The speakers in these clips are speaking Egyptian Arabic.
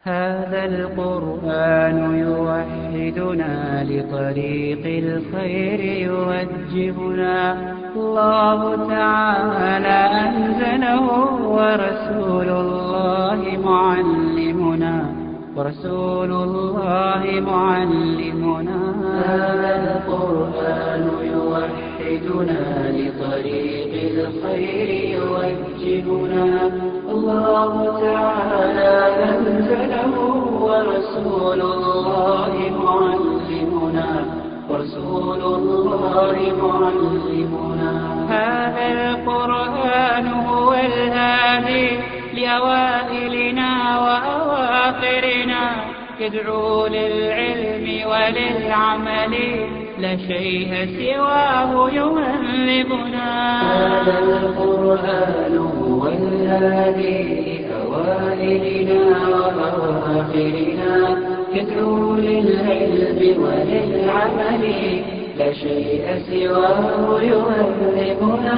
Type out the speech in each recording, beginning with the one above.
هذا القرآن يوحدنا لطريق الخير يوجهنا الله تعالى أنزله ورسول الله معلمنا ورسول الله معلمنا هذا القرآن يوحدنا لطريق الخير يوجهنا الله تعالى أنزله ورسول الله معلمنا ورسول الله معلمنا هذا القرآن هو الهادي لأوائلنا وأواخرنا يدعو للعلم وللعمل لا شيء سواه يهذبنا هذا القرآن هو الهادي لأوائلنا وأواخرنا يدعو للعلم وللعمل لا شيء سواه يهذبنا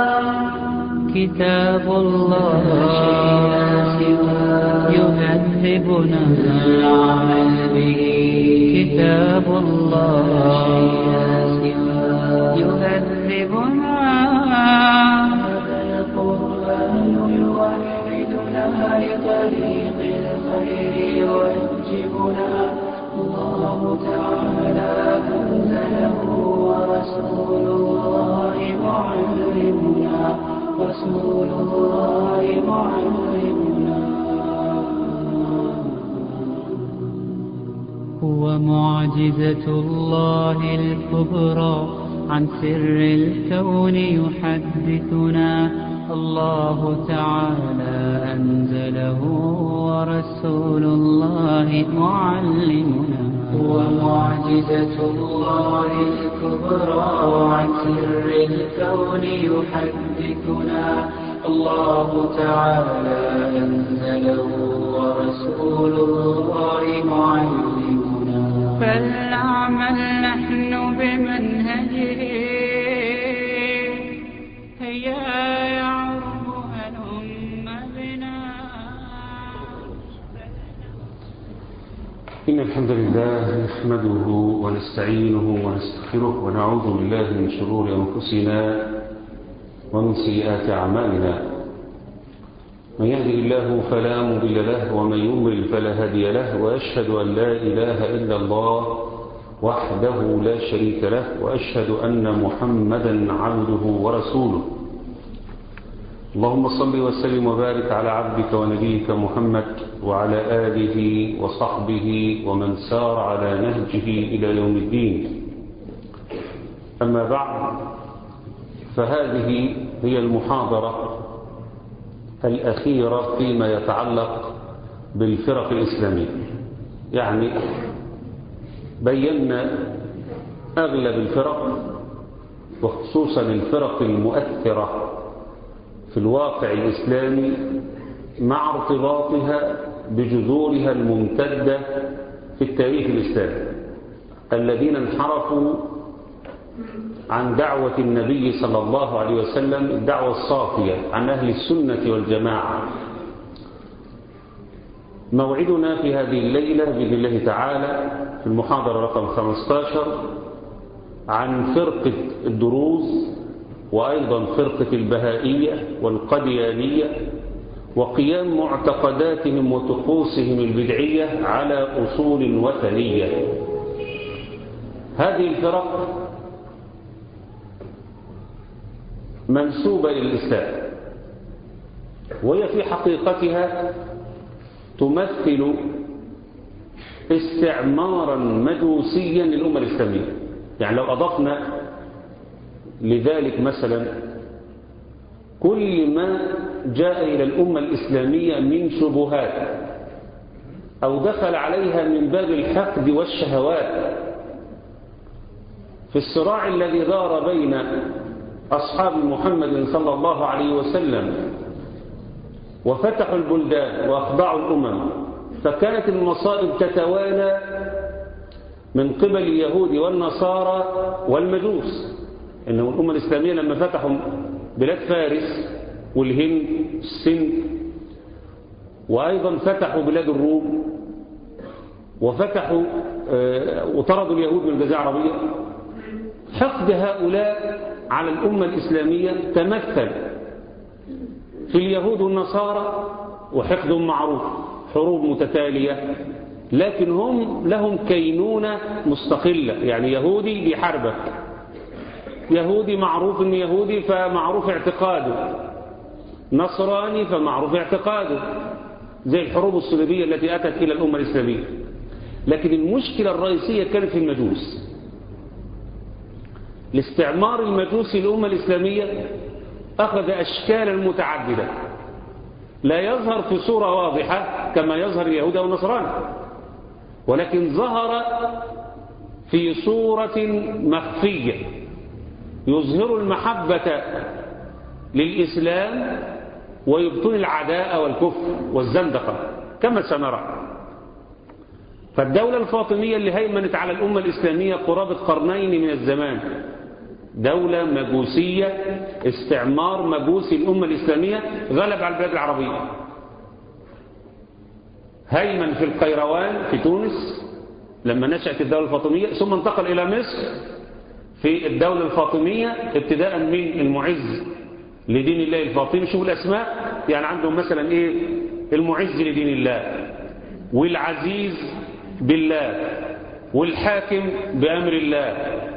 كتاب الله يهذبنا العمل به كتاب الله يهذبنا هذا القرآن يوحدنا لطريق الخير يوجهنا الله تعالى أنزله ورسول الله معلمنا رسول الله معلمنا هو معجزة الله الكبرى عن سر الكون يحدثنا الله تعالى أنزله ورسول الله معلمنا هو معجزة الله الكبرى عن سر الكون يحدثنا الله تعالى أنزله ورسول الله معلمنا فلنعمل نحن بمنهجه هيا يعرب هلم بنا إن الحمد لله نحمده ونستعينه ونستغفره ونعوذ بالله من شرور أنفسنا ومن سيئات أعمالنا من يهدي الله فلا مضل له ومن يضلل فلا هادي له وأشهد أن لا إله إلا الله وحده لا شريك له وأشهد أن محمدا عبده ورسوله اللهم صل وسلم وبارك على عبدك ونبيك محمد وعلى آله وصحبه ومن سار على نهجه إلى يوم الدين أما بعد فهذه هي المحاضرة الأخيرة فيما يتعلق بالفرق الإسلامية يعني بينا أغلب الفرق وخصوصا الفرق المؤثرة في الواقع الإسلامي مع ارتباطها بجذورها الممتدة في التاريخ الإسلامي الذين انحرفوا عن دعوة النبي صلى الله عليه وسلم الدعوة الصافية عن أهل السنة والجماعة موعدنا في هذه الليلة بإذن الله تعالى في المحاضرة رقم 15 عن فرقة الدروز وأيضا فرقة البهائية والقديانية وقيام معتقداتهم وطقوسهم البدعية على أصول وثنية هذه الفرق منسوبة للإسلام وهي في حقيقتها تمثل استعمارا مجوسيا للأمة الإسلامية يعني لو أضفنا لذلك مثلا كل ما جاء إلى الأمة الإسلامية من شبهات أو دخل عليها من باب الحقد والشهوات في الصراع الذي دار بين أصحاب محمد صلى الله عليه وسلم وفتحوا البلدان وأخضعوا الأمم فكانت المصائب تتوالى من قبل اليهود والنصارى والمجوس إنه الأمة الإسلامية لما فتحوا بلاد فارس والهند السند وأيضا فتحوا بلاد الروم وفتحوا وطردوا اليهود من الجزيرة العربية حقد هؤلاء على الأمة الإسلامية تمثل في اليهود والنصارى وحقد معروف حروب متتالية لكن هم لهم كينونة مستقلة يعني يهودي بيحاربك يهودي معروف انه يهودي فمعروف اعتقاده نصراني فمعروف اعتقاده زي الحروب الصليبية التي أتت إلى الأمة الإسلامية لكن المشكلة الرئيسية كانت في المجوس الاستعمار المجوسي للأمة الإسلامية أخذ أشكالا متعددة لا يظهر في صورة واضحة كما يظهر اليهود والنصران ولكن ظهر في صورة مخفية يظهر المحبة للإسلام ويبطن العداء والكفر والزندقة كما سنرى فالدولة الفاطمية اللي هيمنت على الأمة الإسلامية قرابة قرنين من الزمان دولة مجوسية استعمار مجوسي الأمة الإسلامية غلب على البلاد العربية هيمن في القيروان في تونس لما نشأت الدولة الفاطمية ثم انتقل إلى مصر في الدولة الفاطمية ابتداء من المعز لدين الله الفاطمي شوفوا الأسماء يعني عندهم مثلا إيه المعز لدين الله والعزيز بالله والحاكم بأمر الله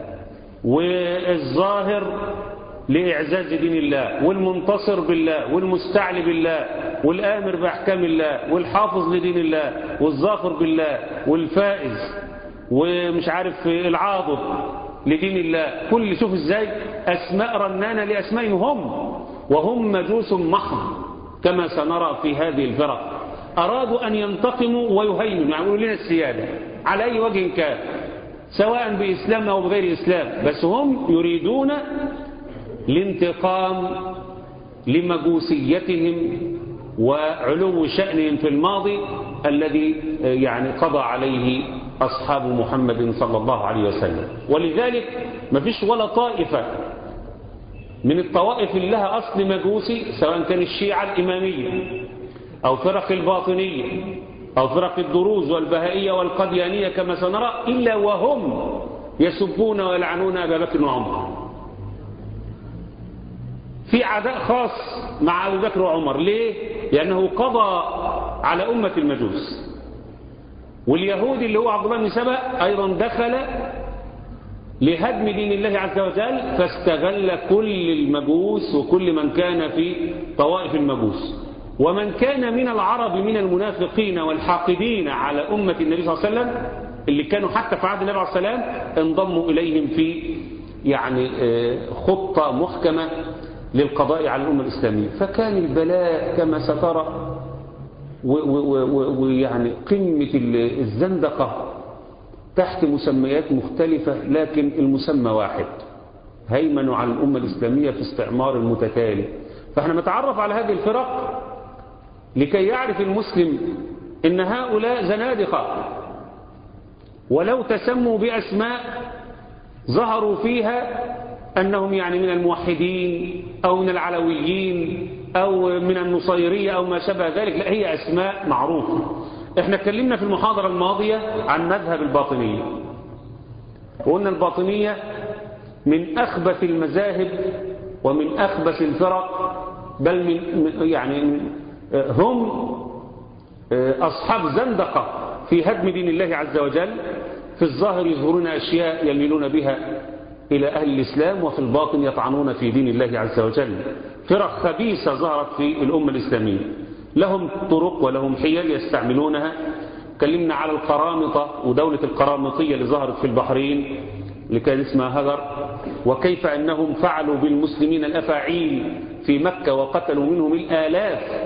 والظاهر لإعزاز دين الله والمنتصر بالله والمستعلي بالله والآمر بأحكام الله والحافظ لدين الله والظافر بالله والفائز ومش عارف العاضد لدين الله كل شوف ازاي أسماء رنانة لأسمائهم هم وهم مجوس محض كما سنرى في هذه الفرق أرادوا أن ينتقموا ويهيمنوا يعني يقولوا لنا السيادة على أي وجه كان سواء بإسلام أو بغير إسلام بس هم يريدون الانتقام لمجوسيتهم وعلو شأنهم في الماضي الذي يعني قضى عليه أصحاب محمد صلى الله عليه وسلم ولذلك ما فيش ولا طائفة من الطوائف اللي لها أصل مجوسي سواء كان الشيعة الإمامية أو فرق الباطنية أو فرق الدروز والبهائية والقديانية كما سنرى إلا وهم يسبون ويلعنون أبا بكر وعمر في عداء خاص مع أبو بكر وعمر ليه؟ لأنه قضى على أمة المجوس واليهودي اللي هو عبد الله بن سبأ أيضا دخل لهدم دين الله عز وجل فاستغل كل المجوس وكل من كان في طوائف المجوس ومن كان من العرب من المنافقين والحاقدين على أمة النبي صلى الله عليه وسلم اللي كانوا حتى في عهد النبي عليه السلام انضموا إليهم في يعني خطة محكمة للقضاء على الأمة الإسلامية فكان البلاء كما سترى ويعني قمة الزندقة تحت مسميات مختلفة لكن المسمى واحد هيمنوا على الأمة الإسلامية في استعمار متتالي فاحنا نتعرف على هذه الفرق لكي يعرف المسلم ان هؤلاء زنادقة ولو تسموا بأسماء ظهروا فيها أنهم يعني من الموحدين أو من العلويين أو من النصيرية أو ما شابه ذلك لا هي أسماء معروفة احنا اتكلمنا في المحاضرة الماضية عن مذهب الباطنية وقلنا الباطنية من أخبث المذاهب ومن أخبث الفرق بل من يعني هم أصحاب زندقة في هدم دين الله عز وجل في الظاهر يظهرون أشياء يميلون بها إلى أهل الإسلام وفي الباطن يطعنون في دين الله عز وجل فرق خبيثة ظهرت في الأمة الإسلامية لهم طرق ولهم حيل يستعملونها تكلمنا على القرامطة ودولة القرامطية اللي ظهرت في البحرين اللي كان اسمها هجر وكيف أنهم فعلوا بالمسلمين الأفاعيل في مكة وقتلوا منهم الآلاف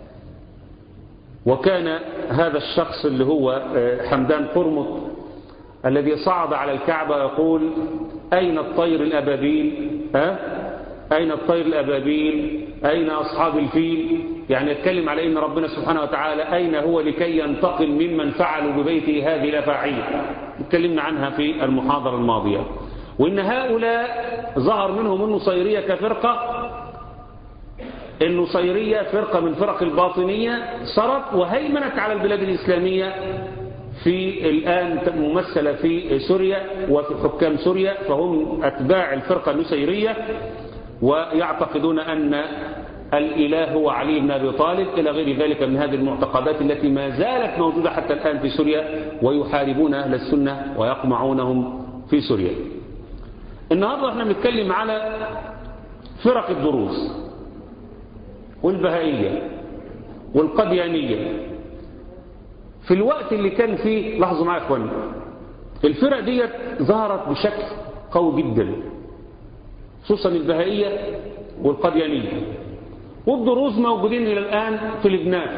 وكان هذا الشخص اللي هو حمدان قرمط الذي صعد على الكعبة يقول أين الطير الأبابيل ها؟ أين الطير الأبابيل أين أصحاب الفيل يعني يتكلم على أن ربنا سبحانه وتعالى أين هو لكي ينتقم ممن فعلوا ببيته هذه الأفاعيل اتكلمنا عنها في المحاضرة الماضية وإن هؤلاء ظهر منهم النصيرية كفرقة النصيرية فرقة من فرق الباطنية صارت وهيمنت على البلاد الإسلامية في الآن ممثلة في سوريا وفي حكام سوريا فهم أتباع الفرقة النسيرية ويعتقدون أن الإله هو علي بن أبي طالب إلى غير ذلك من هذه المعتقدات التي ما زالت موجودة حتى الآن في سوريا ويحاربون أهل السنة ويقمعونهم في سوريا النهاردة احنا بنتكلم على فرق الدروز والبهائية والقديانية في الوقت اللي كان فيه لاحظوا معايا يا اخواني الفرق ديت ظهرت بشكل قوي جدا خصوصا البهائية والقديانية والدروز موجودين إلى الآن في لبنان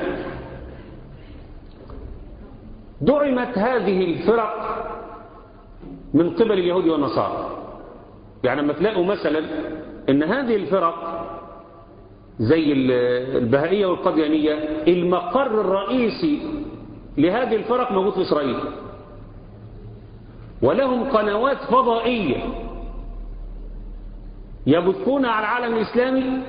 دعمت هذه الفرق من قبل اليهود والنصارى يعني لما تلاقوا مثلا ان هذه الفرق زي البهائية والقديانية المقر الرئيسي لهذه الفرق موجود في إسرائيل ولهم قنوات فضائية يبثون على العالم الإسلامي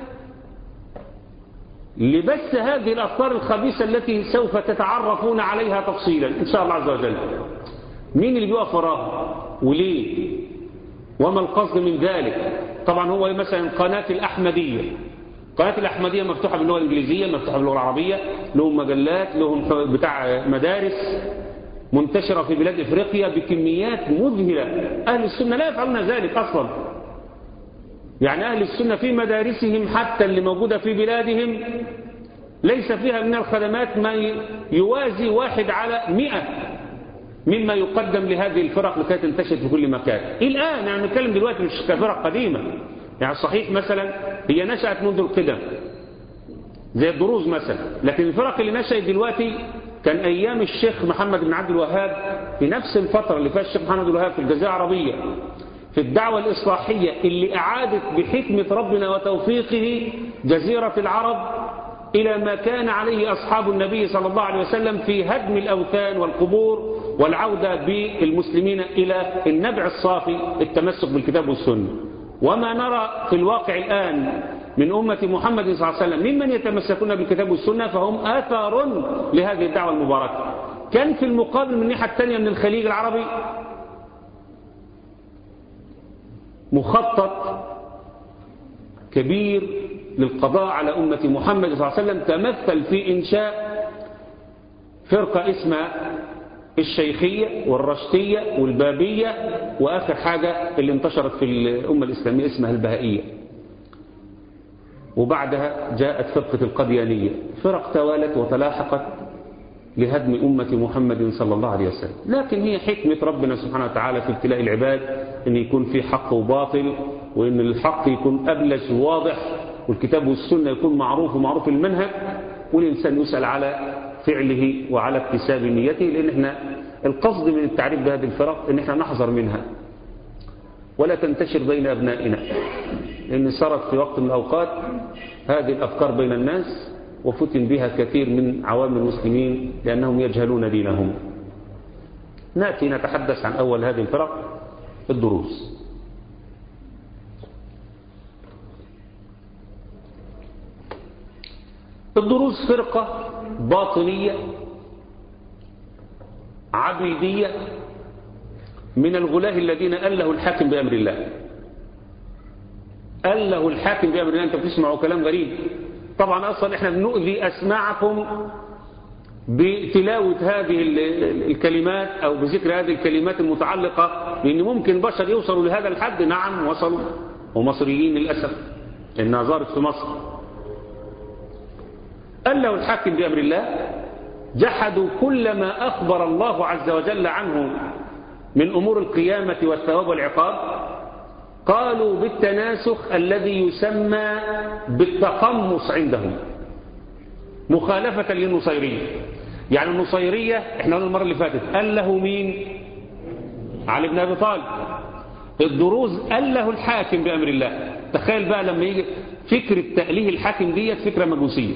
لبث هذه الأفكار الخبيثة التي سوف تتعرفون عليها تفصيلا إن شاء الله عز وجل مين اللي بيقف وراها وليه وما القصد من ذلك طبعا هو مثلا قناة الأحمدية قناة الأحمدية مفتوحة باللغة الإنجليزية مفتوحة باللغة العربية لهم مجلات لهم بتاع مدارس منتشرة في بلاد إفريقيا بكميات مذهلة أهل السنة لا يفعلون ذلك أصلا يعني أهل السنة في مدارسهم حتى اللي موجودة في بلادهم ليس فيها من الخدمات ما يوازي واحد على مئة مما يقدم لهذه الفرق لكي تنتشر في كل مكان الآن يعني نتكلم دلوقتي مش كفرق قديمة يعني صحيح مثلا هي نشأت منذ القدم زي الدروز مثلا لكن الفرق اللي نشأت دلوقتي كان أيام الشيخ محمد بن عبد الوهاب في نفس الفترة اللي فيها الشيخ محمد بن الوهاب في الجزيرة العربية في الدعوة الإصلاحية اللي أعادت بحكمة ربنا وتوفيقه جزيرة العرب إلى ما كان عليه أصحاب النبي صلى الله عليه وسلم في هدم الأوثان والقبور والعودة بالمسلمين إلى النبع الصافي التمسك بالكتاب والسنة وما نرى في الواقع الآن من أمة محمد صلى الله عليه وسلم ممن يتمسكون بالكتاب والسنة فهم آثار لهذه الدعوة المباركة كان في المقابل من الناحية الثانية من الخليج العربي مخطط كبير للقضاء على أمة محمد صلى الله عليه وسلم تمثل في إنشاء فرقة اسمها الشيخية والرشتية والبابية وآخر حاجة اللي انتشرت في الأمة الإسلامية اسمها البهائية وبعدها جاءت فرقة القديانية فرق توالت وتلاحقت لهدم أمة محمد صلى الله عليه وسلم لكن هي حكمة ربنا سبحانه وتعالى في ابتلاء العباد أن يكون في حق وباطل وأن الحق يكون أبلج وواضح والكتاب والسنة يكون معروف ومعروف المنهج والإنسان يسأل على فعله وعلى اكتساب نيته لأن احنا القصد من التعريف بهذه الفرق أن احنا نحذر منها ولا تنتشر بين أبنائنا لأن صارت في وقت من الأوقات هذه الأفكار بين الناس وفتن بها كثير من عوام المسلمين لأنهم يجهلون دينهم نأتي نتحدث عن أول هذه الفرق الدروس الدروس فرقة باطنية عبيدية من الغلاة الذين أله الحاكم بأمر الله أله الحاكم بأمر الله أنت بتسمعوا كلام غريب طبعا أصلا إحنا بنؤذي أسماعكم بتلاوة هذه الكلمات أو بذكر هذه الكلمات المتعلقة بأن ممكن بشر يوصلوا لهذا الحد نعم وصلوا ومصريين للأسف إنها ظهرت في مصر قال له الحاكم بأمر الله جحدوا كل ما أخبر الله عز وجل عنه من أمور القيامة والثواب والعقاب قالوا بالتناسخ الذي يسمى بالتقمص عندهم مخالفة للنصيرية يعني النصيرية احنا قلنا المرة اللي فاتت قال له مين علي بن أبي طالب الدروز قال له الحاكم بأمر الله تخيل بقى لما يجي فكرة تأليه الحاكم ديت فكرة مجوسية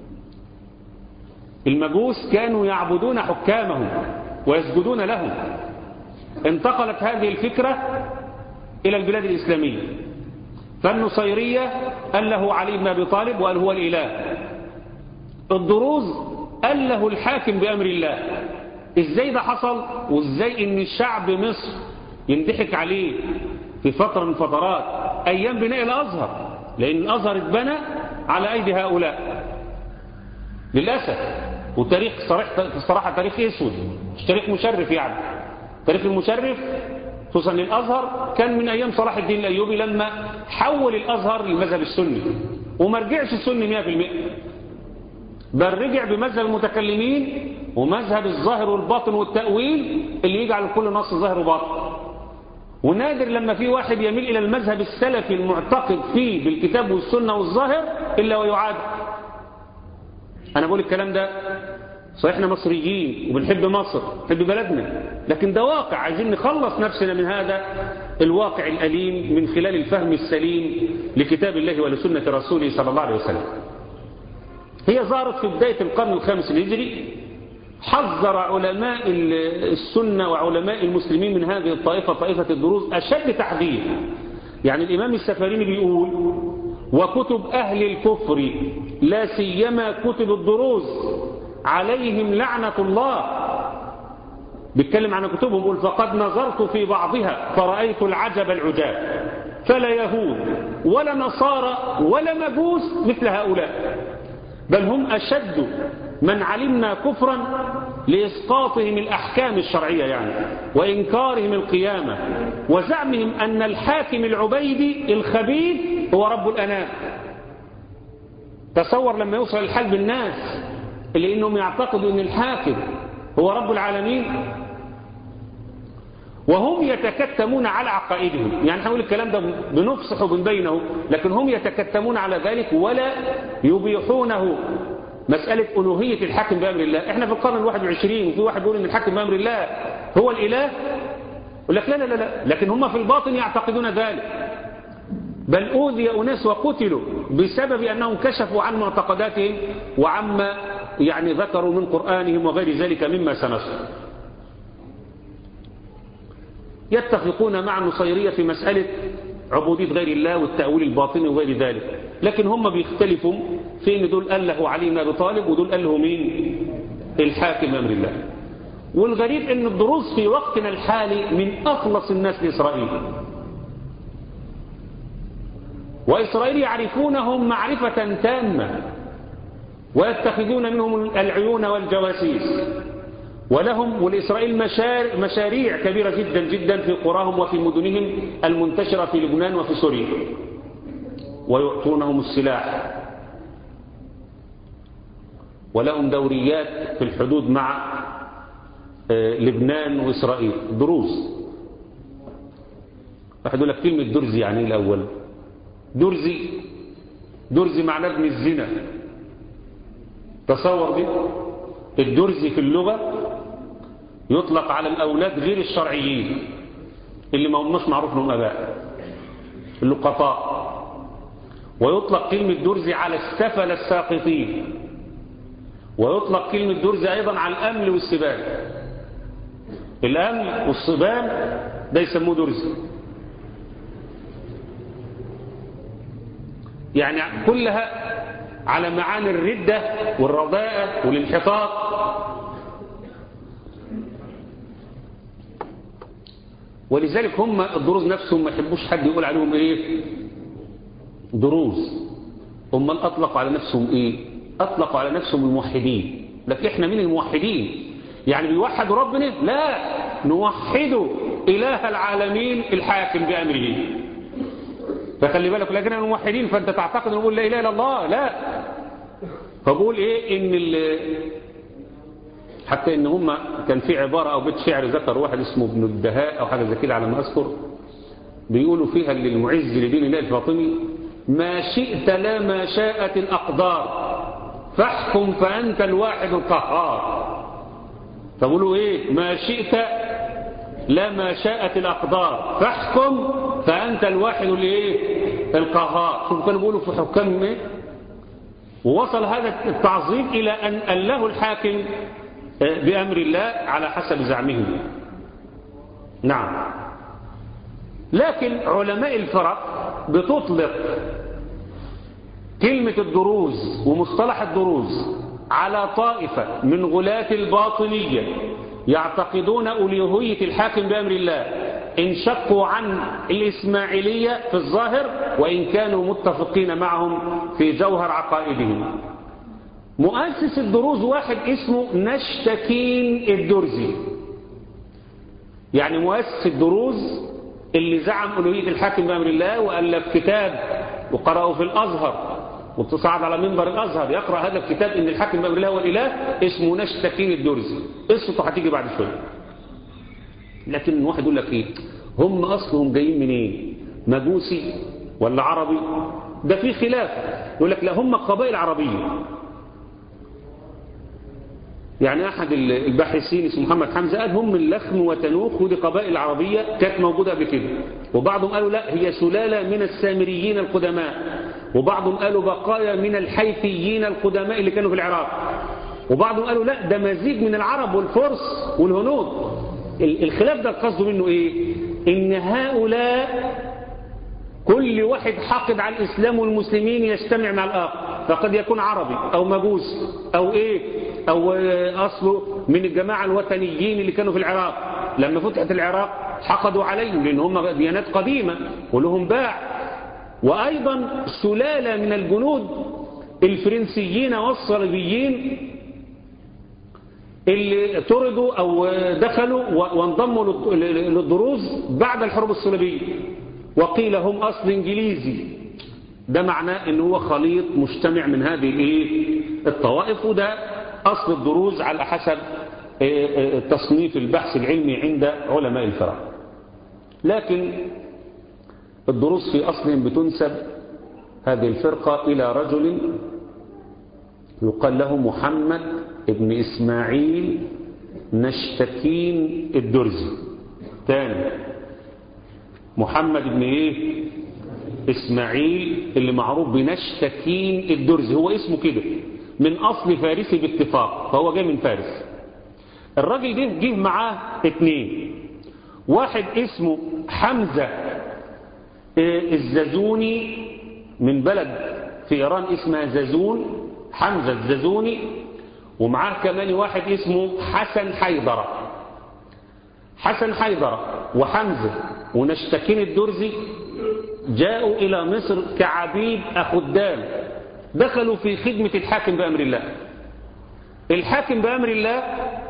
المجوس كانوا يعبدون حكامهم ويسجدون لهم انتقلت هذه الفكرة إلى البلاد الإسلامية فالنصيرية قال له علي بن أبي طالب وقال هو الإله الدروز قال له الحاكم بأمر الله ازاي ده حصل وازاي ان الشعب مصر ينضحك عليه في فترة من فترات ايام بناء الازهر لان الازهر اتبنى على ايدي هؤلاء للأسف وتاريخ صراحة تاريخ اسود مش تاريخ مشرف يعني تاريخ المشرف خصوصا الازهر كان من ايام صلاح الدين الايوبي لما حول الازهر للمذهب السني وما رجعش السني 100% بل رجع بمذهب المتكلمين ومذهب الظاهر والباطن والتأويل اللي يجعل كل نص ظاهر وباطن ونادر لما في واحد يميل إلى المذهب السلفي المعتقد فيه بالكتاب والسنة والظاهر إلا ويعاد أنا بقول الكلام ده صحيح احنا مصريين وبنحب مصر نحب بلدنا لكن ده واقع عايزين نخلص نفسنا من هذا الواقع الأليم من خلال الفهم السليم لكتاب الله ولسنة رسوله صلى الله عليه وسلم هي ظهرت في بداية القرن الخامس الهجري حذر علماء السنة وعلماء المسلمين من هذه الطائفة طائفة الدروز أشد تحذير يعني الإمام السفاريني بيقول وكتب أهل الكفر لا سيما كتب الدروز عليهم لعنة الله بيتكلم عن كتبهم يقول فقد نظرت في بعضها فرأيت العجب العجاب فلا يهود ولا نصارى ولا مجوس مثل هؤلاء بل هم أشد من علمنا كفرا لإسقاطهم الأحكام الشرعية يعني وإنكارهم القيامة وزعمهم أن الحاكم العبيدي الخبيث هو رب الأنام تصور لما يوصل الحال بالناس اللي إنهم يعتقدوا أن الحاكم هو رب العالمين وهم يتكتمون على عقائدهم يعني هنقول الكلام ده بنفصح وبنبينه لكن هم يتكتمون على ذلك ولا يبيحونه مسألة ألوهية الحاكم بأمر الله احنا في القرن الواحد والعشرين وفي واحد بيقول ان الحاكم بأمر الله هو الإله يقول لك لا لا لا لا لكن هم في الباطن يعتقدون ذلك بل أوذي أناس وقتلوا بسبب أنهم كشفوا عن معتقداتهم وعما يعني ذكروا من قرآنهم وغير ذلك مما سنذكر يتفقون مع النصيرية في مسألة عبودية غير الله والتأويل الباطني وغير ذلك لكن هم بيختلفوا في ان دول قال له علي بن ابي طالب ودول قال له مين الحاكم امر الله والغريب ان الدروز في وقتنا الحالي من اخلص الناس لاسرائيل واسرائيل يعرفونهم معرفة تامة ويتخذون منهم العيون والجواسيس ولهم ولإسرائيل مشار مشاريع كبيرة جدا جدا في قراهم وفي مدنهم المنتشرة في لبنان وفي سوريا ويعطونهم السلاح ولهم دوريات في الحدود مع لبنان وإسرائيل دروز واحد يقول لك كلمة درزي يعني الأول درزي درزي معناه ابن الزنا تصور دي الدرزي في اللغة يطلق على الأولاد غير الشرعيين اللي ما هماش معروف لهم أباء اللقطاء ويطلق كلمة درزي على السفل الساقطين ويطلق كلمة درزي أيضا على الأمل والسبان الأمل والصبان ده يسموه درزي يعني كلها على معاني الردة والرضاءة والانحطاط ولذلك هم الدروز نفسهم ما يحبوش حد يقول عليهم ايه دروز هم اطلقوا على نفسهم ايه اطلقوا على نفسهم الموحدين لكن احنا مين الموحدين يعني بيوحدوا ربنا لا نوحد اله العالمين الحاكم بامره فخلي بالك لكن الموحدين فانت تعتقد نقول لا اله الا الله لا فبقول ايه ان حتى ان هم كان في عبارة او بيت شعر ذكر واحد اسمه ابن الدهاء او حاجة زي كده على ما اذكر بيقولوا فيها للمعز لدين الله الفاطمي ما شئت لا ما شاءت الاقدار فاحكم فانت الواحد القهار فقولوا ايه ما شئت لا ما شاءت الاقدار فاحكم فانت الواحد الايه القهار شوف كانوا بيقولوا في حكام ايه ووصل هذا التعظيم إلى أن أله الحاكم بأمر الله على حسب زعمهم نعم لكن علماء الفرق بتطلق كلمة الدروز ومصطلح الدروز على طائفة من غلاة الباطنية يعتقدون ألوهية الحاكم بأمر الله انشقوا عن الإسماعيلية في الظاهر وإن كانوا متفقين معهم في جوهر عقائدهم مؤسس الدروز واحد اسمه نشتكين الدرزي يعني مؤسس الدروز اللي زعم ألوهية الحاكم بأمر الله وألف كتاب وقرأه في الأزهر وتصعد على منبر الأزهر يقرأ هذا الكتاب إن الحاكم بأمر الله هو الإله اسمه نشتكين الدرزي قصته هتيجي بعد شوية لكن واحد يقول لك إيه هم أصلهم جايين منين مجوسي ولا عربي ده في خلاف يقول لك لا هم قبائل عربية يعني أحد الباحثين اسمه محمد حمزة قال هم من لخم وتنوخ ودي قبائل عربية كانت موجودة قبل كده وبعضهم قالوا لا هي سلالة من السامريين القدماء وبعضهم قالوا بقايا من الحيثيين القدماء اللي كانوا في العراق وبعضهم قالوا لا ده مزيج من العرب والفرس والهنود الخلاف ده القصد منه ايه ان هؤلاء كل واحد حاقد على الإسلام والمسلمين يجتمع مع الآخر فقد يكون عربي أو مجوس أو إيه أو أصله من الجماعة الوثنيين اللي كانوا في العراق لما فتحت العراق حقدوا عليهم لأن هم ديانات قديمة ولهم باع وأيضا سلالة من الجنود الفرنسيين والصليبيين اللي طردوا أو دخلوا وانضموا للدروز بعد الحرب الصليبية وقيل هم أصل إنجليزي ده معناه ان هو خليط مجتمع من هذه الايه الطوائف وده أصل الدروز على حسب تصنيف البحث العلمي عند علماء الفرق لكن الدروز في أصلهم بتنسب هذه الفرقة إلى رجل يقال له محمد ابن إسماعيل نشتكين الدرزي تاني محمد بن ايه اسماعيل اللي معروف بنشتكين الدرزي هو اسمه كده من اصل فارسي باتفاق فهو جاي من فارس الراجل ده جه معاه اتنين واحد اسمه حمزة الزازوني من بلد في ايران اسمها زازون حمزة الزازوني ومعاه كمان واحد اسمه حسن حيدرة حسن حيدرة وحمزة ونشتكين الدرزي جاءوا إلى مصر كعبيد أخدام دخلوا في خدمة الحاكم بأمر الله الحاكم بأمر الله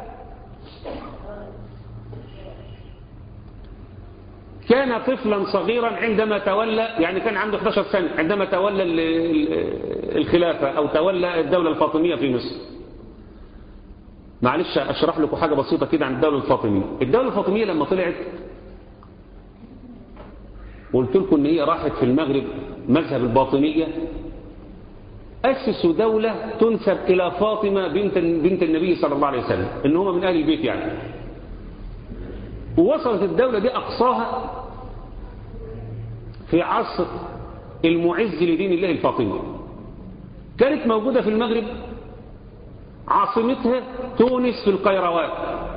كان طفلا صغيرا عندما تولى يعني كان عنده 11 سنة عندما تولى الخلافة أو تولى الدولة الفاطمية في مصر معلش أشرح لكم حاجة بسيطة كده عن الدولة الفاطمية الدولة الفاطمية لما طلعت قلت لكم ان هي راحت في المغرب مذهب الباطنية أسسوا دولة تنسب إلى فاطمة بنت بنت النبي صلى الله عليه وسلم إن هم من أهل البيت يعني ووصلت الدولة دي أقصاها في عصر المعز لدين الله الفاطمي كانت موجودة في المغرب عاصمتها تونس في القيروان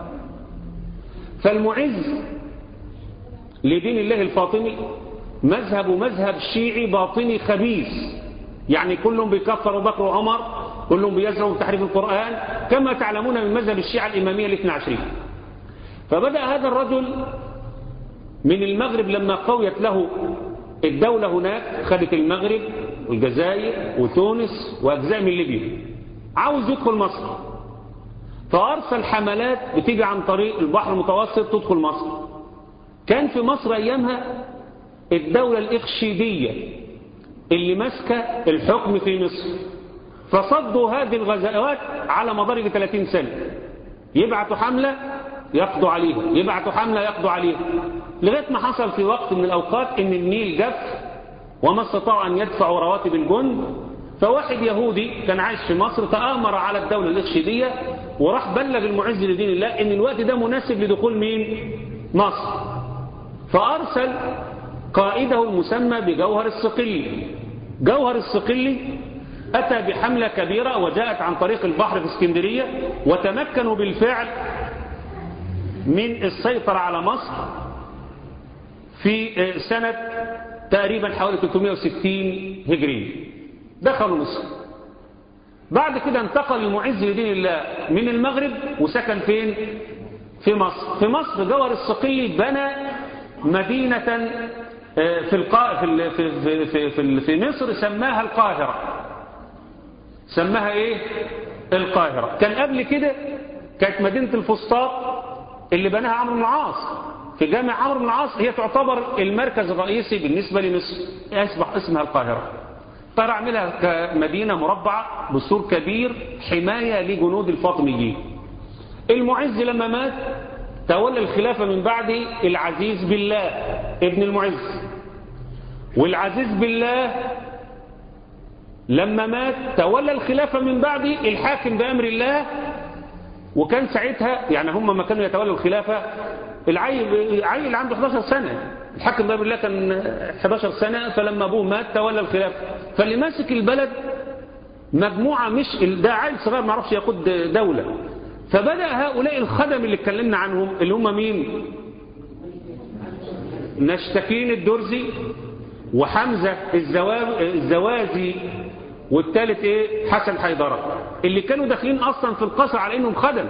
فالمعز لدين الله الفاطمي مذهب مذهب شيعي باطني خبيث يعني كلهم بيكفروا بكر وعمر كلهم بيزرعوا تحريف القرآن كما تعلمون من مذهب الشيعة الإمامية الاثنى عشرين فبدأ هذا الرجل من المغرب لما قويت له الدولة هناك خدت المغرب والجزائر وتونس وأجزاء من ليبيا عاوز يدخل مصر فأرسل حملات بتيجي عن طريق البحر المتوسط تدخل مصر كان في مصر أيامها الدولة الإخشيدية اللي ماسكة الحكم في مصر فصدوا هذه الغزوات على مدار 30 سنة يبعثوا حملة يقضوا عليها يبعثوا حملة يقضوا عليها لغاية ما حصل في وقت من الأوقات إن النيل جف وما استطاعوا أن يدفعوا رواتب الجند فواحد يهودي كان عايش في مصر تآمر على الدولة الإخشيدية وراح بلغ المعز لدين الله إن الوقت ده مناسب لدخول مين مصر فأرسل قائده المسمى بجوهر الصقلي جوهر الصقلي أتى بحملة كبيرة وجاءت عن طريق البحر في اسكندرية وتمكنوا بالفعل من السيطرة على مصر في سنة تقريبا حوالي 360 هجري دخلوا مصر بعد كده انتقل المعز لدين الله من المغرب وسكن فين في مصر في مصر جوهر الصقلي بنى مدينة في القا... في في في في, في مصر سماها القاهرة سماها ايه القاهرة كان قبل كده كانت مدينة الفسطاط اللي بناها عمرو بن العاص في جامع عمرو بن العاص هي تعتبر المركز الرئيسي بالنسبة لمصر يصبح اسمها القاهرة ترى اعملها كمدينة مربعة بسور كبير حماية لجنود الفاطميين المعز لما مات تولى الخلافة من بعد العزيز بالله ابن المعز والعزيز بالله لما مات تولى الخلافة من بعد الحاكم بأمر الله وكان ساعتها يعني هم ما كانوا يتولوا الخلافة العيل عيل عنده 11 سنة الحاكم بأمر الله كان 11 سنة فلما أبوه مات تولى الخلافة فاللي ماسك البلد مجموعة مش ده عيل صغير ما عرفش يقود دولة فبدأ هؤلاء الخدم اللي اتكلمنا عنهم اللي هم مين نشتكين الدرزي وحمزة الزوازي والثالث ايه حسن حيدرة اللي كانوا داخلين اصلا في القصر على انهم خدم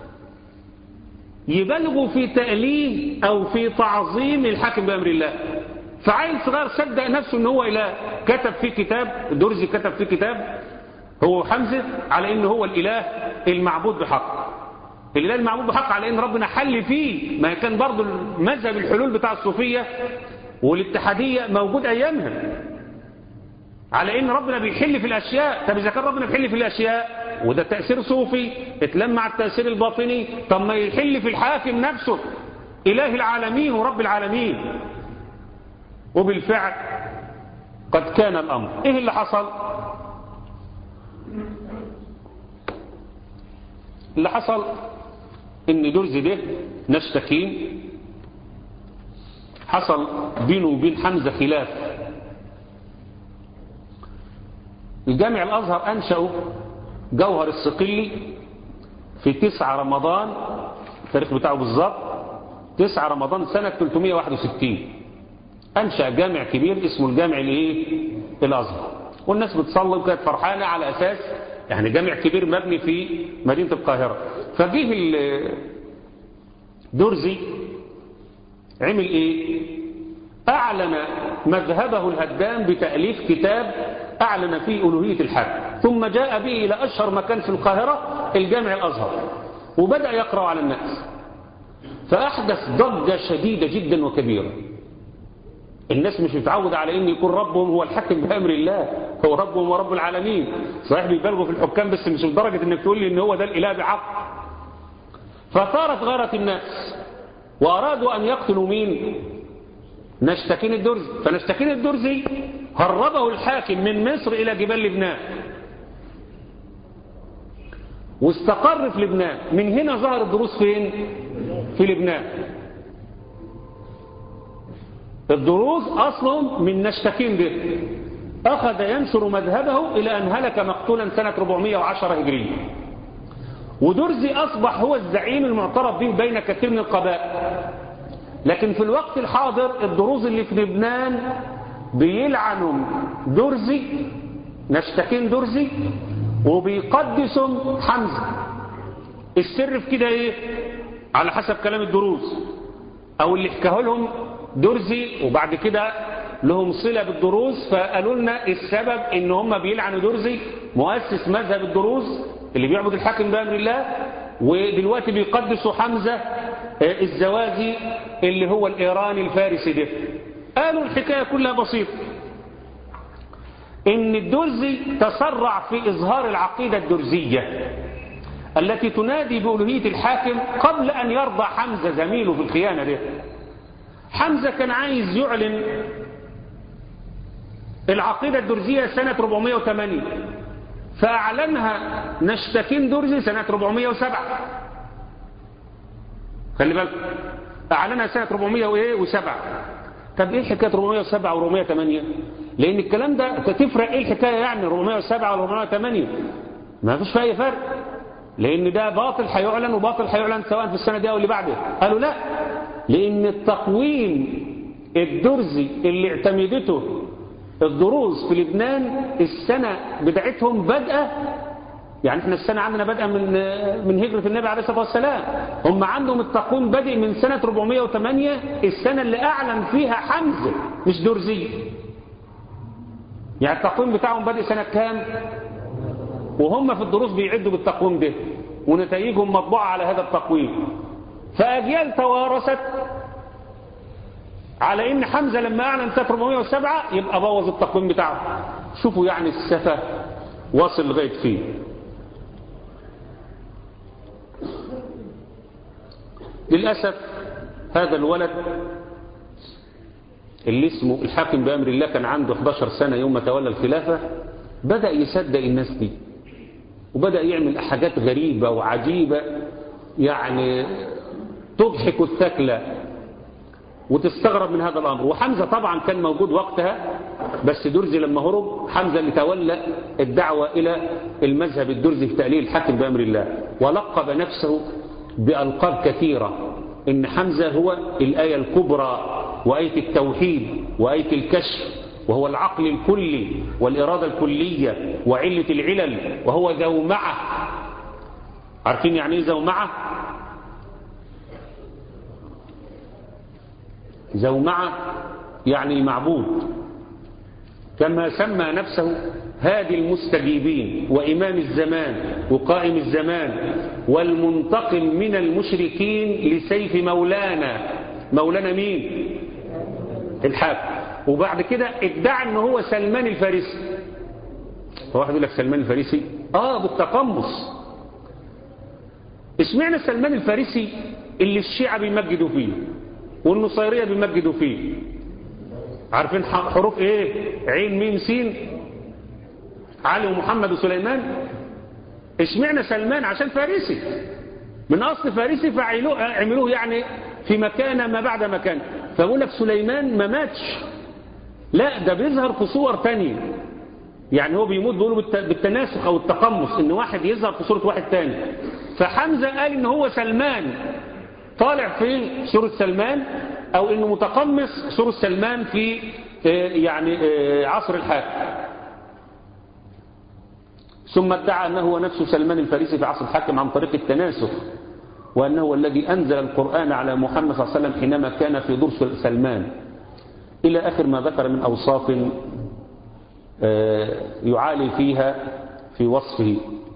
يبلغوا في تأليه او في تعظيم الحاكم بأمر الله فعيل صغير صدق نفسه ان هو اله كتب في كتاب درزي كتب في كتاب هو حمزة على ان هو الاله المعبود بحق الاله المعبود بحق على ان ربنا حل فيه ما كان برضو مذهب الحلول بتاع الصوفية والاتحادية موجود ايامها على ان ربنا بيحل في الاشياء طب اذا كان ربنا بيحل في الاشياء وده تأثير صوفي اتلم مع التأثير الباطني طب ما يحل في الحاكم نفسه اله العالمين ورب العالمين وبالفعل قد كان الامر ايه اللي حصل اللي حصل ان درز ده نشتكين حصل بينه وبين حمزة خلاف الجامع الأزهر أنشأه جوهر الصقلي في 9 رمضان التاريخ بتاعه بالظبط 9 رمضان سنة 361 أنشأ جامع كبير اسمه الجامع الايه الأزهر والناس بتصلي وكانت فرحانة على أساس يعني جامع كبير مبني في مدينة القاهرة فجيه درزي عمل ايه اعلن مذهبه الهدام بتأليف كتاب اعلن فيه الوهية الحاكم ثم جاء به الى اشهر مكان في القاهرة الجامع الازهر وبدأ يقرأ على الناس فاحدث ضجة شديدة جدا وكبيرة الناس مش متعودة على ان يكون ربهم هو الحاكم بأمر الله هو ربهم ورب العالمين صحيح بيبالغوا في الحكام بس مش لدرجة انك تقول لي ان هو ده الاله بحق فثارت غيرة الناس وارادوا ان يقتلوا مين نشتكين الدرزي فنشتكين الدرزي هربه الحاكم من مصر الى جبال لبنان واستقر في لبنان من هنا ظهر الدروس فين في لبنان الدروز أصلهم من نشتكين به أخذ ينشر مذهبه إلى أن هلك مقتولا سنة 410 هجرية ودرزي أصبح هو الزعيم المعترف به بين كثير من القبائل لكن في الوقت الحاضر الدروز اللي في لبنان بيلعنوا درزي نشتكين درزي وبيقدسوا حمزة السر في كده ايه على حسب كلام الدروز او اللي حكاه لهم درزي وبعد كده لهم صلة بالدروز فقالوا لنا السبب ان هم بيلعنوا درزي مؤسس مذهب الدروز اللي بيعبد الحاكم بأمر الله ودلوقتي بيقدسوا حمزة الزوازي اللي هو الإيراني الفارسي ده قالوا الحكاية كلها بسيطة ان الدرزي تسرع في إظهار العقيدة الدرزية التي تنادي بألوهية الحاكم قبل أن يرضى حمزة زميله في الخيانة ده حمزة كان عايز يعلن العقيدة الدرزية سنة 408 فأعلنها نشتكين درزي سنة 407 خلي بالك أعلنها سنة 407 طب إيه حكاية 407 و 408 لأن الكلام ده تفرق إيه الحكاية يعني 407 و 408 ما فيش فيها أي فرق لأن ده باطل هيعلن وباطل هيعلن سواء في السنة دي أو اللي بعدها قالوا لا لأن التقويم الدرزي اللي اعتمدته الدروز في لبنان السنة بتاعتهم بادئة يعني احنا السنة عندنا بادئة من من هجرة النبي عليه الصلاة والسلام هم عندهم التقويم بادئ من سنة 408 السنة اللي أعلن فيها حمزة مش درزي يعني التقويم بتاعهم بادئ سنة كام وهم في الدروس بيعدوا بالتقويم ده ونتائجهم مطبوعة على هذا التقويم فأجيال توارثت على ان حمزة لما اعلن سنة 407 يبقى بوظ التقويم بتاعه شوفوا يعني السفة واصل لغاية فيه للأسف هذا الولد اللي اسمه الحاكم بأمر الله كان عنده 11 سنة يوم ما تولى الخلافة بدأ يصدق الناس دي وبدأ يعمل حاجات غريبة وعجيبة يعني تضحك الثكلة وتستغرب من هذا الأمر وحمزة طبعا كان موجود وقتها بس درزي لما هرب حمزة اللي تولى الدعوة إلى المذهب الدرزي في تقليل الحاكم بأمر الله ولقب نفسه بألقاب كثيرة إن حمزة هو الآية الكبرى وآية التوحيد وآية الكشف وهو العقل الكلي والإرادة الكلية وعلة العلل وهو زومعة عارفين يعني ايه زومعة زومعة يعني المعبود كما سمى نفسه هادي المستجيبين وإمام الزمان وقائم الزمان والمنتقم من المشركين لسيف مولانا مولانا مين الحاكم وبعد كده ادعى ان هو سلمان الفارسي فواحد يقول لك سلمان الفارسي اه بالتقمص اشمعنى سلمان الفارسي اللي الشيعة بيمجدوا فيه والنصيرية بيمجدوا فيه عارفين حروف ايه عين ميم سين علي ومحمد وسليمان اشمعنى سلمان عشان فارسي من اصل فارسي فعملوه يعني في مكان ما بعد مكان فبقول لك سليمان ما ماتش لا ده بيظهر في صور تانية يعني هو بيموت بيقولوا بالتناسخ او التقمص ان واحد يظهر في صورة واحد تاني فحمزة قال ان هو سلمان طالع في سورة سلمان او انه متقمص سورة سلمان في يعني عصر الحاكم ثم ادعى انه هو نفسه سلمان الفارسي في عصر الحاكم عن طريق التناسخ وانه هو الذي انزل القرآن على محمد صلى الله عليه وسلم حينما كان في درس سلمان الى اخر ما ذكر من اوصاف يعالي فيها في وصفه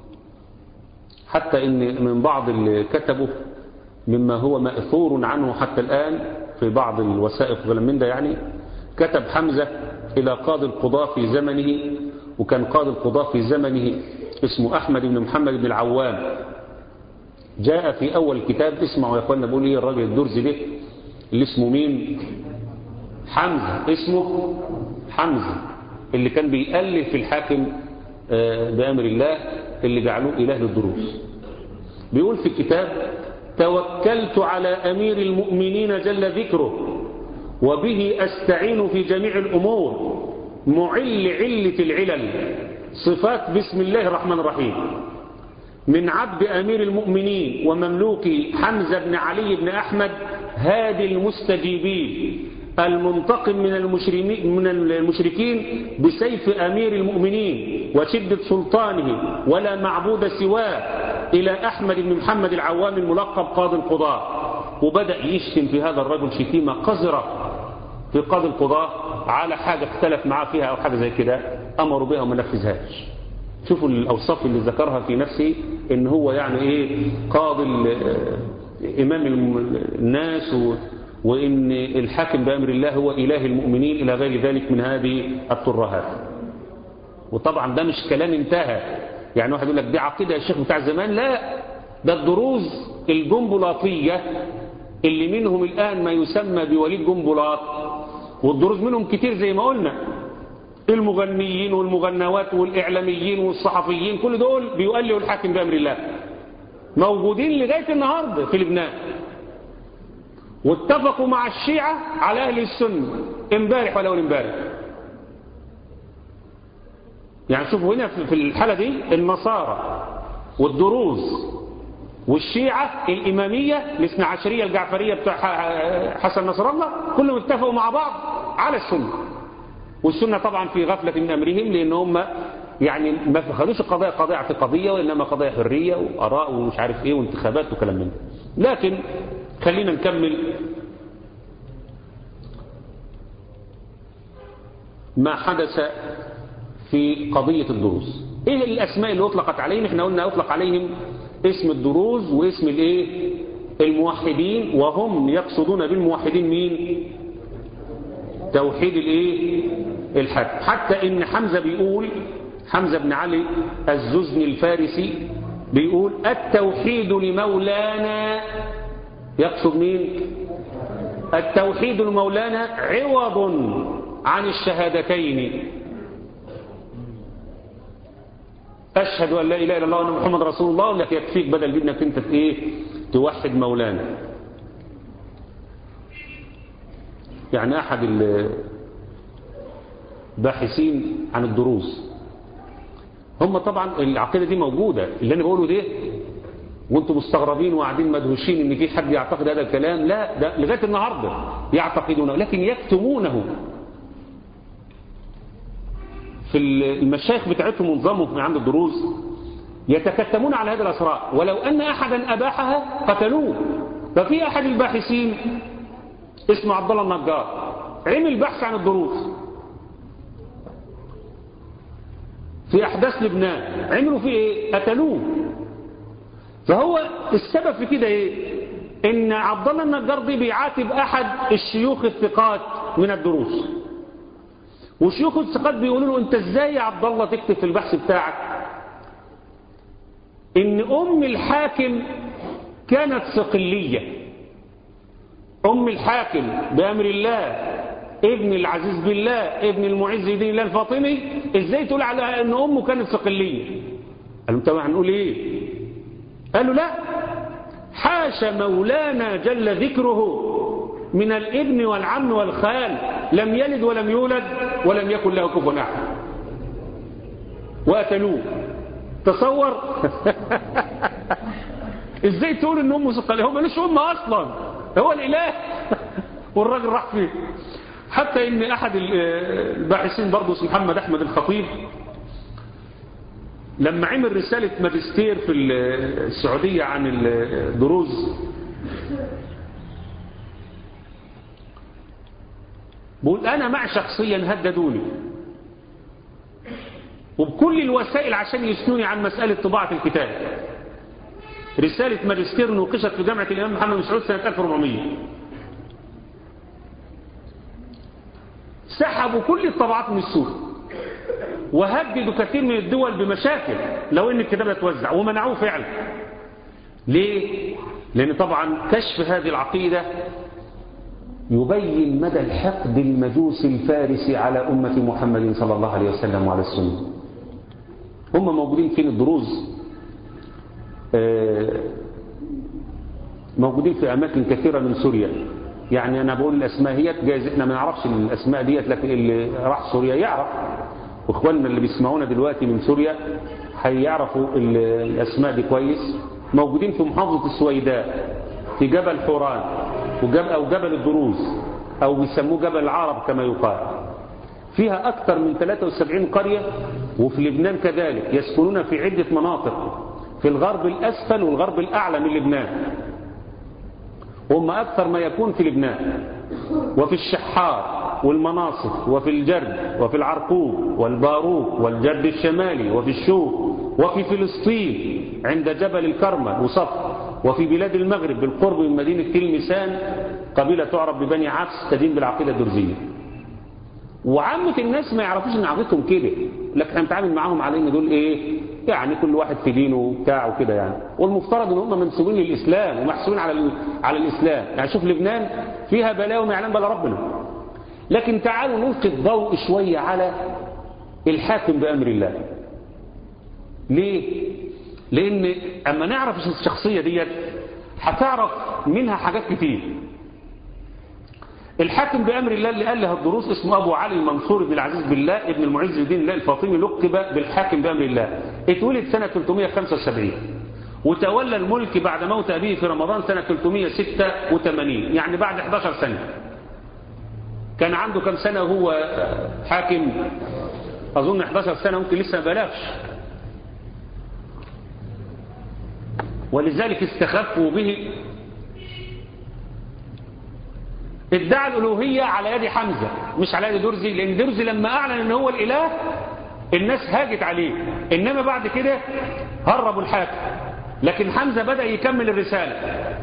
حتى ان من بعض اللي كتبوا مما هو مأثور عنه حتى الآن في بعض الوثائق من ده يعني كتب حمزة إلى قاضي القضاء في زمنه وكان قاضي القضاء في زمنه اسمه أحمد بن محمد بن العوام جاء في أول كتاب اسمعوا يا أخوانا بقول إيه الراجل الدرزي ده اللي اسمه مين حمزة اسمه حمزة اللي كان بيألف في الحاكم بأمر الله اللي جعلوه إله للدروس بيقول في الكتاب توكلت على أمير المؤمنين جل ذكره وبه أستعين في جميع الأمور معل علة العلل صفات بسم الله الرحمن الرحيم من عبد أمير المؤمنين ومملوك حمزة بن علي بن أحمد هادي المستجيبين المنتقم من من المشركين بسيف أمير المؤمنين وشدة سلطانه ولا معبود سواه إلى أحمد بن محمد العوام الملقب قاضي القضاء وبدأ يشتم في هذا الرجل شتيمة قذرة في قاضي القضاء على حاجة اختلف معاه فيها أو حاجة زي كده أمروا بها وما نفذهاش شوفوا الأوصاف اللي ذكرها في نفسه إن هو يعني إيه قاضي إمام الناس و وإن الحاكم بأمر الله هو إله المؤمنين إلى غير ذلك من هذه الترهات وطبعا ده مش كلام انتهى يعني واحد يقول لك دي عقيدة يا شيخ بتاع زمان لا ده الدروز الجنبلاطية اللي منهم الآن ما يسمى بوليد جنبلاط والدروز منهم كتير زي ما قلنا المغنيين والمغنوات والإعلاميين والصحفيين كل دول بيؤلوا الحاكم بأمر الله موجودين لغاية النهاردة في لبنان واتفقوا مع الشيعة على أهل السنة امبارح ولا امبارح يعني شوفوا هنا في الحالة دي النصارى والدروز والشيعة الإمامية الاثنى عشرية الجعفرية بتاع حسن نصر الله كلهم اتفقوا مع بعض على السنة والسنة طبعا في غفلة من أمرهم لأن هم يعني ما خدوش القضايا قضايا اعتقادية وإنما قضايا حرية وآراء ومش عارف إيه وانتخابات وكلام من ده لكن خلينا نكمل ما حدث في قضية الدروز ايه الاسماء اللي اطلقت عليهم احنا قلنا اطلق عليهم اسم الدروز واسم الايه الموحدين وهم يقصدون بالموحدين مين توحيد الايه الحد حتى ان حمزة بيقول حمزة بن علي الززني الفارسي بيقول التوحيد لمولانا يقصد مين التوحيد لمولانا عوض عن الشهادتين أشهد أن لا إله إلا الله وأن محمد رسول الله لك يكفيك بدل منك أنت إيه توحد مولانا يعني أحد الباحثين عن الدروز هم طبعا العقيدة دي موجودة اللي أنا بقوله ده وانتم مستغربين وقاعدين مدهوشين ان في حد يعتقد هذا الكلام لا ده لغايه النهارده يعتقدونه لكن يكتمونه في المشايخ بتاعتهم ونظامهم من عند الدروز يتكتمون على هذه الأسرار ولو أن أحدا أباحها قتلوه ففي أحد الباحثين اسمه عبد الله النجار عمل بحث عن الدروز في أحداث لبنان عملوا فيه إيه؟ قتلوه فهو السبب في كده إيه؟ إن عبد الله النجار دي بيعاتب أحد الشيوخ الثقات من الدروس وشيوخ الثقات بيقولوا له انت ازاي يا عبد الله تكتب في البحث بتاعك ان ام الحاكم كانت صقلية ام الحاكم بامر الله ابن العزيز بالله ابن المعز دين الله الفاطمي ازاي تقول على ان امه كانت صقلية قالوا انت هنقول ايه قالوا لا حاشا مولانا جل ذكره من الابن والعم والخال لم يلد ولم يولد ولم يكن له كفوا احد وقتلوه تصور ازاي تقول ان امه صقليه هو مالوش امه اصلا هو الاله والراجل راح فيه حتى ان احد الباحثين برضه اسمه محمد احمد الخطيب لما عمل رسالة ماجستير في السعودية عن الدروز بقول أنا مع شخصيا هددوني وبكل الوسائل عشان يسنوني عن مسألة طباعة الكتاب رسالة ماجستير نوقشت في جامعة الإمام محمد بن سعود سنة 1400 سحبوا كل الطبعات من السوق وهددوا كثير من الدول بمشاكل لو ان الكتاب يتوزع ومنعوه فعلا ليه؟ لأن طبعا كشف هذه العقيدة يبين مدى الحقد المجوس الفارسي على أمة محمد صلى الله عليه وسلم وعلى السنة هم موجودين فين الدروز موجودين في أماكن كثيرة من سوريا يعني أنا بقول الأسماء هي جايز إحنا ما نعرفش الأسماء ديت لكن اللي راح سوريا يعرف واخواننا اللي بيسمعونا دلوقتي من سوريا هيعرفوا الأسماء دي كويس موجودين في محافظة السويداء في جبل حوران وجبل أو جبل الدروز أو بيسموه جبل العرب كما يقال فيها أكثر من 73 قرية وفي لبنان كذلك يسكنون في عدة مناطق في الغرب الأسفل والغرب الأعلى من لبنان هم أكثر ما يكون في لبنان وفي الشحار والمناصف وفي الجرد وفي العرقوب والباروك والجرد الشمالي وفي الشوك وفي فلسطين عند جبل الكرمل وصف وفي بلاد المغرب بالقرب من مدينة تلمسان قبيلة تعرف ببني عبس تدين بالعقيدة الدرزية وعامة الناس ما يعرفوش ان عقيدتهم كده لكن احنا بنتعامل معاهم على ان دول ايه يعني كل واحد في دينه وبتاع وكده يعني والمفترض ان هم منسوبين للاسلام ومحسوبين على على الاسلام يعني شوف لبنان فيها بلاوي ما يعلم بلا ربنا لكن تعالوا نلقي الضوء شوية على الحاكم بأمر الله ليه؟ لأن أما نعرف الشخصية ديت هتعرف منها حاجات كتير الحاكم بأمر الله اللي قال لها الدروس اسمه أبو علي المنصور بن العزيز بالله ابن المعز الدين الله الفاطمي لقب بالحاكم بأمر الله اتولد سنة 375 وتولى الملك بعد موت أبيه في رمضان سنة 386 يعني بعد 11 سنة كان عنده كم سنة وهو حاكم أظن 11 سنة ممكن لسه ما بلغش ولذلك استخفوا به ادعى الألوهية على يد حمزة مش على يد درزي لأن درزي لما أعلن أنه هو الإله الناس هاجت عليه إنما بعد كده هربوا الحاكم لكن حمزة بدأ يكمل الرسالة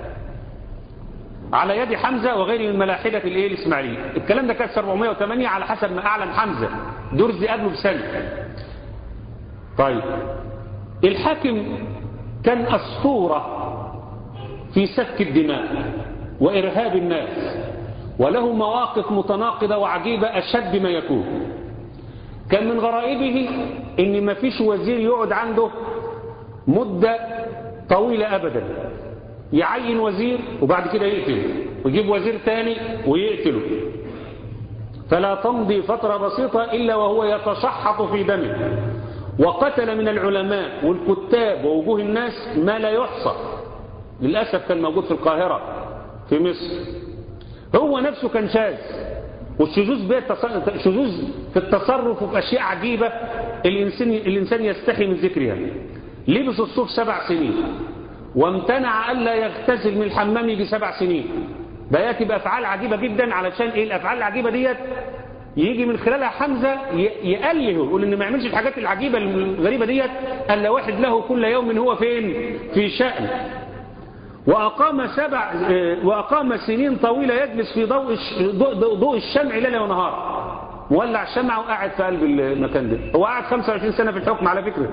على يد حمزة وغيره من ملاحدة الايه الإسماعيلية الكلام ده كان 408 على حسب ما أعلن حمزة درزي قبله بسنة طيب الحاكم كان أسطورة في سفك الدماء وإرهاب الناس وله مواقف متناقضة وعجيبة أشد ما يكون كان من غرائبه ان ما فيش وزير يقعد عنده مدة طويلة أبدا يعين وزير وبعد كده يقتله ويجيب وزير تاني ويقتله فلا تمضي فترة بسيطة إلا وهو يتشحط في دمه وقتل من العلماء والكتاب ووجوه الناس ما لا يحصى للأسف كان موجود في القاهرة في مصر هو نفسه كان شاذ والشذوذ شذوذ في التصرف وفي أشياء عجيبة الإنسان, الإنسان يستحي من ذكرها لبس الصوف سبع سنين وامتنع ألا يغتسل من الحمام يجي سبع سنين بياتي بأفعال عجيبة جدا علشان إيه الأفعال العجيبة ديت يجي من خلالها حمزة يأله يقول إن ما يعملش الحاجات العجيبة الغريبة ديت ألا واحد له كل يوم هو فين في شأن وأقام سبع وأقام سنين طويلة يجلس في ضوء ضوء الشمع ليلا ونهار مولع الشمع وقاعد في قلب المكان ده هو قاعد 25 سنة في الحكم على فكرة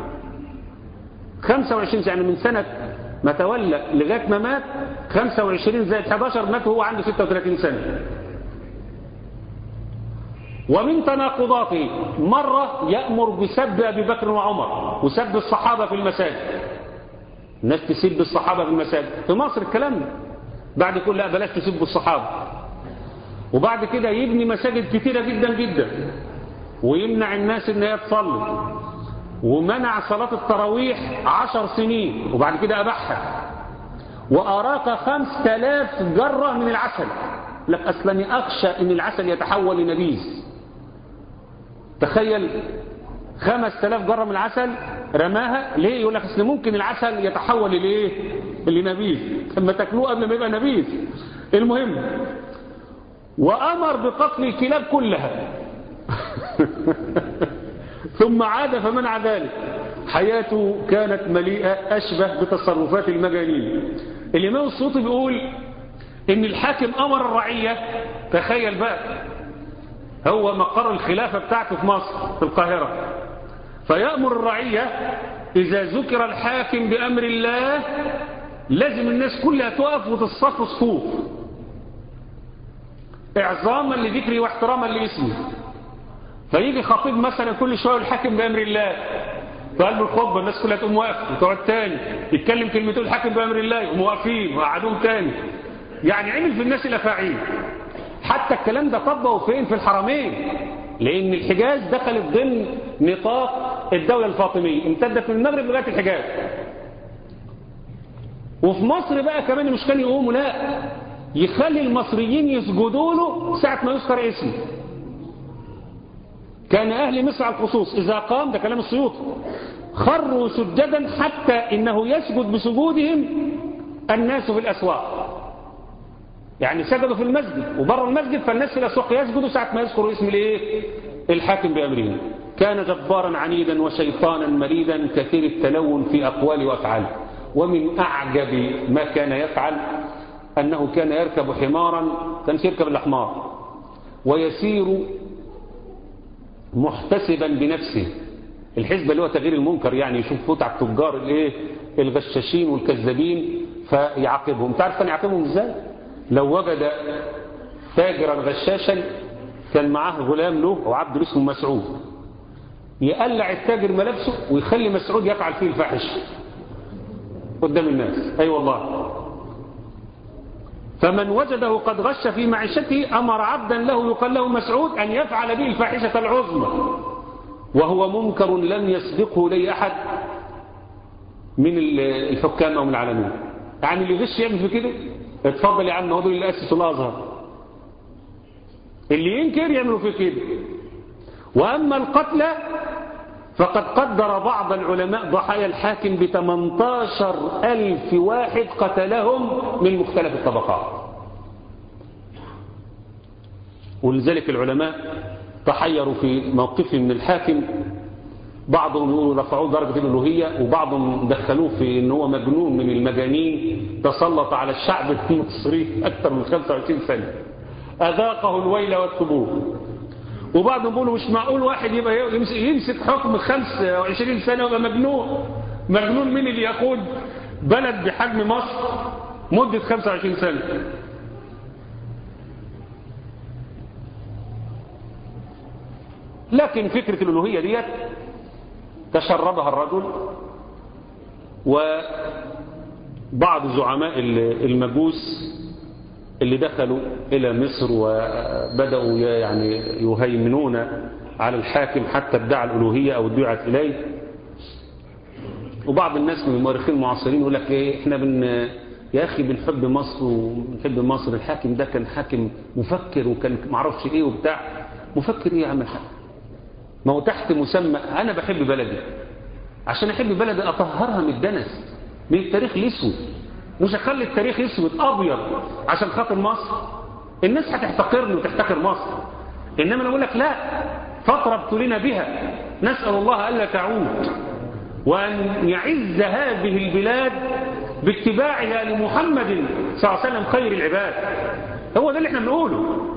25 سنة يعني من سنة ما تولى لغاية ما مات 25 زائد 11 مات وهو عنده 36 سنة ومن تناقضاته مرة يأمر بسب أبي بكر وعمر وسب الصحابة في المساجد الناس تسب الصحابة في المساجد في مصر الكلام ده بعد كل لا بلاش تسبوا الصحابة وبعد كده يبني مساجد كتيرة جدا جدا ويمنع الناس ان هي تصلي ومنع صلاة التراويح عشر سنين وبعد كده أبحها وأراك خمس تلاف جرة من العسل لك أصلا أخشى أن العسل يتحول لنبيذ تخيل خمس تلاف جرة من العسل رماها ليه يقول لك اصل ممكن العسل يتحول لإيه لنبيذ لما تاكلوه قبل ما يبقى نبيذ المهم وأمر بقتل الكلاب كلها ثم عاد فمنع ذلك حياته كانت مليئة أشبه بتصرفات المجانين الإمام الصوتي بيقول إن الحاكم أمر الرعية تخيل بقى هو مقر الخلافة بتاعته في مصر في القاهرة فيأمر الرعية إذا ذكر الحاكم بأمر الله لازم الناس كلها تقف وتصف صفوف إعظاما لذكره واحتراما لاسمه فيجي خطيب مثلا كل شوية الحاكم بأمر الله فقال له الخطبة الناس كلها تقوم واقفة وتقعد تاني يتكلم كلمتين الحاكم بأمر الله يقوموا واقفين وقعدوهم تاني يعني عمل في الناس الأفاعيل حتى الكلام ده طبقه فين في الحرمين لأن الحجاز دخلت ضمن نطاق الدولة الفاطمية امتدت من المغرب لغاية الحجاز وفي مصر بقى كمان مش كان يقوموا لا يخلي المصريين يسجدوا له ساعة ما يذكر اسمه كان أهل مصر على الخصوص إذا قام ده كلام السيوطي خروا سجدا حتى إنه يسجد بسجودهم الناس في الأسواق يعني سجدوا في المسجد وبره المسجد فالناس في الأسواق يسجدوا ساعة ما يذكروا اسم الايه الحاكم بأمره كان جبارا عنيدا وشيطانا مريدا كثير التلون في أقواله وأفعاله ومن أعجب ما كان يفعل أنه كان يركب حمارا كان يركب الأحمار ويسير محتسبا بنفسه الحزب اللي هو تغيير المنكر يعني يشوف فتع التجار الايه الغشاشين والكذابين فيعاقبهم تعرف كان يعاقبهم ازاي لو وجد تاجرا غشاشا كان معاه غلام له وعبد اسمه مسعود يقلع التاجر ملابسه ويخلي مسعود يفعل فيه الفاحش قدام الناس اي أيوة والله فمن وجده قد غش في معيشته أمر عبدا له يقال له مسعود أن يفعل به الفاحشة العظمى وهو منكر لم يسبقه لي أحد من الحكام أو من العالمين يعني اللي يغش يعمل في كده اتفضل يا عم هو دول اللي أسسوا الأزهر اللي ينكر يعملوا في كده وأما القتلى فقد قدر بعض العلماء ضحايا الحاكم ب 18 ألف واحد قتلهم من مختلف الطبقات ولذلك العلماء تحيروا في موقفهم من الحاكم بعضهم يقولوا رفعوه درجة الألوهية وبعضهم دخلوه في ان هو مجنون من المجانين تسلط على الشعب المصري أكثر من 25 سنة أذاقه الويل والثبور وبعضهم يقولوا مش معقول واحد يبقى يمسك, يمسك حكم 25 سنة ويبقى مجنون مجنون مين اللي يقود بلد بحجم مصر مدة 25 سنة لكن فكرة الألوهية ديت تشربها الرجل وبعض زعماء المجوس اللي دخلوا إلى مصر وبدأوا يعني يهيمنون على الحاكم حتى ادعى الألوهية أو ادعت إليه وبعض الناس من المؤرخين المعاصرين يقول لك ايه احنا بن يا اخي بنحب مصر وبنحب مصر الحاكم ده كان حاكم مفكر وكان معرفش ايه وبتاع مفكر ايه يا عم الحاكم ما هو تحت مسمى انا بحب بلدي عشان احب بلدي اطهرها من الدنس من التاريخ الاسود مش اخلي التاريخ اسود ابيض عشان خاطر مصر الناس هتحتقرني وتحتقر مصر انما انا اقول لك لا فتره ابتلينا بها نسال الله الا تعود وان يعز هذه البلاد باتباعها لمحمد صلى الله عليه وسلم خير العباد هو ده اللي احنا بنقوله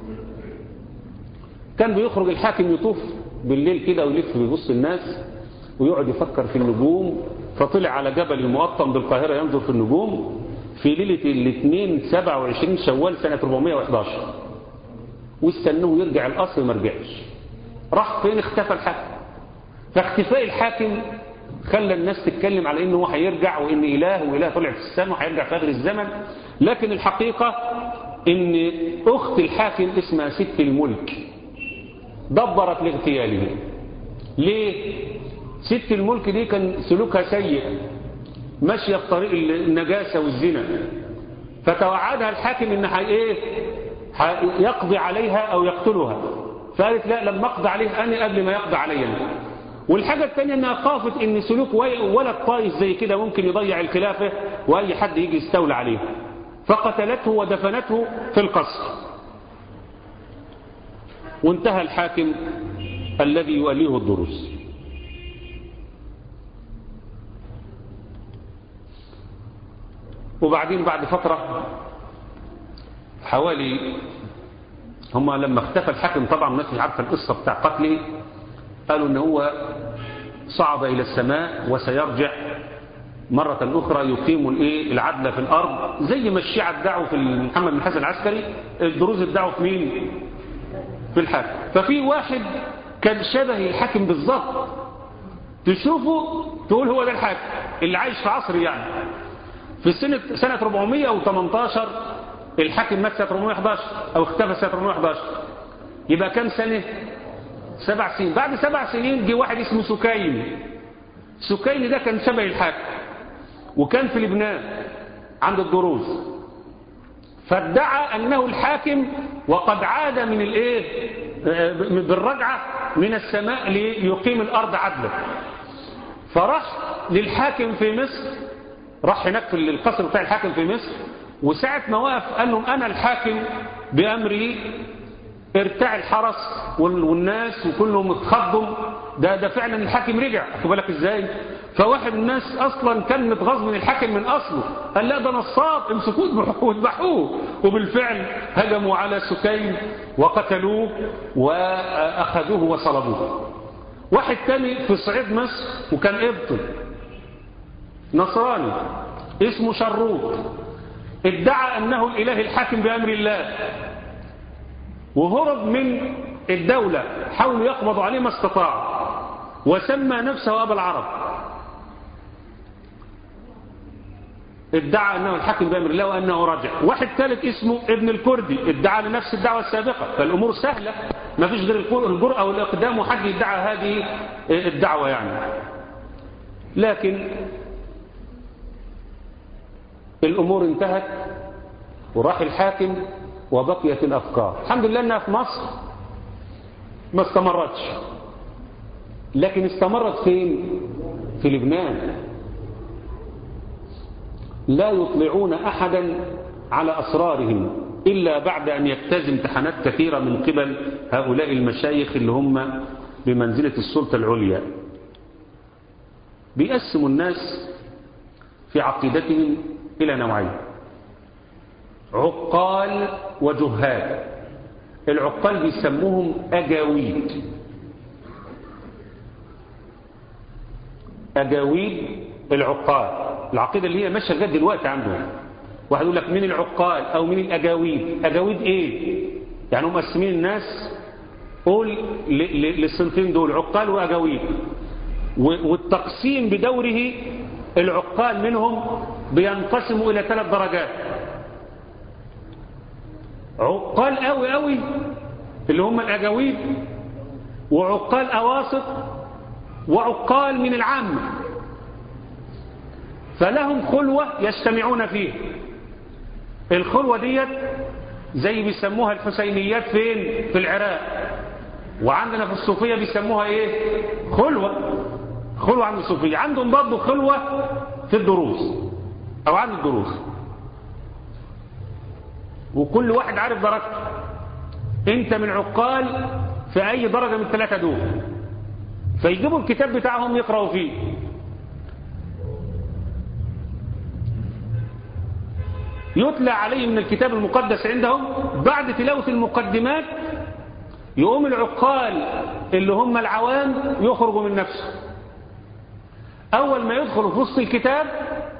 كان بيخرج الحاكم يطوف بالليل كده ويلف ويبص الناس ويقعد يفكر في النجوم فطلع على جبل المقطم بالقاهرة ينظر في النجوم في ليلة الاثنين 27 شوال سنة 411 واستنوه يرجع القصر ما رجعش راح فين اختفى الحاكم فاختفاء الحاكم خلى الناس تتكلم على انه هو هيرجع وان اله واله طلع في السماء وهيرجع في اخر الزمن لكن الحقيقة ان اخت الحاكم اسمها ست الملك دبرت لاغتياله ليه ست الملك دي كان سلوكها سيء ماشية في طريق النجاسة والزنا فتوعدها الحاكم ان حي ايه يقضي عليها او يقتلها فقالت لا لما اقضي عليه انا قبل ما يقضي عليا والحاجة الثانية انها خافت ان سلوك ولد طايش زي كده ممكن يضيع الخلافة واي حد يجي يستولى عليه فقتلته ودفنته في القصر وانتهى الحاكم الذي يؤليه الدروس وبعدين بعد فترة حوالي هم لما اختفى الحاكم طبعا الناس مش عارفه القصة بتاع قتله قالوا ان هو صعد الى السماء وسيرجع مرة أخرى يقيم الايه العدل في الأرض زي ما الشيعة ادعوا في محمد بن حسن العسكري الدروز ادعوا في مين في الحاكم ففي واحد كان شبه الحاكم بالظبط تشوفه تقول هو ده الحاكم اللي عايش في عصر يعني في سنة سنة 418 الحاكم مات سنة 411 أو اختفى سنة 411 يبقى كم سنة سبع سنين بعد سبع سنين جه واحد اسمه سكين سكين ده كان شبه الحاكم وكان في لبنان عند الدروز فادعى أنه الحاكم وقد عاد من الايه بالرجعة من السماء ليقيم الأرض عدلا فراح للحاكم في مصر راح هناك في القصر بتاع الحاكم في مصر وساعة ما وقف قال لهم أنا الحاكم بأمري ارتاع الحرس والناس وكلهم اتخضوا ده ده فعلا الحاكم رجع خد بالك ازاي فواحد من الناس اصلا كان متغاظ من الحاكم من اصله قال لا ده نصاب امسكوه واذبحوه وبالفعل هجموا على سكين وقتلوه واخذوه وصلبوه واحد تاني في صعيد مصر وكان ابطل نصراني اسمه شروط ادعى انه الاله الحاكم بامر الله وهرب من الدولة حاولوا يقبضوا عليه ما استطاعوا وسمى نفسه أبا العرب ادعى أنه الحاكم بأمر الله وأنه رجع واحد ثالث اسمه ابن الكردي ادعى لنفس الدعوة السابقة فالأمور سهلة ما فيش غير الجرأة والإقدام وحد يدعى هذه الدعوة يعني لكن الأمور انتهت وراح الحاكم وبقيت الأفكار الحمد لله أنها في مصر ما استمرتش لكن استمرت فين في لبنان لا يطلعون أحدا على أسرارهم إلا بعد أن يجتاز امتحانات كثيرة من قبل هؤلاء المشايخ اللي هم بمنزلة السلطة العليا بيقسموا الناس في عقيدتهم إلى نوعين عقال وجهال العقال بيسموهم أجاويد أجاويد العقال العقيدة اللي هي ماشية لغايه دلوقتي عندهم واحد يقول لك مين العقال أو مين الأجاويد أجاويد إيه يعني هم مقسمين الناس قول للصنفين دول عقال وأجاويد والتقسيم بدوره العقال منهم بينقسموا إلى ثلاث درجات عقال قوي قوي اللي هم الأجاويد وعقال أواسط وعقال من العامة فلهم خلوة يجتمعون فيه الخلوة ديت زي بيسموها الحسينيات فين في العراق وعندنا في الصوفية بيسموها ايه خلوة خلوة عند الصوفية عندهم برضه خلوة في الدروس او عند الدروس وكل واحد عارف درجته انت من عقال في اي درجة من الثلاثة دول فيجيبوا الكتاب بتاعهم يقرأوا فيه يتلى عليه من الكتاب المقدس عندهم بعد تلاوة المقدمات يقوم العقال اللي هم العوام يخرجوا من نفسه أول ما يدخلوا في وسط الكتاب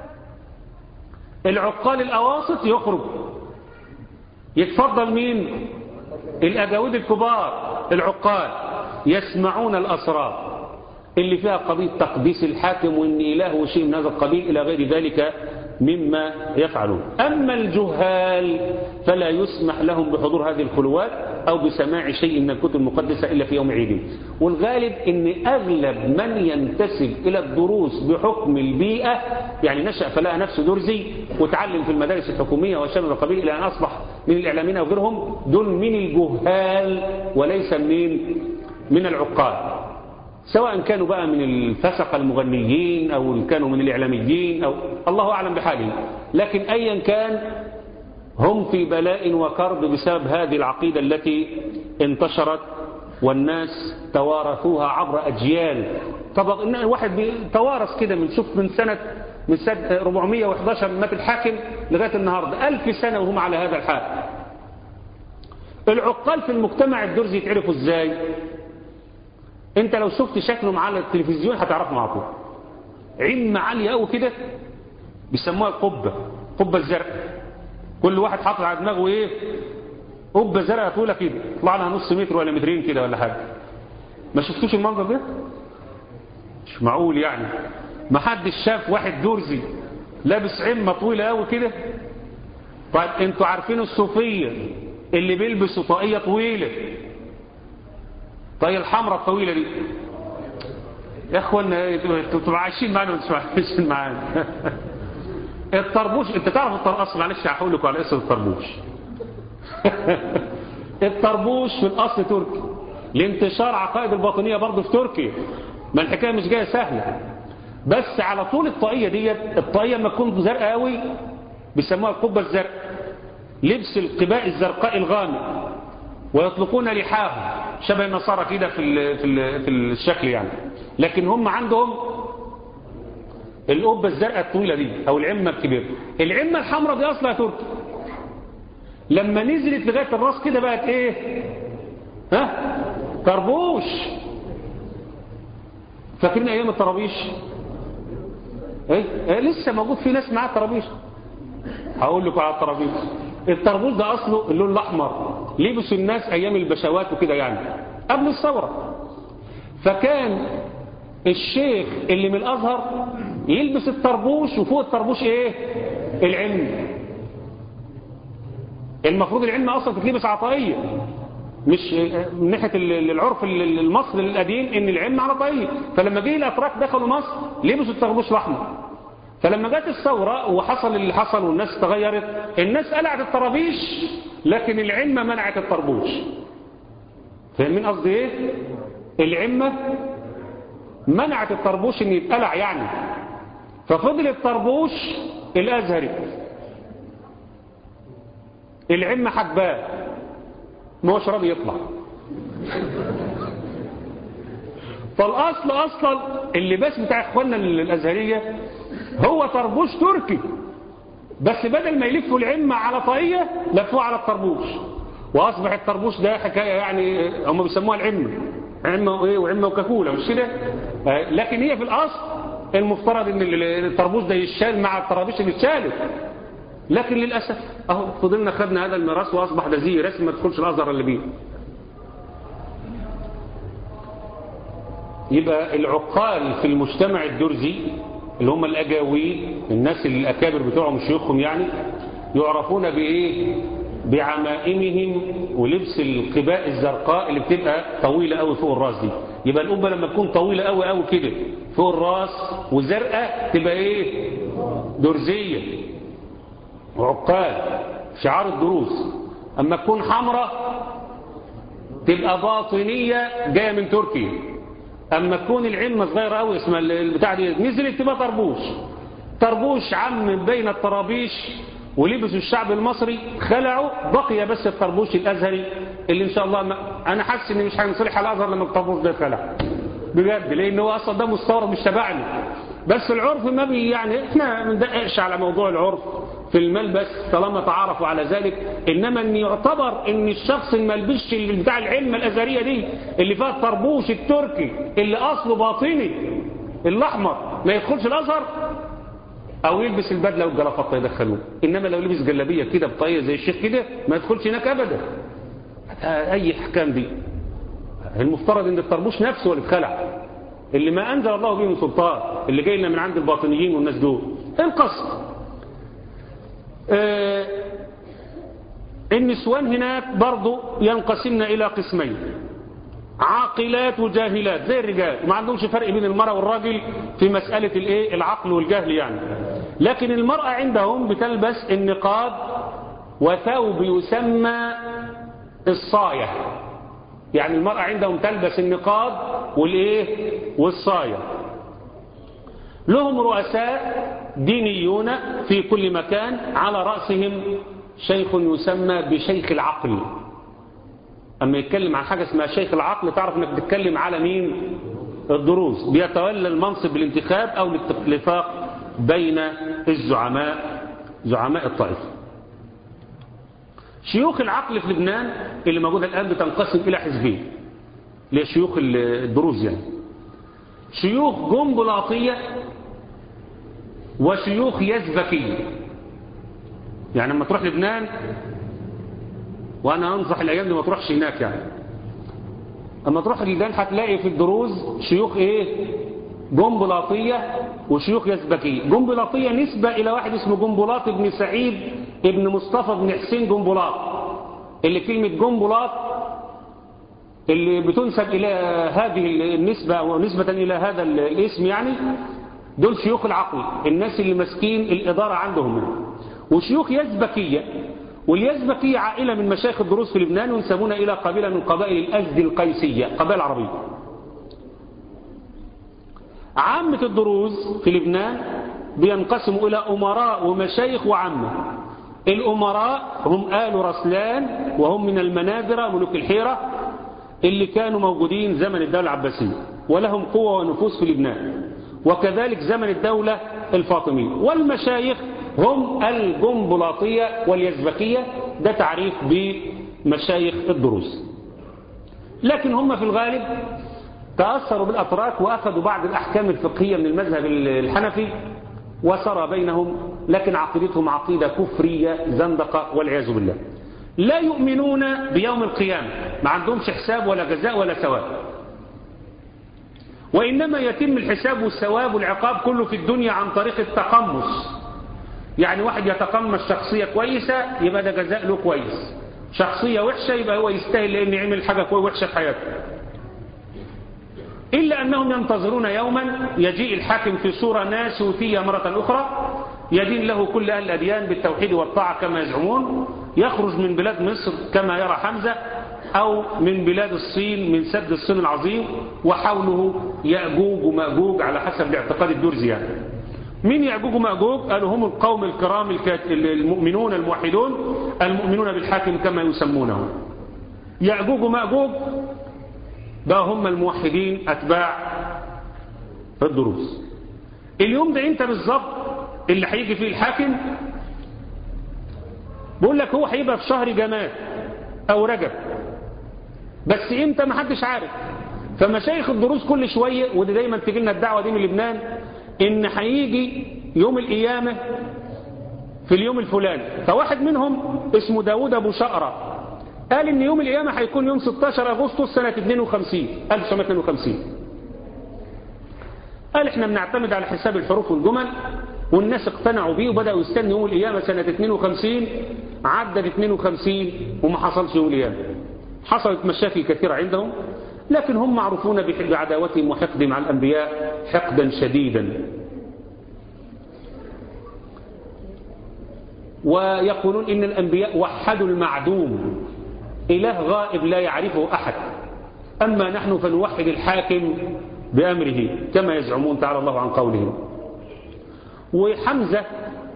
العقال الأواسط يخرج يتفضل مين الأجاويد الكبار العقال يسمعون الأسرار اللي فيها قضية تقديس الحاكم وإن إله وشيء من هذا القبيل إلى غير ذلك مما يفعلون أما الجهال فلا يسمح لهم بحضور هذه الخلوات أو بسماع شيء من الكتب المقدسة إلا في يوم عيد والغالب أن أغلب من ينتسب إلى الدروس بحكم البيئة يعني نشأ فلقى نفسه درزي وتعلم في المدارس الحكومية وشمل القبيل إلى أن أصبح من الإعلاميين وغيرهم دول من الجهال وليس من من العقال سواء كانوا بقى من الفسقة المغنيين أو كانوا من الإعلاميين أو الله أعلم بحالهم لكن أيا كان هم في بلاء وكرب بسبب هذه العقيدة التي انتشرت والناس توارثوها عبر أجيال طبعا واحد توارث كده من شوف من سنة من سنة 411 مات الحاكم لغاية النهاردة ألف سنة وهم على هذا الحال العقال في المجتمع الدرزي يتعرفوا ازاي انت لو شفت شكلهم على التلفزيون هتعرفهم على طول عمة عالية قوي كده بيسموها القبة قبة الزرق كل واحد حاطط على دماغه ايه قبة زرقاء طويلة كده طلع لها نص متر ولا مترين كده ولا حاجة ما شفتوش المنظر ده مش معقول يعني ما حدش شاف واحد درزي لابس عمة طويلة قوي كده طيب انتوا عارفين الصوفية اللي بيلبسوا طاقية طويلة طاقية الحمراء الطويلة دي يا اخوانا انتوا عايشين معانا وانتوا عايشين معانا الطربوش انت تعرف الطربوش معلش هحول لكم على اسم الطربوش الطربوش في الاصل تركي لانتشار عقائد الباطنية برضه في تركيا ما الحكاية مش جاية سهلة بس على طول الطاقية ديت الطاقية لما تكون زرقاء قوي بيسموها القبة الزرقاء لبس القباء الزرقاء الغامق ويطلقون لحاهم شبه النصارى كده في ال في ال في الشكل يعني لكن هم عندهم القبة الزرقاء الطويلة دي أو العمة الكبيرة العمة الحمراء دي أصلها تركي لما نزلت لغاية الراس كده بقت إيه ها طربوش فاكرين أيام الطرابيش إيه؟ إيه لسه موجود في ناس معاه طرابيش هقول لكم على الطرابيش الطربوش ده أصله اللون الأحمر لبسوا الناس أيام البشوات وكده يعني قبل الثورة فكان الشيخ اللي من الأزهر يلبس الطربوش وفوق الطربوش ايه العلم المفروض العلم اصلا تتلبس عطائية مش من ناحية العرف المصري القديم ان العلم عطائية فلما جه الاتراك دخلوا مصر لبسوا الطربوش الاحمر فلما جت الثورة وحصل اللي حصل والناس تغيرت الناس قلعت الطرابيش لكن العمة منعت الطربوش فاهمين قصدي ايه العمة منعت الطربوش ان يتقلع يعني ففضل الطربوش الازهري العمة حباه ما هوش راضي يطلع فالاصل اصلا اللباس بتاع اخواننا الازهريه هو طربوش تركي بس بدل ما يلفوا العمة على طاقية لفوه على الطربوش واصبح الطربوش ده حكايه يعني هم بيسموها العمه عمه وايه وعمه وكاكوله مش كده لكن هي في الاصل المفترض ان الطربوش ده يشال مع الطرابيش اللي اتشالت لكن للاسف اهو فضلنا خدنا هذا الميراث واصبح ده زي رسم ما تدخلش الازهر اللي بيه يبقى العقال في المجتمع الدرزي اللي هم الاجاوي الناس اللي الاكابر بتوعهم شيوخهم يعني يعرفون بايه بعمائمهم ولبس القباء الزرقاء اللي بتبقى طويلة قوي فوق الراس دي يبقى القبة لما تكون طويلة قوي قوي كده فوق الراس وزرقاء تبقى ايه درزية وعقال شعار الدروس اما تكون حمراء تبقى باطنية جاية من تركيا اما تكون العمة صغيرة قوي اسمها البتاع دي نزلت تبقى طربوش طربوش عم بين الطرابيش ولبسوا الشعب المصري خلعوا بقي بس الطربوش الازهري اللي ان شاء الله ما انا حاسس ان مش هنصلح على الازهر لما الطربوش ده يتخلع بجد لان هو اصلا ده مستورد مش تبعنا بس العرف ما بي يعني احنا ما ندققش على موضوع العرف في الملبس طالما تعارفوا على ذلك انما ان يعتبر ان الشخص ما يلبسش بتاع العلم الازهريه دي اللي فيها الطربوش التركي اللي اصله باطني الاحمر ما يدخلش الازهر او يلبس البدله والجرافطه يدخلوه انما لو لبس جلابيه كده بطاقيه زي الشيخ كده ما يدخلش هناك ابدا اي احكام دي المفترض ان الطربوش نفسه اللي اتخلع اللي ما انزل الله به من سلطان اللي جاي لنا من عند الباطنيين والناس دول القصد آه النسوان هناك برضو ينقسمن الى قسمين عاقلات وجاهلات زي الرجال ما عندهمش فرق بين المرأة والراجل في مسألة الايه العقل والجهل يعني لكن المرأة عندهم بتلبس النقاب وثوب يسمى الصاية يعني المرأة عندهم تلبس النقاب والايه والصاية لهم رؤساء دينيون في كل مكان على رأسهم شيخ يسمى بشيخ العقل أما يتكلم عن حاجة اسمها شيخ العقل تعرف أنك بتتكلم على مين الدروس بيتولى المنصب بالانتخاب أو الاتفاق بين الزعماء زعماء الطائفة شيوخ العقل في لبنان اللي موجودة الآن بتنقسم إلى حزبين اللي شيوخ الدروز يعني شيوخ جنبلاطية وشيوخ يزبكية يعني لما تروح لبنان وانا انصح الايام دي ما تروحش هناك يعني اما تروح لبنان هتلاقي في الدروز شيوخ ايه جنبلاطية وشيوخ يزبكية جنبلاطية نسبة الى واحد اسمه جنبلاط ابن سعيد ابن مصطفى بن حسين جنبلاط اللي كلمة جنبلاط اللي بتنسب الى هذه النسبة او نسبة الى هذا الاسم يعني دول شيوخ العقل الناس اللي ماسكين الادارة عندهم وشيوخ يزبكية واليزبكية عائلة من مشايخ الدروس في لبنان وينسبون إلى قبيلة من قبائل الأزد القيسية قبائل عربية عامة الدروز في لبنان بينقسموا إلى أمراء ومشايخ وعامة الأمراء هم آل رسلان وهم من المنابرة ملوك الحيرة اللي كانوا موجودين زمن الدولة العباسية ولهم قوة ونفوذ في لبنان وكذلك زمن الدولة الفاطمية والمشايخ هم الجنبلاطية واليزبكية ده تعريف بمشايخ الدروز لكن هم في الغالب تأثروا بالأتراك وأخذوا بعض الأحكام الفقهية من المذهب الحنفي وسرى بينهم لكن عقيدتهم عقيدة كفرية زندقة والعياذ بالله لا يؤمنون بيوم القيامة ما عندهمش حساب ولا جزاء ولا ثواب وإنما يتم الحساب والثواب والعقاب كله في الدنيا عن طريق التقمص يعني واحد يتقمص شخصية كويسة يبقى ده جزاء له كويس شخصية وحشة يبقى هو يستاهل لأن يعمل حاجة كويسة وحشة في حياته إلا أنهم ينتظرون يوما يجيء الحاكم في صورة ناسوتية مرة أخرى يدين له كل أهل الأديان بالتوحيد والطاعة كما يزعمون يخرج من بلاد مصر كما يرى حمزة أو من بلاد الصين من سد الصين العظيم وحوله يأجوج ومأجوج على حسب الاعتقاد الدرزي يعني مين يأجوج ومأجوج قالوا هم القوم الكرام المؤمنون الموحدون المؤمنون بالحاكم كما يسمونه يأجوج ومأجوج بقى هم الموحدين أتباع الدروس اليوم ده انت بالظبط اللي هيجي فيه الحاكم بقول لك هو هيبقى في شهر جماد او رجب بس امتى ما حدش عارف فمشايخ الدروس كل شوية ودي دايما تجي لنا الدعوة دي من لبنان ان هيجي يوم القيامة في اليوم الفلاني فواحد منهم اسمه داود ابو شقرة قال ان يوم القيامة هيكون يوم 16 اغسطس سنة 52 1952 قال احنا بنعتمد على حساب الحروف والجمل والناس اقتنعوا بيه وبدأوا يستنوا يوم القيامة سنة 52 عدت 52 وما حصلش يوم القيامة حصلت مشاكل كثيرة عندهم لكن هم معروفون بعداوتهم وحقدهم على الأنبياء حقدا شديدا ويقولون إن الأنبياء وحدوا المعدوم إله غائب لا يعرفه أحد أما نحن فنوحد الحاكم بأمره كما يزعمون تعالى الله عن قولهم وحمزة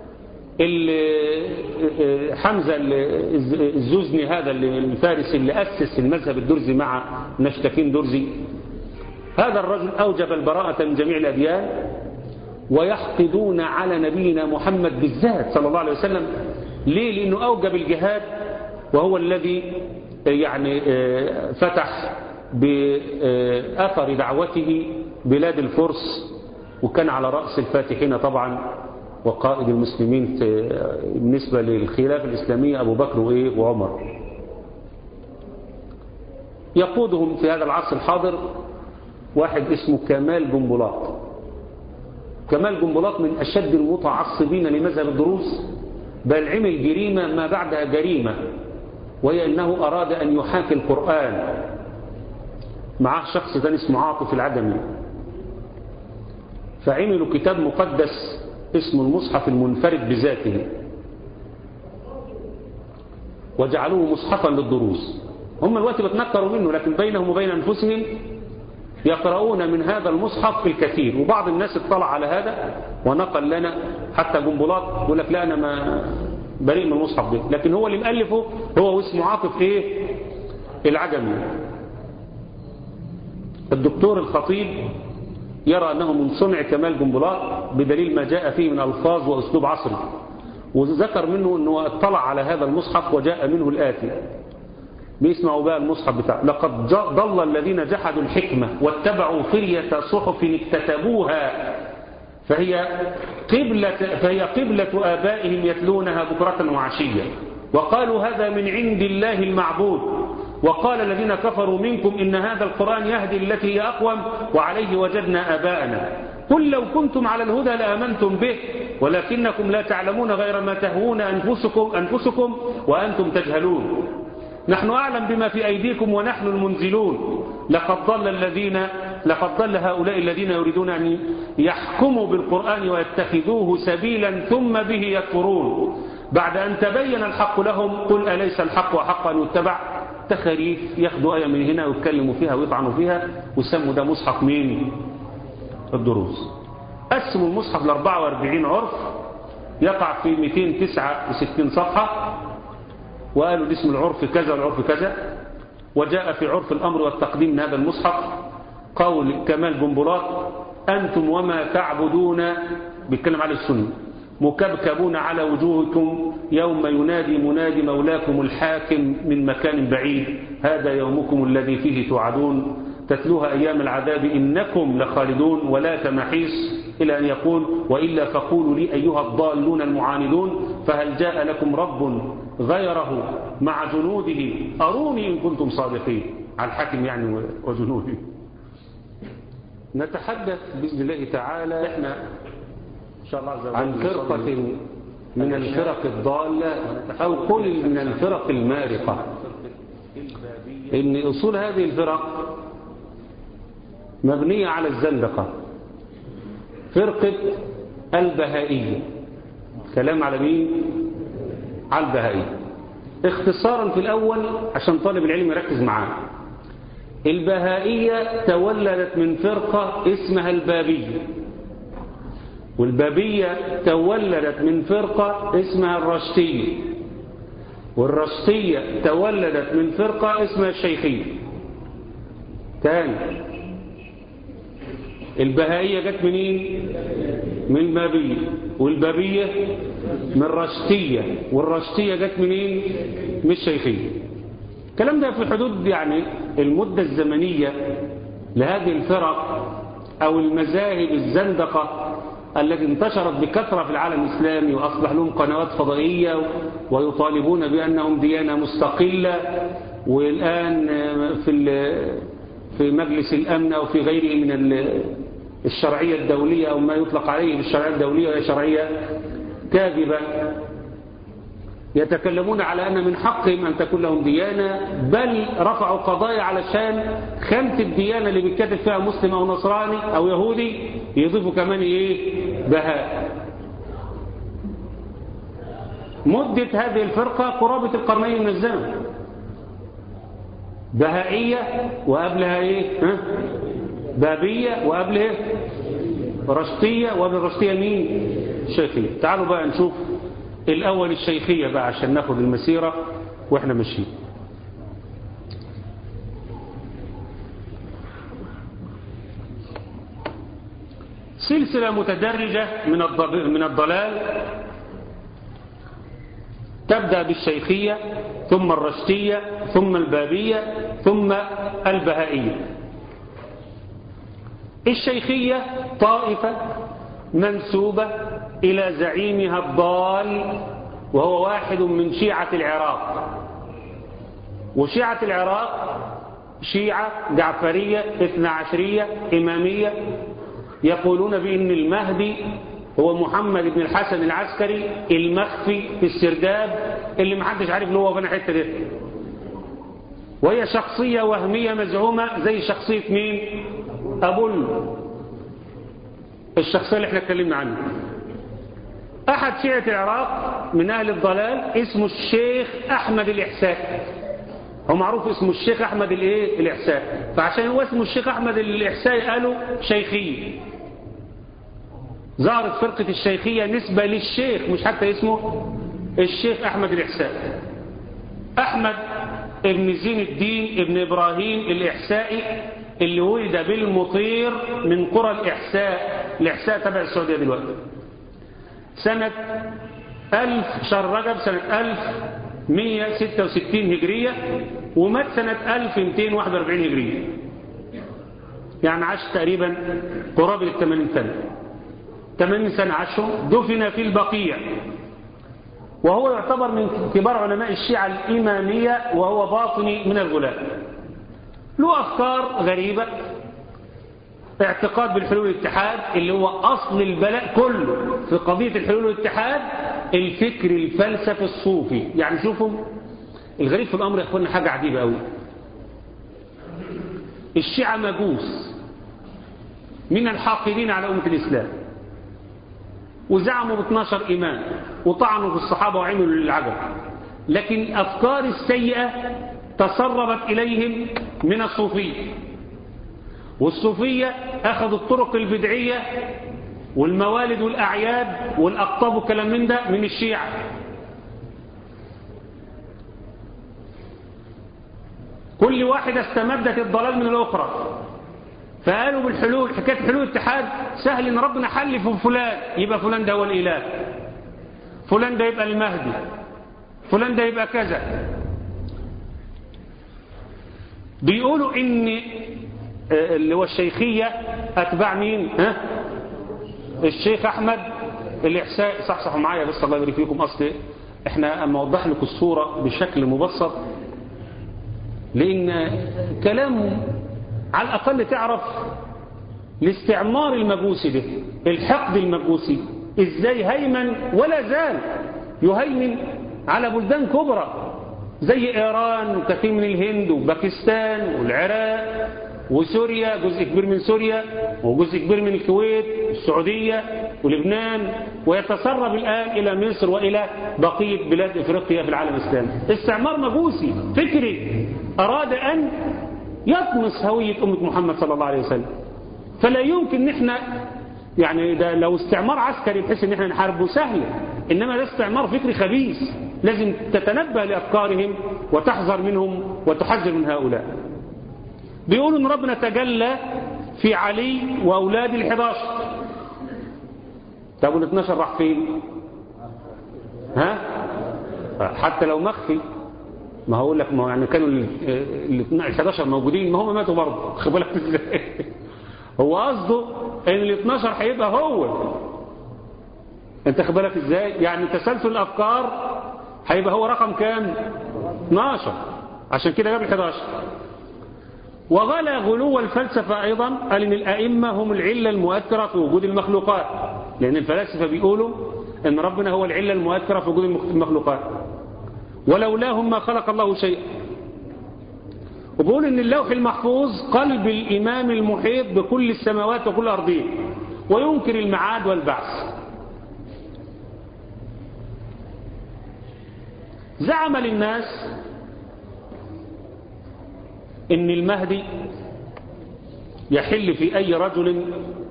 حمزة الزوزني هذا الفارسي اللي أسس المذهب الدرزي مع نشتكين درزي هذا الرجل أوجب البراءة من جميع الأديان ويحقدون على نبينا محمد بالذات صلى الله عليه وسلم ليه لأنه أوجب الجهاد وهو الذي يعني فتح بأثر دعوته بلاد الفرس وكان على رأس الفاتحين طبعا وقائد المسلمين بالنسبة للخلافة الإسلامية أبو بكر وإيه وعمر يقودهم في هذا العصر الحاضر واحد اسمه كمال جنبلاط كمال جنبلاط من أشد المتعصبين لمذهب الدروس بل عمل جريمة ما بعدها جريمة وهي أنه أراد أن يحاكي القرآن معاه شخص ثاني اسمه عاطف العدمي فعملوا كتاب مقدس اسمه المصحف المنفرد بذاته وجعلوه مصحفا للدروس هم الوقت بتنكروا منه لكن بينهم وبين أنفسهم يقرؤون من هذا المصحف الكثير وبعض الناس اطلع على هذا ونقل لنا حتى جنبلاط يقول لك لا أنا ما بريء من المصحف ده لكن هو اللي مؤلفه هو واسمه عاطف ايه العجمي الدكتور الخطيب يرى أنه من صنع كمال جنبلاط بدليل ما جاء فيه من ألفاظ وأسلوب عصري وذكر منه أنه اطلع على هذا المصحف وجاء منه الآتي بيسمعوا بقى المصحف بتاعه لقد ضل الذين جحدوا الحكمة واتبعوا فرية صحف اكتتبوها فهي قبلة, فهي قبلة آبائهم يتلونها بكرة وعشية وقالوا هذا من عند الله المعبود وقال الذين كفروا منكم إن هذا القرآن يهدي التي هي أقوم وعليه وجدنا آباءنا قل لو كنتم على الهدى لآمنتم به ولكنكم لا تعلمون غير ما تهوون أنفسكم, أنفسكم وأنتم تجهلون نحن أعلم بما في أيديكم ونحن المنزلون لقد ضل الذين لقد ضل هؤلاء الذين يريدون أن يحكموا بالقرآن ويتخذوه سبيلا ثم به يكفرون بعد أن تبين الحق لهم قل أليس الحق وحق أن يتبع تخريف ياخدوا آية من هنا ويتكلموا فيها ويطعنوا فيها ويسموا ده مصحف مين الدروس قسموا المصحف ل 44 عرف يقع في 269 صفحة وقالوا ده اسم العرف كذا والعرف كذا وجاء في عرف الأمر والتقديم من هذا المصحف قول كمال جنبلاط أنتم وما تعبدون بيتكلم على السنة مكبكبون على وجوهكم يوم ينادي منادي مولاكم الحاكم من مكان بعيد هذا يومكم الذي فيه توعدون تتلوها أيام العذاب إنكم لخالدون ولا تمحيص إلى أن يقول وإلا فقولوا لي أيها الضالون المعاندون فهل جاء لكم رب غيره مع جنوده أروني إن كنتم صادقين على الحاكم يعني وجنوده نتحدث بإذن الله تعالى إحنا عن فرقة من الفرق الضالة أو قل من الفرق المارقة إن أصول هذه الفرق مبنية على الزندقة فرقة البهائية كلام على مين على البهائية اختصارا في الأول عشان طالب العلم يركز معاه البهائية تولدت من فرقة اسمها البابية والبابية تولدت من فرقة اسمها الرشتية والرشتية تولدت من فرقة اسمها الشيخية تاني البهائية جت منين من البابية والبابية من الرشتية والرشتية جت منين من الشيخية الكلام ده في حدود يعني المدة الزمنية لهذه الفرق أو المذاهب الزندقة التي انتشرت بكثرة في العالم الإسلامي وأصبح لهم قنوات فضائية ويطالبون بأنهم ديانة مستقلة والآن في في مجلس الأمن أو في غيره من الشرعية الدولية أو ما يطلق عليه بالشرعية الدولية وهي شرعية كاذبة يتكلمون على أن من حقهم أن تكون لهم ديانة بل رفعوا قضايا علشان خامة الديانة اللي بيتكتب فيها مسلم أو نصراني أو يهودي يضيفوا كمان إيه بهاء مدة هذه الفرقة قرابة القرنين من الزمن بهائية وقبلها إيه ها؟ بابية وقبلها إيه؟ رشتية وقبل الرشتية مين شيخية تعالوا بقى نشوف الأول الشيخية بقى عشان ناخد المسيرة وإحنا ماشيين سلسلة متدرجة من من الضلال تبدأ بالشيخية ثم الرشتية ثم البابية ثم البهائية الشيخية طائفة منسوبة إلى زعيمها الضال وهو واحد من شيعة العراق وشيعة العراق شيعة جعفرية اثنى عشرية إمامية يقولون بأن المهدي هو محمد بن الحسن العسكري المخفي في السرداب اللي محدش عارف له هو فين حته دي وهي شخصية وهمية مزعومة زي شخصية مين أبولو الشخصية اللي احنا اتكلمنا عنها أحد شيعة العراق من أهل الضلال اسمه الشيخ أحمد الإحساء هو معروف اسمه الشيخ أحمد الإيه الإحساء فعشان هو اسمه الشيخ أحمد الإحساء قالوا شيخية ظهرت فرقة الشيخية نسبة للشيخ مش حتى اسمه الشيخ أحمد الإحساء أحمد ابن زين الدين ابن إبراهيم الإحسائي اللي ولد بالمطير من قرى الإحساء الإحساء تبع السعودية دلوقتي سنة ألف شهر رجب سنة ألف مية ستة وستين هجرية ومات سنة ألف مئتين واحد واربعين هجرية يعني عاش تقريبا قرابة الثمانين سنة 80 سنة عاشهم دفن في البقيع وهو يعتبر من كبار علماء الشيعة الإمامية وهو باطني من الغلاة له أفكار غريبة اعتقاد بالحلول والاتحاد اللي هو أصل البلاء كله في قضية الحلول والاتحاد الفكر الفلسفي الصوفي يعني شوفوا الغريب في الأمر يا أخوانا حاجة عجيبة قوي الشيعة مجوس من الحاقدين على أمة الإسلام وزعموا ب 12 إمام وطعنوا في الصحابة وعملوا للعجب لكن الأفكار السيئة تسربت إليهم من الصوفية والصوفية أخذوا الطرق البدعية والموالد والأعياد والأقطاب والكلام من ده من الشيعة كل واحدة استمدت الضلال من الأخرى فقالوا بالحلول حكاية حلول الاتحاد سهل ان ربنا حل في فلان يبقى فلان ده هو الإله فلان ده يبقى المهدي فلان ده يبقى كذا بيقولوا ان اللي هو الشيخية اتباع مين ها الشيخ احمد الاحساء صحصحوا معايا بس الله يبارك فيكم اصل احنا اما اوضح لكم الصورة بشكل مبسط لان كلام على الأقل تعرف الاستعمار المجوسي ده الحقد المجوسي ازاي هيمن ولا زال يهيمن على بلدان كبرى زي إيران وكثير من الهند وباكستان والعراق وسوريا جزء كبير من سوريا وجزء كبير من الكويت السعودية ولبنان ويتسرب الآن إلى مصر وإلى بقية بلاد إفريقيا في العالم الإسلامي استعمار مجوسي فكري أراد أن يطمس هوية أمة محمد صلى الله عليه وسلم فلا يمكن نحن يعني ده لو استعمار عسكري بحيث ان احنا نحاربه سهل انما ده استعمار فكري خبيث لازم تتنبه لافكارهم وتحذر منهم وتحذر من هؤلاء بيقولوا ان ربنا تجلى في علي واولاد ال11 طب ال12 راح فين ها حتى لو مخفي ما هقول لك ما هو يعني كانوا ال11 موجودين ما هم ماتوا برضه خد بالك ازاي هو قصده ان ال 12 هيبقى هو انت خد بالك ازاي يعني تسلسل الافكار هيبقى هو رقم كام 12 عشان كده جاب ال 11 وغلا غلو الفلسفة أيضا قال إن الأئمة هم العلة المؤثرة في وجود المخلوقات لأن الفلاسفة بيقولوا إن ربنا هو العلة المؤثرة في وجود المخلوقات ولولاهم ما خلق الله شيئا وبقول ان اللوح المحفوظ قلب الامام المحيط بكل السماوات وكل ارضين وينكر المعاد والبعث زعم للناس ان المهدي يحل في اي رجل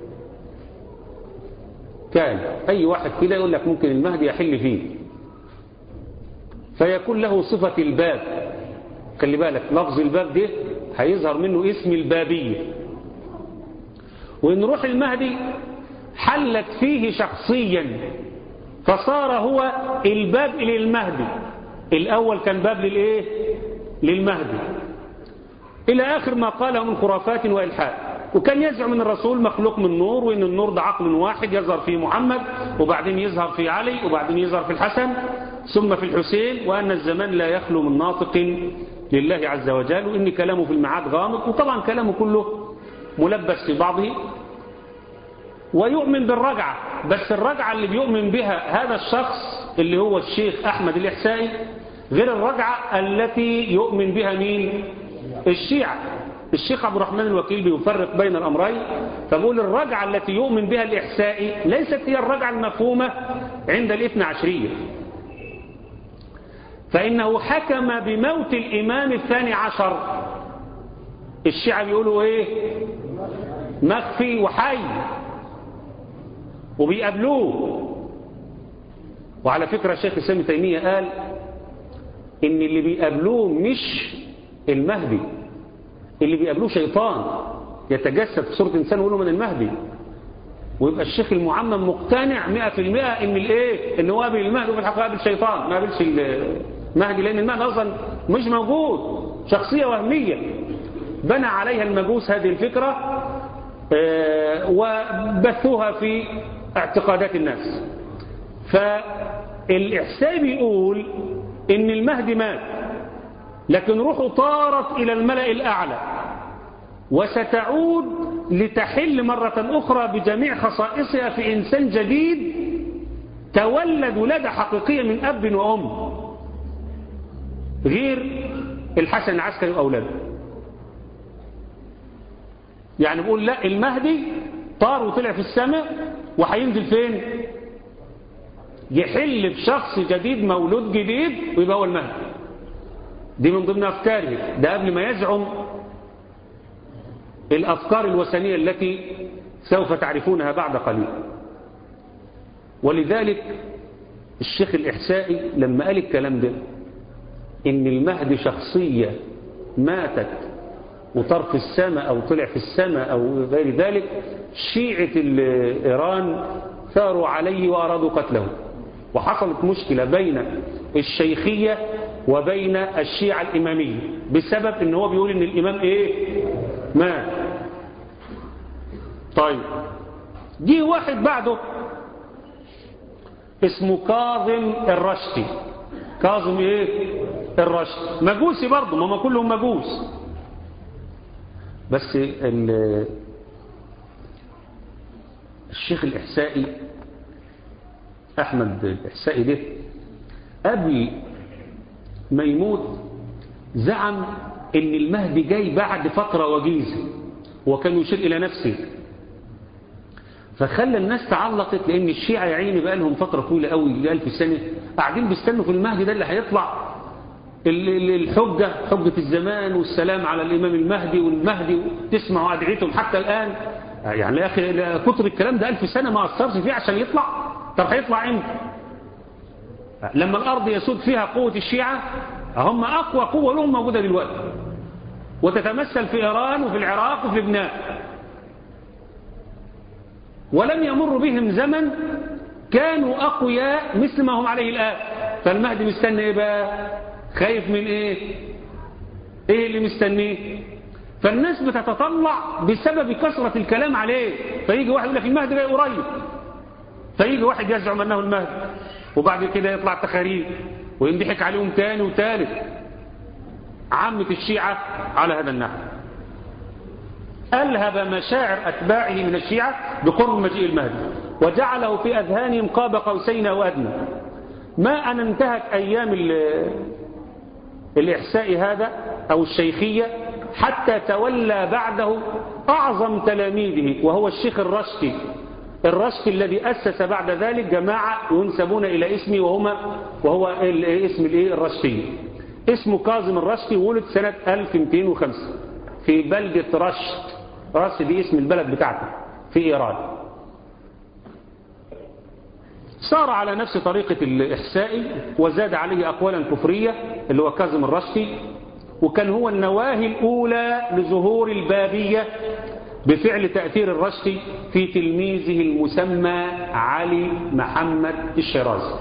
كان اي واحد كده يقول لك ممكن المهدي يحل فيه فيكون له صفة الباب خلي بالك لفظ الباب ده هيظهر منه اسم البابية وإن روح المهدي حلت فيه شخصيا فصار هو الباب للمهدي الأول كان باب للإيه للمهدي إلى آخر ما قاله من خرافات وإلحاد وكان يزعم أن الرسول مخلوق من نور وأن النور ده عقل واحد يظهر في محمد وبعدين يظهر في علي وبعدين يظهر في الحسن ثم في الحسين وأن الزمان لا يخلو من ناطق لله عز وجل وإن كلامه في المعاد غامض وطبعا كلامه كله ملبس في بعضه ويؤمن بالرجعة بس الرجعة اللي بيؤمن بها هذا الشخص اللي هو الشيخ أحمد الإحسائي غير الرجعة التي يؤمن بها مين الشيعة الشيخ عبد الرحمن الوكيل بيفرق بين الأمرين فبقول الرجعة التي يؤمن بها الإحسائي ليست هي الرجعة المفهومة عند الاثنى عشرية فإنه حكم بموت الإمام الثاني عشر الشيعة بيقولوا إيه مخفي وحي وبيقابلوه وعلى فكرة الشيخ السامي تيمية قال إن اللي بيقابلوه مش المهدي اللي بيقابلوه شيطان يتجسد في صورة إنسان ويقولوا من المهدي ويبقى الشيخ المعمم مقتنع 100% ان الايه ان هو قابل المهدي وفي الحقيقه قابل الشيطان ما قابلش المهدي لان المهدي اصلا مش موجود شخصيه وهميه بنى عليها المجوس هذه الفكره وبثوها في اعتقادات الناس فالاحساء بيقول ان المهدي مات لكن روحه طارت الى الملأ الاعلى وستعود لتحل مرة أخرى بجميع خصائصها في إنسان جديد تولد ولادة حقيقية من أب وأم غير الحسن العسكري وأولاده يعني بقول لا المهدي طار وطلع في السماء وهينزل فين يحل بشخص جديد مولود جديد ويبقى هو المهدي دي من ضمن أفكاره ده قبل ما يزعم الأفكار الوثنية التي سوف تعرفونها بعد قليل ولذلك الشيخ الإحسائي لما قال الكلام ده إن المهدي شخصية ماتت وطار في السماء أو طلع في السماء أو غير ذلك شيعة إيران ثاروا عليه وأرادوا قتله وحصلت مشكلة بين الشيخية وبين الشيعة الإمامية بسبب إن هو بيقول إن الإمام إيه مات طيب جه واحد بعده اسمه كاظم الرشدي كاظم ايه الرشدي مجوسي برضه ما هم كلهم مجوس بس الشيخ الإحسائي أحمد الإحسائي ده قبل ما يموت زعم ان المهدي جاي بعد فترة وجيزة وكان يشير إلى نفسه فخلى الناس تعلقت لأن الشيعة يا عيني بقى لهم فترة طويلة قوي ألف سنة قاعدين بيستنوا في المهدي ده اللي هيطلع الحجة حجة الزمان والسلام على الإمام المهدي والمهدي تسمعوا أدعيتهم حتى الآن يعني يا أخي كتر الكلام ده ألف سنة ما أثرش فيه عشان يطلع طب هيطلع امتى لما الأرض يسود فيها قوة الشيعة هم أقوى قوة لهم موجودة دلوقتي وتتمثل في إيران وفي العراق وفي لبنان ولم يمر بهم زمن كانوا أقوياء مثل ما هم عليه الآن فالمهدي مستني إيه بقى خايف من إيه إيه اللي مستنيه فالناس بتتطلع بسبب كثرة الكلام عليه فيجي واحد يقول لك المهدي جاي قريب فيجي واحد يزعم أنه المهدي وبعد كده يطلع تخاريف وينضحك عليهم تاني وتالت عامة الشيعة على هذا النحو ألهب مشاعر أتباعه من الشيعة بقرب مجيء المهدي وجعله في أذهانهم قاب قوسين وأدنى ما أن انتهت أيام الإحساء هذا أو الشيخية حتى تولى بعده أعظم تلاميذه وهو الشيخ الرشتي الرشتي الذي أسس بعد ذلك جماعة ينسبون إلى اسمه وهما وهو اسم الايه الرشتي اسمه كاظم الرشتي ولد سنة 1205 في بلدة رشت رشت دي اسم البلد بتاعته في إيران صار على نفس طريقة الإحساء وزاد عليه أقوالا كفرية اللي هو كاظم الرشتي وكان هو النواهي الأولى لظهور البابية بفعل تأثير الرشتي في تلميذه المسمى علي محمد الشيرازي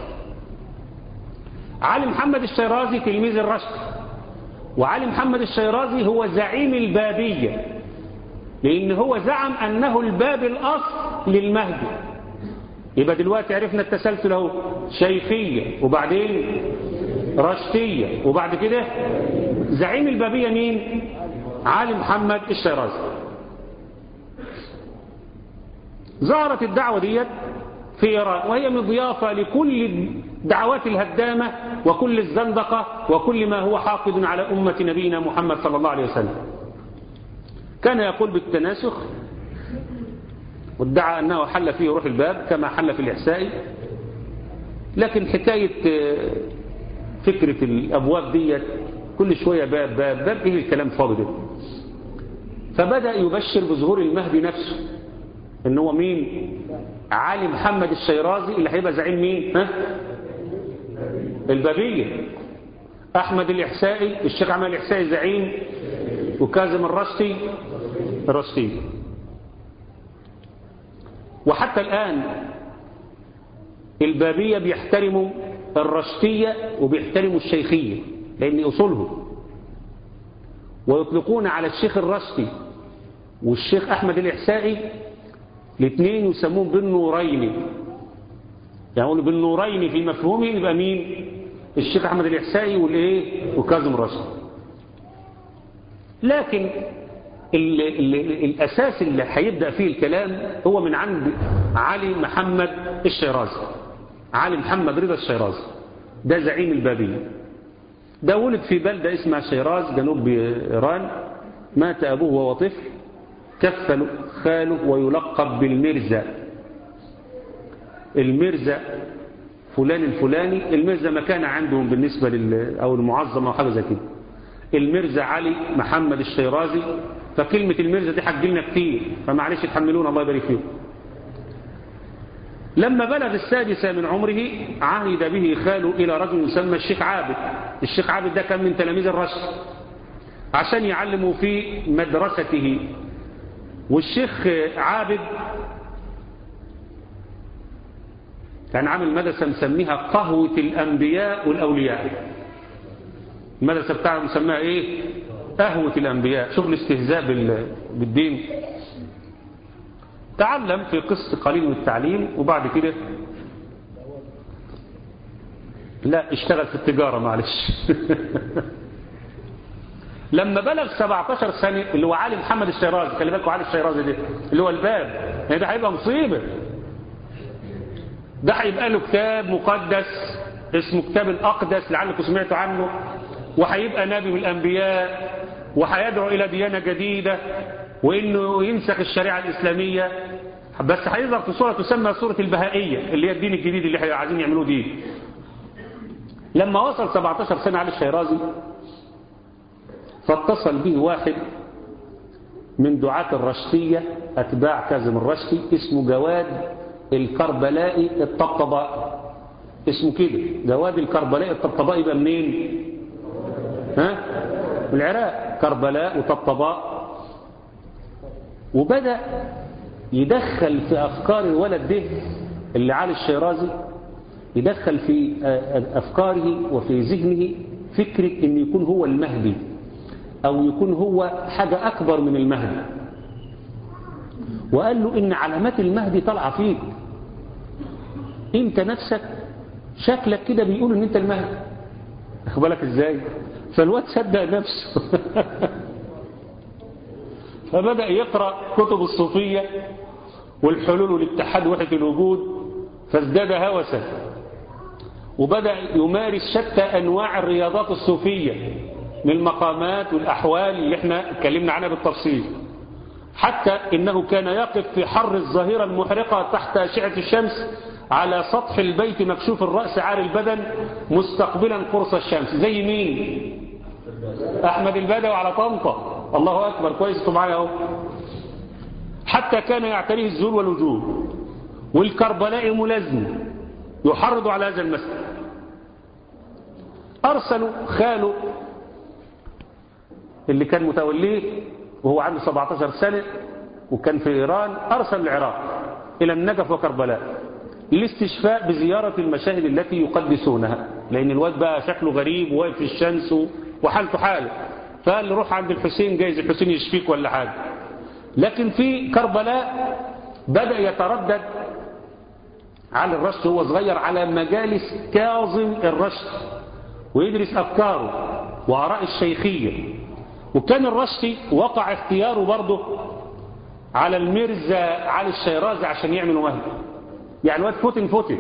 علي محمد الشيرازي تلميذ الرشتي وعلي محمد الشيرازي هو زعيم البابية لأن هو زعم أنه الباب الأصل للمهدي يبقى دلوقتي عرفنا التسلسل اهو شيخية وبعدين رشتية وبعد كده زعيم البابية مين علي محمد الشيرازي ظهرت الدعوة ديت في إيران وهي مضيافة لكل الدعوات الهدامة وكل الزندقة وكل ما هو حاقد على أمة نبينا محمد صلى الله عليه وسلم كان يقول بالتناسخ وادعى أنه حل فيه روح الباب كما حل في الإحساء لكن حكاية فكرة الأبواب ديت كل شوية باب باب باب إيه الكلام فاضي ده فبدأ يبشر بظهور المهدي نفسه ان هو مين علي محمد الشيرازي اللي هيبقى زعيم مين ها البابية احمد الاحسائي الشيخ عمال الاحسائي زعيم وكاظم الرشتي الرشتي وحتى الان البابية بيحترموا الرشتية وبيحترموا الشيخية لان اصولهم ويطلقون على الشيخ الرشتي والشيخ احمد الاحسائي الاثنين يسمون بالنورين يعني يقولوا بالنورين في مفهومه يبقى مين الشيخ احمد الاحسائي والايه وكاظم رشد لكن ال ال الاساس اللي هيبدا فيه الكلام هو من عند علي محمد الشيرازي علي محمد رضا الشيرازي ده زعيم البابيه ده ولد في بلده اسمها شيراز جنوب ايران مات ابوه وهو طفل كفل خاله ويلقب بالمرزا المرزا فلان الفلاني المرزا مكانة عندهم بالنسبة لل أو المعظمة أو حاجة زي كده المرزا علي محمد الشيرازي فكلمة المرزا دي حجلنا كتير فمعلش تحملون الله يبارك فيهم لما بلغ السادسة من عمره عهد به خاله إلى رجل يسمى الشيخ عابد الشيخ عابد ده كان من تلاميذ الرشد عشان يعلموا في مدرسته والشيخ عابد كان عامل مدرسة مسميها قهوة الأنبياء والأولياء المدرسة بتاعها مسميها إيه قهوة الأنبياء شغل استهزاء بالدين تعلم في قسط قليل من التعليم وبعد كده لا اشتغل في التجارة معلش لما بلغ 17 سنة اللي هو علي محمد الشيرازي خلي بالكم علي الشيرازي ده اللي هو الباب يعني ده هيبقى مصيبة ده هيبقى له كتاب مقدس اسمه كتاب الأقدس لعلكم سمعتوا عنه وهيبقى نبي من الأنبياء وهيدعو إلى ديانة جديدة وإنه ينسخ الشريعة الإسلامية بس هيظهر في صورة تسمى صورة البهائية اللي هي الدين الجديد اللي عايزين يعملوه دين لما وصل 17 سنة علي الشيرازي فاتصل به واحد من دعاة الرشتية أتباع كاظم الرشتي اسمه جواد الكربلائي الطبطباء اسمه كده جواد الكربلائي الطبطباء يبقى منين ها من العراق كربلاء وطبطباء وبدأ يدخل في أفكار الولد ده اللي علي الشيرازي يدخل في أفكاره وفي ذهنه فكرة أن يكون هو المهدي أو يكون هو حاجة أكبر من المهدي وقال له إن علامات المهدي طالعة فيك أنت نفسك شكلك كده بيقول إن أنت المهدي أخبالك إزاي فالواد صدق نفسه فبدأ يقرأ كتب الصوفية والحلول والاتحاد وحدة الوجود فازداد هوسا وبدأ يمارس شتى أنواع الرياضات الصوفية من المقامات والأحوال اللي احنا اتكلمنا عنها بالتفصيل حتى إنه كان يقف في حر الظهيرة المحرقة تحت أشعة الشمس على سطح البيت مكشوف الرأس عار البدن مستقبلا قرص الشمس زي مين أحمد البدوي على طنطا الله أكبر كويس انتوا معايا اهو حتى كان يعتريه الزور والوجوه والكربلاء ملازم يحرض على هذا المسألة أرسلوا خاله اللي كان متوليه وهو عنده 17 سنة وكان في إيران أرسل العراق إلى النجف وكربلاء للاستشفاء بزيارة المشاهد التي يقدسونها لأن الواد بقى شكله غريب وواقف في الشمس وحالته حاله فقال له روح عند الحسين جايز الحسين يشفيك ولا حاجة لكن في كربلاء بدأ يتردد على الرشد وهو صغير على مجالس كاظم الرشد ويدرس أفكاره وآراء الشيخية وكان الرشدي وقع اختياره برضه على الميرزا علي الشيرازي عشان يعملوا مهدي يعني الواد فتن فتن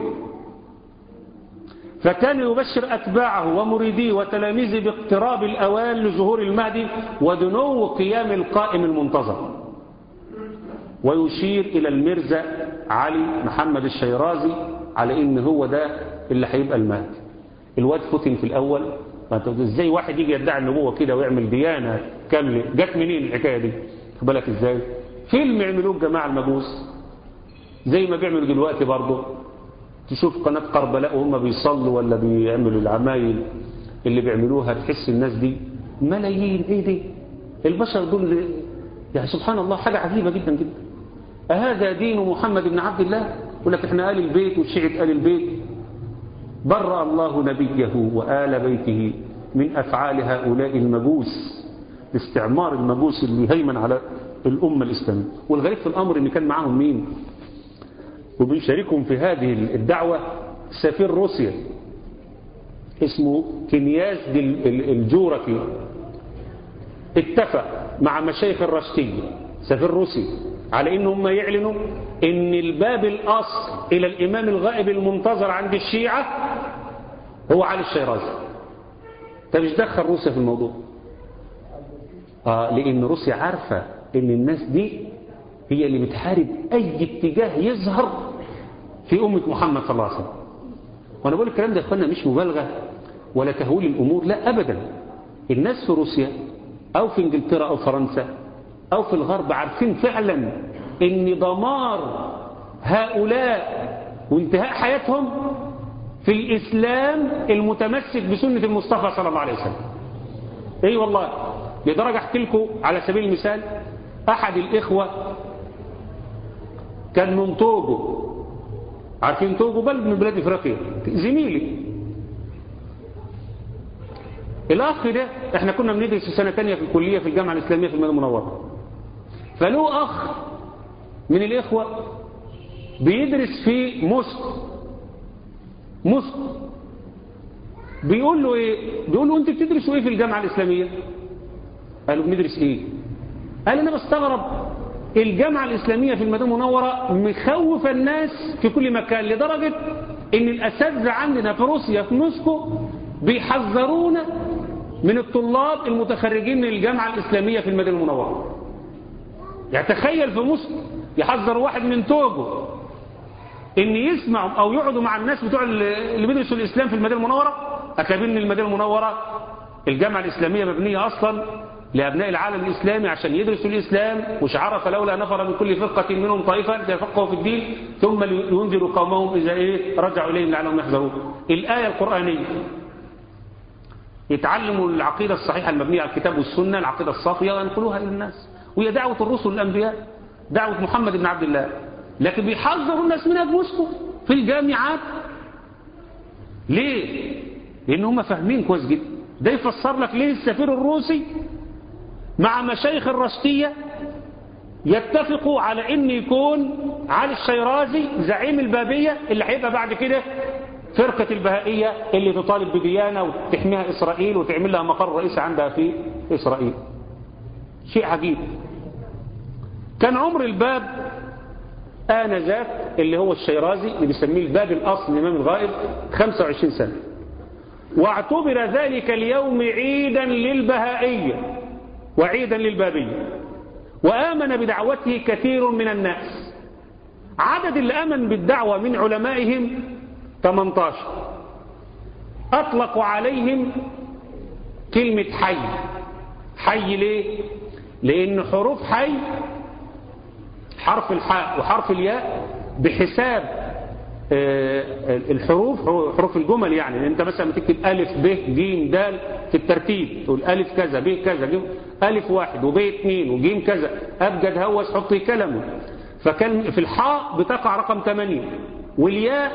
فكان يبشر أتباعه ومريديه وتلاميذه باقتراب الأوان لظهور المهدي ودنو قيام القائم المنتظر ويشير إلى المرزا علي محمد الشيرازي على إن هو ده اللي هيبقى المهدي الواد فتن في الأول ازاي واحد يجي يدعي النبوة كده ويعمل ديانة كاملة جت منين الحكاية دي بالك ازاي فيلم يعملوه الجماعة المجوس زي ما بيعملوا دلوقتي برضه تشوف قناة قربلاء وهم بيصلوا ولا بيعملوا العمايل اللي بيعملوها تحس الناس دي ملايين ايه دي البشر دول يعني سبحان الله حاجة عجيبة جدا جدا أهذا دين محمد بن عبد الله يقول لك احنا آل البيت وشيعة آل البيت برأ الله نبيه وآل بيته من أفعال هؤلاء المجوس استعمار المجوس اللي هيمن على الأمة الإسلامية والغريب في الأمر إن كان معاهم مين وبيشاركهم في هذه الدعوة سفير روسيا اسمه كنياز الجوركي اتفق مع مشايخ الرشتية سفير روسي على ان هم يعلنوا ان الباب الاصل الى الامام الغائب المنتظر عند الشيعة هو علي الشيرازي طب مش دخل روسيا في الموضوع آه لان روسيا عارفة ان الناس دي هي اللي بتحارب اي اتجاه يظهر في امة محمد صلى الله عليه وسلم وانا بقول الكلام ده يا اخوانا مش مبالغة ولا تهويل الامور لا ابدا الناس في روسيا او في انجلترا او فرنسا أو في الغرب عارفين فعلا ان دمار هؤلاء وانتهاء حياتهم في الإسلام المتمسك بسنة المصطفى صلى الله عليه وسلم اي والله لدرجة احكي لكم على سبيل المثال أحد الإخوة كان من توجو عارفين توجو بلد من بلاد إفريقيا زميلي الأخ ده احنا كنا بندرس في سنة تانية في الكلية في الجامعة الإسلامية في المدينة المنورة فله أخ من الإخوة بيدرس في موسكو موسكو بيقول له ايه بيقول له انت بتدرسوا ايه في الجامعة الإسلامية قال له بندرس ايه قال انا بستغرب الجامعة الإسلامية في المدينة المنورة مخوفة الناس في كل مكان لدرجة ان الأساتذة عندنا في روسيا في موسكو بيحذرونا من الطلاب المتخرجين من الجامعة الإسلامية في المدينة المنورة يعني تخيل في مصر يحذر واحد من توجه ان يسمعوا او يقعدوا مع الناس بتوع اللي بيدرسوا الاسلام في المدينه المنوره اكابين المدينه المنوره الجامعه الاسلاميه مبنيه اصلا لابناء العالم الاسلامي عشان يدرسوا الاسلام وشعار فلولا نفر من كل فرقه منهم طائفه ليفقهوا في الدين ثم لينذروا قومهم اذا ايه رجعوا اليهم لعلهم يحذرون الايه القرانيه يتعلموا العقيده الصحيحه المبنيه على الكتاب والسنه العقيده الصافيه وينقلوها الى الناس وهي دعوه الرسل الانبياء دعوه محمد بن عبد الله لكن بيحذروا الناس منها في موسكو في الجامعات ليه لان هم فاهمين كويس جدا ده يفسر لك ليه السفير الروسي مع مشايخ الرشتية يتفقوا على ان يكون علي الشيرازي زعيم البابية اللي هيبقى بعد كده فرقة البهائية اللي تطالب بديانة وتحميها إسرائيل وتعمل لها مقر رئيسي عندها في إسرائيل شيء عجيب كان عمر الباب آنذاك اللي هو الشيرازي اللي بيسميه الباب الأصل الإمام الغائب 25 سنة واعتبر ذلك اليوم عيدا للبهائية وعيدا للبابية وآمن بدعوته كثير من الناس عدد اللي آمن بالدعوة من علمائهم 18 أطلقوا عليهم كلمة حي حي ليه؟ لأن حروف حي حرف الحاء وحرف الياء بحساب الحروف حروف الجمل يعني انت مثلا بتكتب الف ب ج د في الترتيب تقول الف كذا ب كذا ج الف واحد وب اثنين وج كذا ابجد هوس حطي كلمه فكان في الحاء بتقع رقم 8 والياء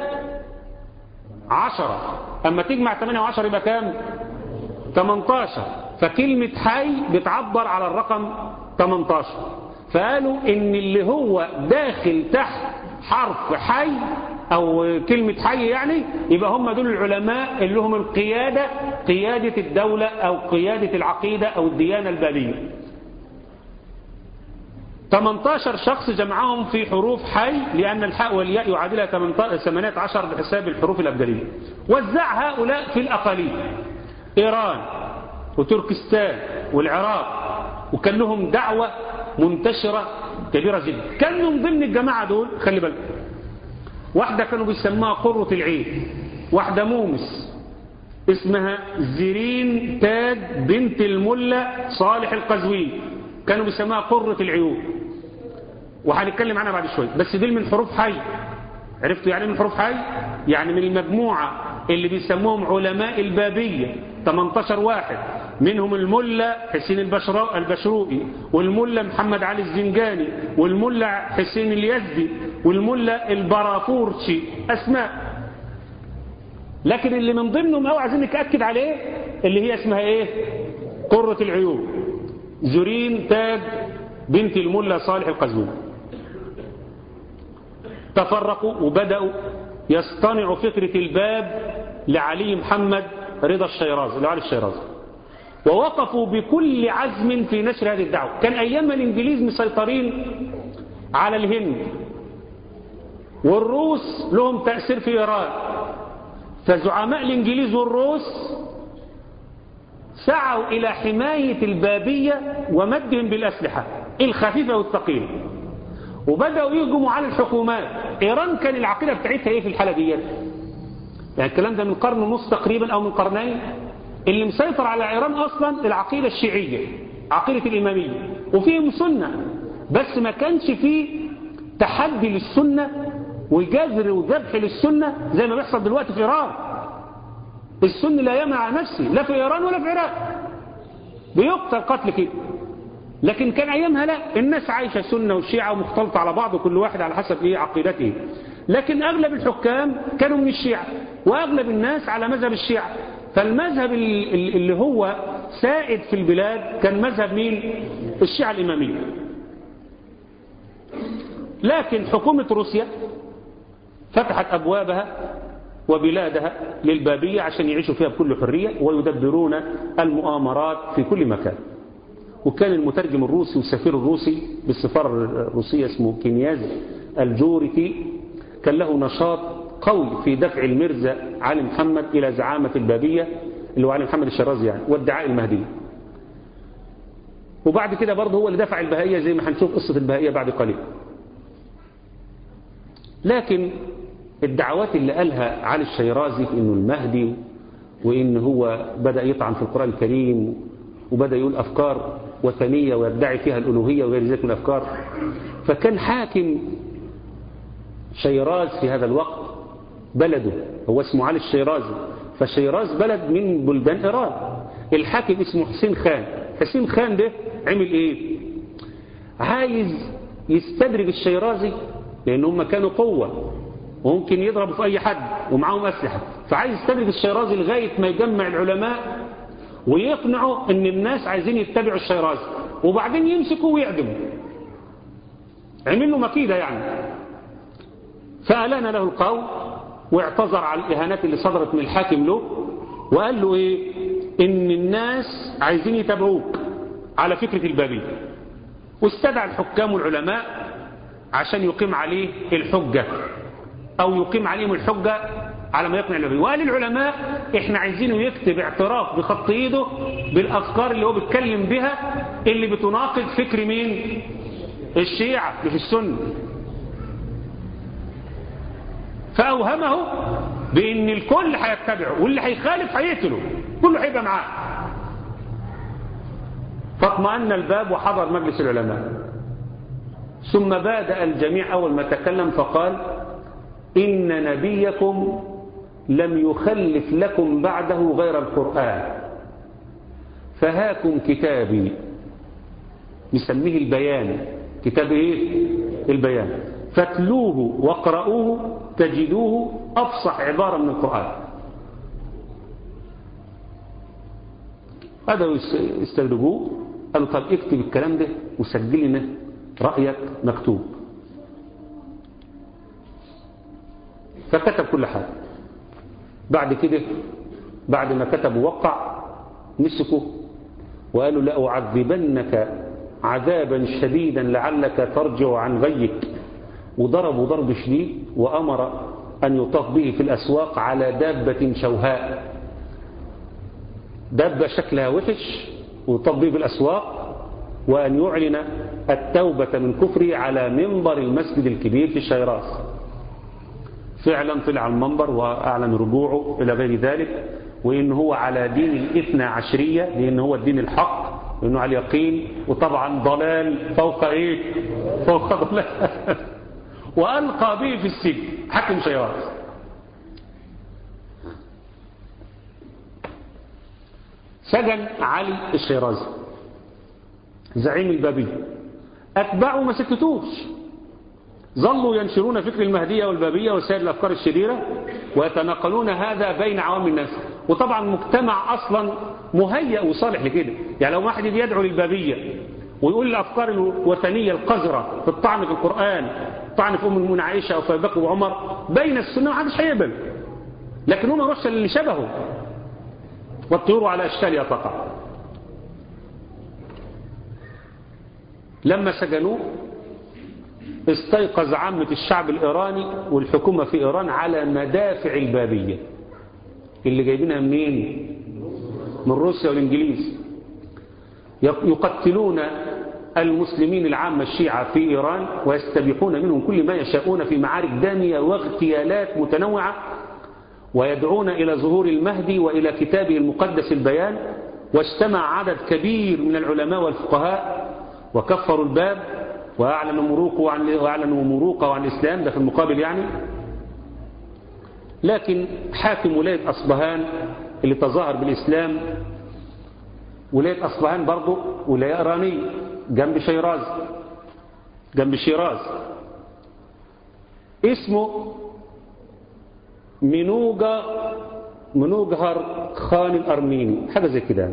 10 اما تجمع 8 و10 يبقى كام 18 فكلمة حي بتعبر على الرقم 18 فقالوا ان اللي هو داخل تحت حرف حي او كلمة حي يعني يبقى هم دول العلماء اللي هم القيادة قيادة الدولة او قيادة العقيدة او الديانة البابية 18 شخص جمعهم في حروف حي لأن الحاء والياء يعادلها 18 بحساب الحروف الأبجدية وزع هؤلاء في الأقاليم إيران وتركستان والعراق وكان لهم دعوة منتشرة كبيرة جدا كان من ضمن الجماعة دول خلي بالك واحدة كانوا بيسموها قرة العين واحدة مومس اسمها زيرين تاج بنت الملة صالح القزوين كانوا بيسموها قرة العيون وهنتكلم عنها بعد شوية بس دي من حروف حي عرفتوا يعني من حروف حي يعني من المجموعة اللي بيسموهم علماء البابية 18 واحد منهم الملة حسين البشروقي والملة محمد علي الزنجاني والملة حسين اليزدي والملة البرافورشي أسماء لكن اللي من ضمنهم أو عايزين نتأكد عليه اللي هي اسمها ايه قرة العيون زورين تاج بنت الملة صالح القزوين تفرقوا وبدأوا يصطنعوا فكرة الباب لعلي محمد رضا الشيرازي لعلي الشيرازي ووقفوا بكل عزم في نشر هذه الدعوة كان أيام الإنجليز مسيطرين على الهند والروس لهم تأثير في إيران فزعماء الإنجليز والروس سعوا إلى حماية البابية ومدهم بالأسلحة الخفيفة والثقيلة وبدأوا يهجموا على الحكومات إيران كان العقيدة بتاعتها إيه في الحالة دي يعني الكلام ده من قرن ونص تقريبا أو من قرنين اللي مسيطر على إيران أصلا العقيدة الشيعية عقيدة الإمامية وفيهم سنة بس ما كانش فيه تحدي للسنة وجذر وذبح للسنة زي ما بيحصل دلوقتي في إيران السني لا يمنع نفسه لا في إيران ولا في العراق بيقتل قتل كده لكن كان أيامها لا الناس عايشة سنة والشيعة ومختلطة على بعض وكل واحد على حسب إيه عقيدته لكن أغلب الحكام كانوا من الشيعة وأغلب الناس على مذهب الشيعة فالمذهب اللي هو سائد في البلاد كان مذهب مين الشيعة الإمامية لكن حكومة روسيا فتحت أبوابها وبلادها للبابية عشان يعيشوا فيها بكل حرية ويدبرون المؤامرات في كل مكان وكان المترجم الروسي والسفير الروسي بالسفارة الروسية اسمه كينياز الجورتي كان له نشاط قوي في دفع المرزا علي محمد إلى زعامة البابية اللي هو علي محمد الشرازي يعني وادعاء المهدي وبعد كده برضه هو اللي دفع البهائية زي ما هنشوف قصة البهائية بعد قليل لكن الدعوات اللي قالها علي الشيرازي في انه المهدي وان هو بدأ يطعن في القرآن الكريم وبدأ يقول أفكار وثنية ويدعي فيها الألوهية وغير ذلك من الأفكار فكان حاكم شيراز في هذا الوقت بلده هو اسمه علي الشيرازي فشيراز بلد من بلدان إيران الحاكم اسمه حسين خان حسين خان ده عمل ايه عايز يستدرج الشيرازي لان هم كانوا قوة وممكن يضربوا في اي حد ومعاهم اسلحة فعايز يستدرج الشيرازي لغاية ما يجمع العلماء ويقنعوا ان الناس عايزين يتبعوا الشيرازي وبعدين يمسكوا ويعدموا عمل له مكيدة يعني فألان له القول واعتذر على الإهانات اللي صدرت من الحاكم له وقال له إيه إن الناس عايزين يتابعوك على فكرة البابية واستدعى الحكام والعلماء عشان يقيم عليه الحجة أو يقيم عليهم الحجة على ما يقنع النبي وقال العلماء احنا عايزينه يكتب اعتراف بخط ايده بالافكار اللي هو بيتكلم بها اللي بتناقض فكر مين الشيعة مش السنة فأوهمه بأن الكل هيتبعه واللي هيخالف هيقتله كله هيبقى معاه فاطمأن الباب وحضر مجلس العلماء ثم بادأ الجميع أول ما تكلم فقال إن نبيكم لم يخلف لكم بعده غير القرآن فهاكم كتابي نسميه البيان كتاب ايه البيان فاتلوه واقرؤوه تجدوه أفصح عبارة من القرآن هذا يستدرجوه قالوا طب اكتب الكلام ده وسجل لنا رأيك مكتوب فكتب كل حاجة بعد كده بعد ما كتب ووقع مسكوا وقالوا لأعذبنك عذابا شديدا لعلك ترجع عن غيك وضربوا ضرب شديد وأمر أن يطاف به في الأسواق على دابة شوهاء دابة شكلها وحش ويطاف به في الأسواق وأن يعلن التوبة من كفره على منبر المسجد الكبير في الشيراز فعلا طلع على المنبر وأعلن رجوعه إلى غير ذلك وإن هو على دين الاثنى عشرية لأن هو الدين الحق وإنه على اليقين وطبعا ضلال فوق إيه فوق ضلال وألقى به في السجن حكم شيراز سجن علي الشيرازي زعيم البابي أتباعه ما سكتوش ظلوا ينشرون فكر المهدية والبابية وسائر الأفكار الشريرة ويتناقلون هذا بين عوام الناس وطبعا مجتمع أصلا مهيأ وصالح لكده يعني لو واحد يدعو للبابية ويقول الأفكار الوثنية القذرة في الطعن في القرآن الطعن في أم المؤمنين عائشة وفي بكر وعمر بين السنة ما حدش هيقبل لكن هم يروحش اللي شبهه والطيور على أشكالها تقع لما سجنوه استيقظ عامة الشعب الإيراني والحكومة في إيران على مدافع البابية اللي جايبينها منين من روسيا والإنجليز يقتلون المسلمين العامة الشيعة في إيران ويستبيحون منهم كل ما يشاءون في معارك دامية واغتيالات متنوعة ويدعون إلى ظهور المهدي وإلى كتابه المقدس البيان واجتمع عدد كبير من العلماء والفقهاء وكفروا الباب وأعلنوا مروقه عن وأعلنوا مروقه عن الإسلام ده في المقابل يعني لكن حاكم ولاية أصبهان اللي تظاهر بالإسلام ولاية أصبهان برضه ولاية إيرانية جنب شيراز جنب شيراز اسمه منوجا منوجهر خان الأرميني حاجة زي كده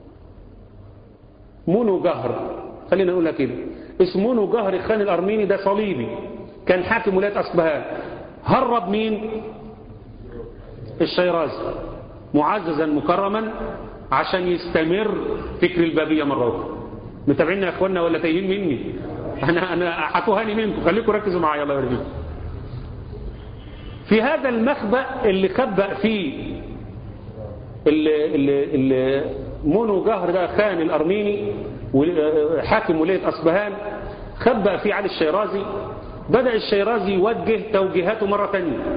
منوجهر خلينا نقولها كده اسمه منوجهر خان الأرميني ده صليبي كان حاكم ولاية أصبهان هرب مين الشيراز معززا مكرما عشان يستمر فكر البابية مرة أخرى متابعين يا أخوانا ولا تايهين مني أنا أنا هتوهاني منكم خليكم ركزوا معايا الله يرضيكم في هذا المخبأ اللي خبأ فيه المونو جهر ده خان الأرميني وحاكم ولاية أصبهان خبأ فيه علي الشيرازي بدأ الشيرازي يوجه توجيهاته مرة ثانية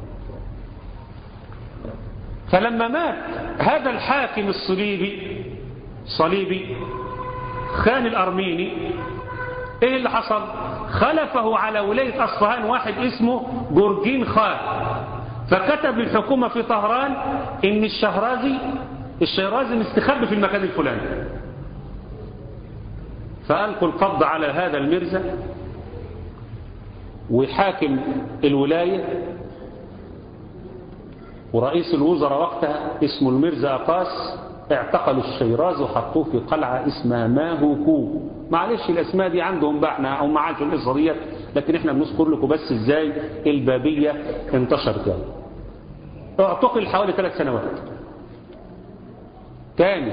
فلما مات هذا الحاكم الصليبي صليبي خان الأرميني ايه اللي حصل خلفه على ولاية أصفهان واحد اسمه جورجين خان فكتب للحكومة في طهران ان الشهرازي الشيرازي مستخبي في المكان الفلاني فألقوا القبض على هذا المرزا وحاكم الولاية ورئيس الوزراء وقتها اسمه المرزا أقاس اعتقلوا الشيراز وحطوه في قلعة اسمها ماهوكو معلش الأسماء دي عندهم بقى احنا أو معاش القصة ديت لكن احنا بنذكر لكم بس ازاي البابية انتشرت يعني اعتقل حوالي ثلاث سنوات تاني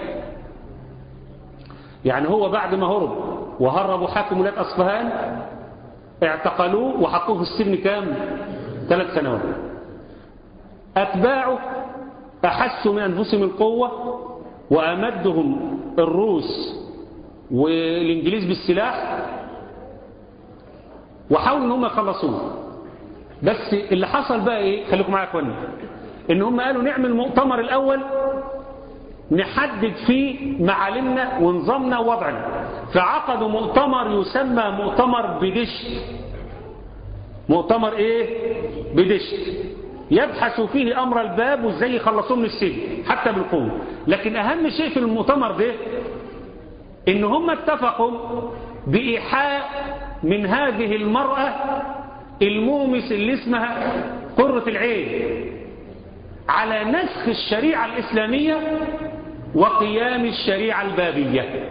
يعني هو بعد ما هرب وهربوا حاكم ولاية أصفهان اعتقلوه وحطوه في السجن كام ثلاث سنوات أتباعه أحسوا من أنفسهم القوة وأمدهم الروس والإنجليز بالسلاح وحاولوا ان هم يخلصوه بس اللي حصل بقى ايه خليكم معايا يا اخوانا ان هم قالوا نعمل مؤتمر الاول نحدد فيه معالمنا ونظامنا ووضعنا فعقدوا مؤتمر يسمى مؤتمر بدشت مؤتمر ايه بدشت يبحث فيه امر الباب وازاي يخلصوه من السجن حتى بالقوه لكن اهم شيء في المؤتمر ده ان هم اتفقوا بايحاء من هذه المرأة المومس اللي اسمها قرة العين على نسخ الشريعة الإسلامية وقيام الشريعة البابية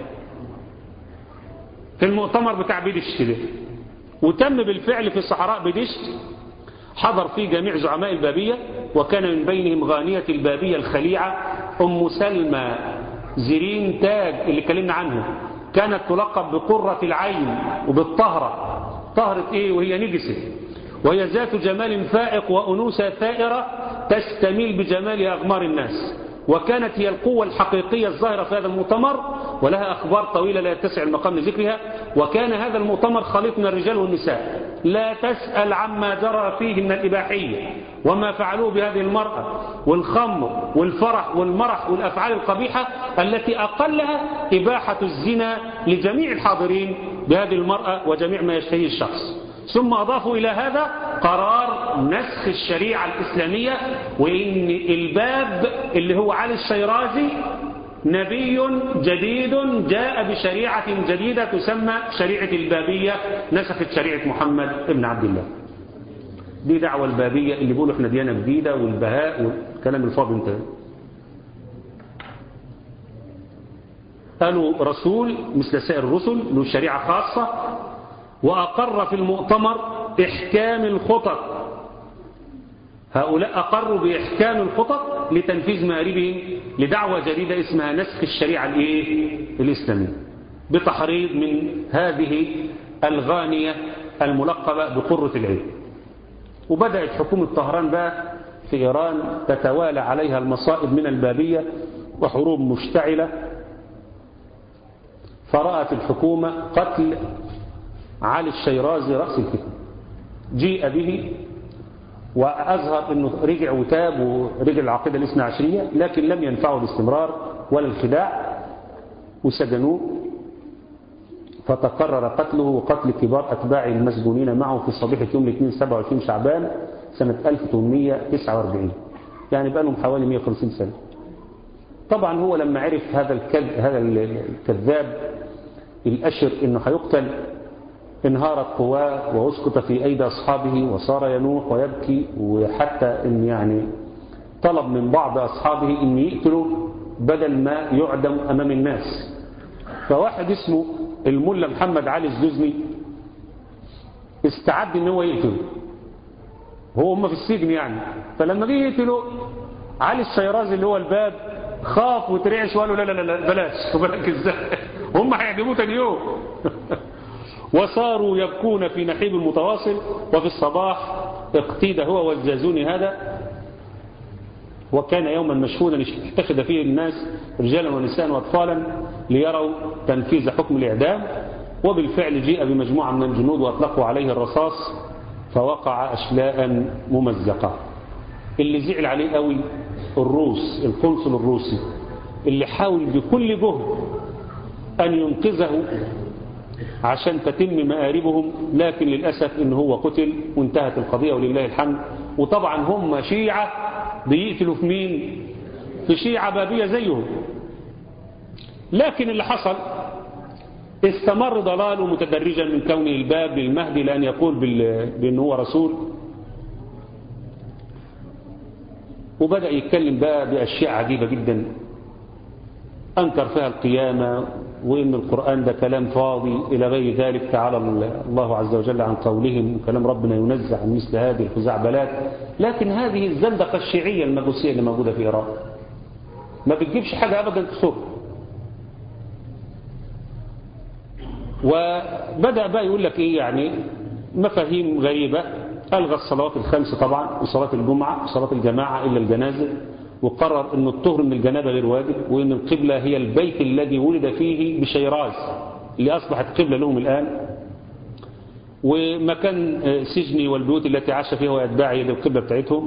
في المؤتمر بتاع بدشت ده وتم بالفعل في صحراء بدشت حضر فيه جميع زعماء البابية وكان من بينهم غانية البابية الخليعة أم سلمى زرين تاج اللي كلمنا عنها كانت تلقب بقرة العين وبالطهرة طهرة ايه وهي نجسة وهي ذات جمال فائق وأنوثة ثائرة تستميل بجمال أغمار الناس وكانت هي القوة الحقيقية الظاهرة في هذا المؤتمر ولها أخبار طويلة لا يتسع المقام لذكرها وكان هذا المؤتمر خليط من الرجال والنساء لا تسأل عما جرى فيه من الإباحية وما فعلوه بهذه المرأة والخمر والفرح والمرح والأفعال القبيحة التي أقلها إباحة الزنا لجميع الحاضرين بهذه المرأة وجميع ما يشتهيه الشخص ثم أضافوا إلى هذا قرار نسخ الشريعة الإسلامية وإن الباب اللي هو علي الشيرازي نبي جديد جاء بشريعة جديدة تسمى شريعة البابية نسخت شريعة محمد ابن عبد الله دي دعوة البابية اللي بيقولوا احنا ديانة جديدة والبهاء والكلام الفاضي انتهى قالوا رسول مثل سائر الرسل له شريعة خاصة وأقر في المؤتمر إحكام الخطط هؤلاء أقروا بإحكام الخطط لتنفيذ مآربهم لدعوة جديدة اسمها نسخ الشريعة الإيه؟ الإسلامية بتحريض من هذه الغانية الملقبة بقرة العين وبدأت حكومة طهران بقى في إيران تتوالى عليها المصائب من البابية وحروب مشتعلة فرأت الحكومة قتل علي الشيرازي رأس الفتنة جيء به وأظهر أنه رجع وتاب ورجع العقيدة الاثنى عشرية لكن لم ينفعه الاستمرار ولا الخداع وسجنوه فتقرر قتله وقتل كبار أتباعه المسجونين معه في صبيحة يوم الاثنين 27 شعبان سنة 1849 يعني بقى لهم حوالي 150 سنة طبعا هو لما عرف هذا الكذب هذا الكذاب الأشر أنه هيقتل انهارت قواه واسقط في أيدي أصحابه وصار ينوح ويبكي وحتى إن يعني طلب من بعض أصحابه أن يقتلوا بدل ما يعدم أمام الناس فواحد اسمه الملا محمد علي الزوزني استعد ان هو يقتله هو هم في السجن يعني فلما جه يقتله علي الشيرازي اللي هو الباب خاف وترعش وقال له لا لا لا بلاش وبلاك ازاي هم هيعجبوه تاني يوم وصاروا يبكون في نحيب المتواصل وفي الصباح اقتيد هو والزازوني هذا وكان يوما مشهودا اتخذ فيه الناس رجالا ونساء وأطفالا ليروا تنفيذ حكم الإعدام وبالفعل جيء بمجموعة من الجنود وأطلقوا عليه الرصاص فوقع أشلاء ممزقة اللي زعل عليه قوي الروس القنصل الروسي اللي حاول بكل جهد أن ينقذه عشان تتم مآربهم لكن للأسف إن هو قتل وانتهت القضية ولله الحمد وطبعا هم شيعة بيقتلوا في مين في شيعة بابية زيهم لكن اللي حصل استمر ضلاله متدرجا من كونه الباب للمهدي لأن يقول بأنه هو رسول وبدأ يتكلم بقى بأشياء عجيبة جدا أنكر فيها القيامة وإن القرآن ده كلام فاضي إلى غير ذلك تعالى الله عز وجل عن قولهم وكلام ربنا ينزع عن مثل هذه الخزعبلات لكن هذه الزندقة الشيعية المجوسية اللي موجودة في إيران ما بتجيبش حاجة أبدا تصر وبدأ بقى يقول لك إيه يعني مفاهيم غريبة ألغى الصلوات الخمس طبعا وصلاة الجمعة وصلاة الجماعة إلا الجنازة وقرر أن الطهر من الجنابة غير واجب وأن القبلة هي البيت الذي ولد فيه بشيراز اللي أصبحت قبلة لهم الآن ومكان سجني والبيوت التي عاش فيها وأتباعه للقبلة بتاعتهم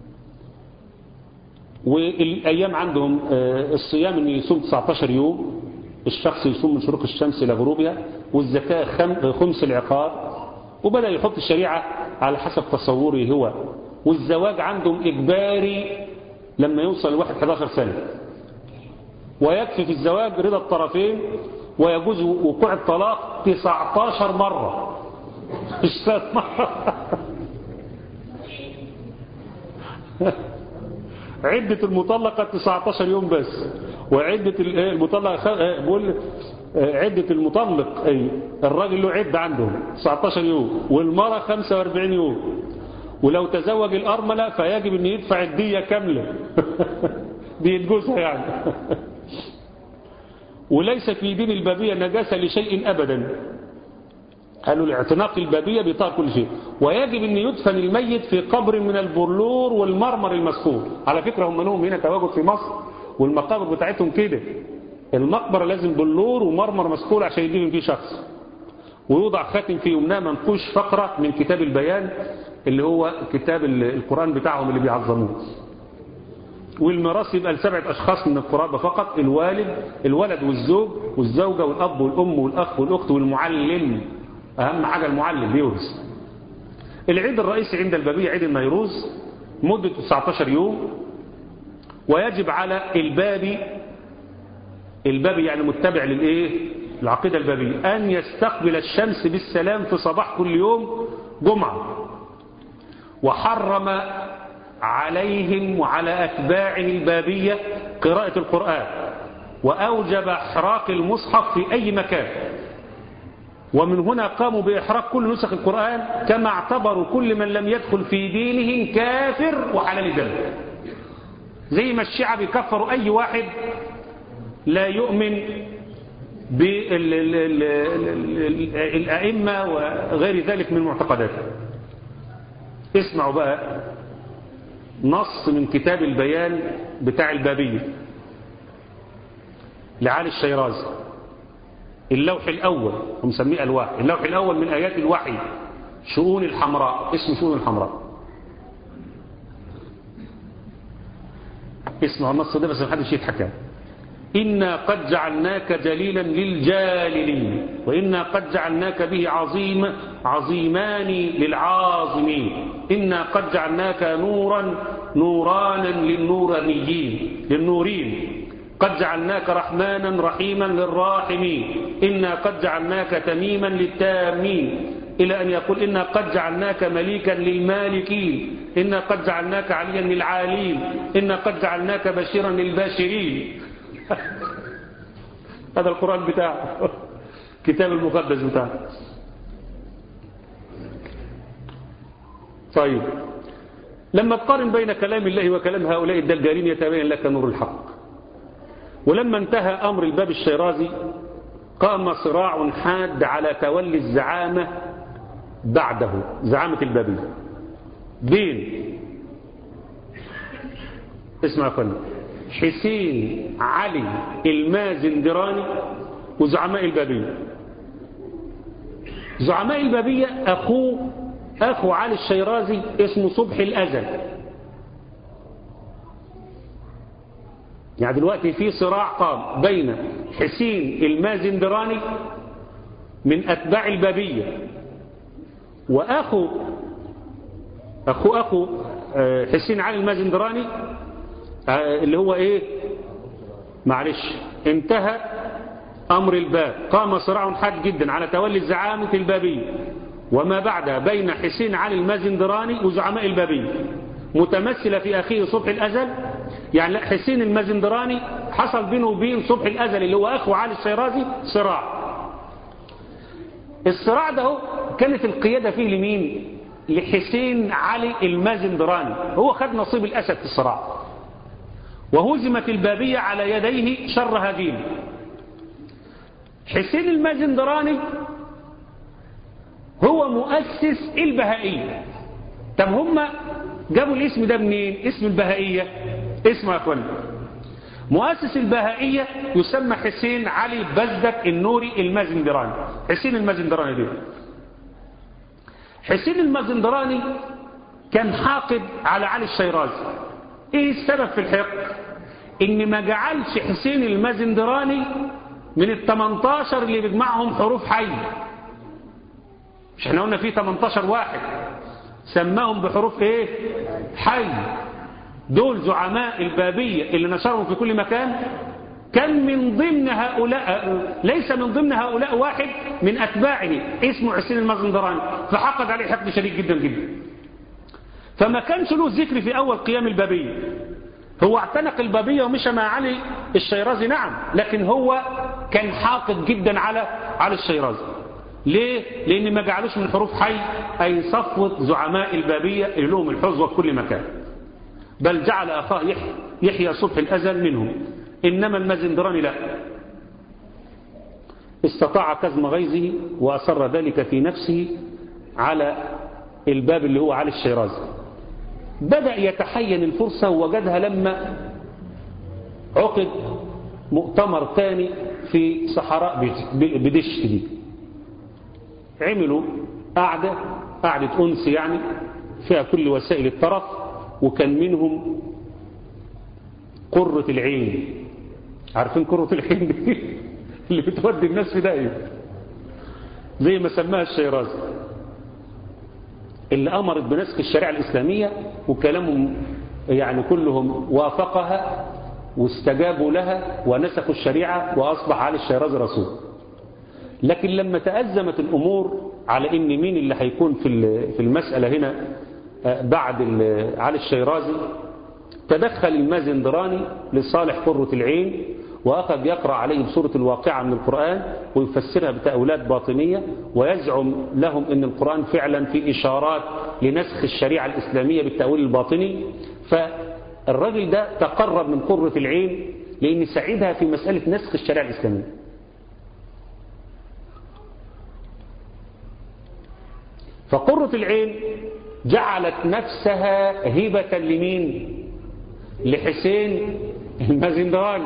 والأيام عندهم الصيام أن يصوم 19 يوم الشخص يصوم من شروق الشمس إلى غروبها والزكاة خمس العقار وبدأ يحط الشريعة على حسب تصوره هو والزواج عندهم إجباري لما يوصل الواحد 11 سنة ويكفي في الزواج رضا الطرفين ويجوز وقوع الطلاق 19 مرة مش ثلاث مرة عدة المطلقة 19 يوم بس وعدة المطلقة بقول عدة المطلق أي الراجل له عدة عندهم 19 يوم والمرأة 45 يوم ولو تزوج الأرملة فيجب أن يدفع الدية كاملة دي جوزها يعني وليس في دين البابية نجاسة لشيء أبدا قالوا الاعتناق البابية بيطار كل شيء ويجب أن يدفن الميت في قبر من البلور والمرمر المسكور على فكرة هم لهم هنا تواجد في مصر والمقابر بتاعتهم كده المقبرة لازم بلور ومرمر مسكور عشان يدفن فيه شخص ويوضع خاتم في يمناه منقوش فقرة من كتاب البيان اللي هو كتاب القرآن بتاعهم اللي بيعظموه والميراث يبقى لسبعة أشخاص من القرابة فقط الوالد الولد والزوج والزوجة والأب والأم والأخ والأخت والمعلم أهم حاجة المعلم بيورث العيد الرئيسي عند البابية عيد النيروز مدة 19 يوم ويجب على البابي البابي يعني متبع للإيه العقيدة البابية أن يستقبل الشمس بالسلام في صباح كل يوم جمعة وحرم عليهم وعلى أتباعه البابية قراءة القرآن وأوجب إحراق المصحف في أي مكان ومن هنا قاموا بإحراق كل نسخ القرآن كما اعتبروا كل من لم يدخل في دينهم كافر وحلال دم زي ما الشيعة بيكفروا أي واحد لا يؤمن بالأئمة وغير ذلك من المعتقدات اسمعوا بقى نص من كتاب البيان بتاع البابية لعالي الشيرازي اللوح الأول ومسميه ألواح اللوح الأول من آيات الوحي شؤون الحمراء اسمه شؤون الحمراء اسمعوا النص ده بس ما حدش يتحكى إنا قد جعلناك جليلا للجاللين وإنا قد جعلناك به عظيم عظيمان للعاظمين إنا قد جعلناك نورا نورانا للنورانيين للنورين قد جعلناك رحمانا رحيما للراحمين إنا قد جعلناك تميما للتامين إلى أن يقول إنا قد جعلناك مليكا للمالكين إنا قد جعلناك عليا للعالين إنا قد جعلناك بشيرا للباشرين هذا القرآن بتاعه كتاب المقدس بتاعه طيب لما تقارن بين كلام الله وكلام هؤلاء الدلجالين يتبين لك نور الحق ولما انتهى أمر الباب الشيرازي قام صراع حاد على تولي الزعامة بعده زعامة البابية بين اسمع يا فندم حسين علي المازندراني وزعماء البابية زعماء البابية أخوه أخو علي الشيرازي اسمه صبحي الأزل يعني دلوقتي في صراع قام بين حسين المازندراني من أتباع البابية وأخو أخو أخو حسين علي المازندراني اللي هو إيه معلش انتهى أمر الباب قام صراع حاد جدا على تولي زعامة البابية وما بعدها بين حسين علي المازندراني وزعماء البابية متمثلة في أخيه صبح الأزل يعني حسين المازندراني حصل بينه وبين صبح الأزل اللي هو أخو علي الشيرازي صراع الصراع ده كانت القيادة فيه لمين لحسين علي المازندراني هو خد نصيب الأسد في الصراع وهزمت البابية على يديه شر هزيمه حسين المازندراني هو مؤسس البهائية طب هم جابوا الاسم ده منين اسم البهائية اسمه يا اخوانا مؤسس البهائية يسمى حسين علي بزدك النوري المازندراني حسين المازندراني ده حسين المازندراني كان حاقد على علي الشيرازي ايه السبب في الحقد ان ما جعلش حسين المازندراني من ال 18 اللي بيجمعهم حروف حي مش احنا قلنا في 18 واحد سماهم بحروف ايه حي دول زعماء البابية اللي نشرهم في كل مكان كان من ضمن هؤلاء ليس من ضمن هؤلاء واحد من أتباعه اسمه حسين المزندراني فحقد عليه حقد شديد جدا جدا فما كانش له ذكر في أول قيام البابية هو اعتنق البابية ومشى مع علي الشيرازي نعم لكن هو كان حاقد جدا على على الشيرازي ليه؟ لأن ما جعلوش من حروف حي أي صفوة زعماء البابية اللي لهم الحظوة في كل مكان بل جعل أخاه يحيى, يحيى صبح الأزل منهم إنما المازندراني لا استطاع كزم غيظه وأسر ذلك في نفسه على الباب اللي هو علي الشيرازي بدأ يتحين الفرصة ووجدها لما عقد مؤتمر ثاني في صحراء بدشت دي عملوا قعدة قعدة أنس يعني فيها كل وسائل الطرف وكان منهم قرة العين عارفين قرة العين دي اللي بتودي الناس في داهية زي ما سماها الشيرازي اللي أمرت بنسخ الشريعة الإسلامية وكلامهم يعني كلهم وافقها واستجابوا لها ونسخوا الشريعة وأصبح علي الشيرازي رسول لكن لما تأزمت الأمور على إن مين اللي هيكون في في المسألة هنا بعد علي الشيرازي تدخل المازندراني لصالح قرة العين وأخذ يقرأ عليهم سورة الواقعة من القرآن ويفسرها بتأويلات باطنية ويزعم لهم أن القرآن فعلا في إشارات لنسخ الشريعة الإسلامية بالتأويل الباطني فالرجل ده تقرب من قرة العين لأن ساعدها في مسألة نسخ الشريعة الإسلامية فقرة العين جعلت نفسها هبة لمين لحسين المازندراني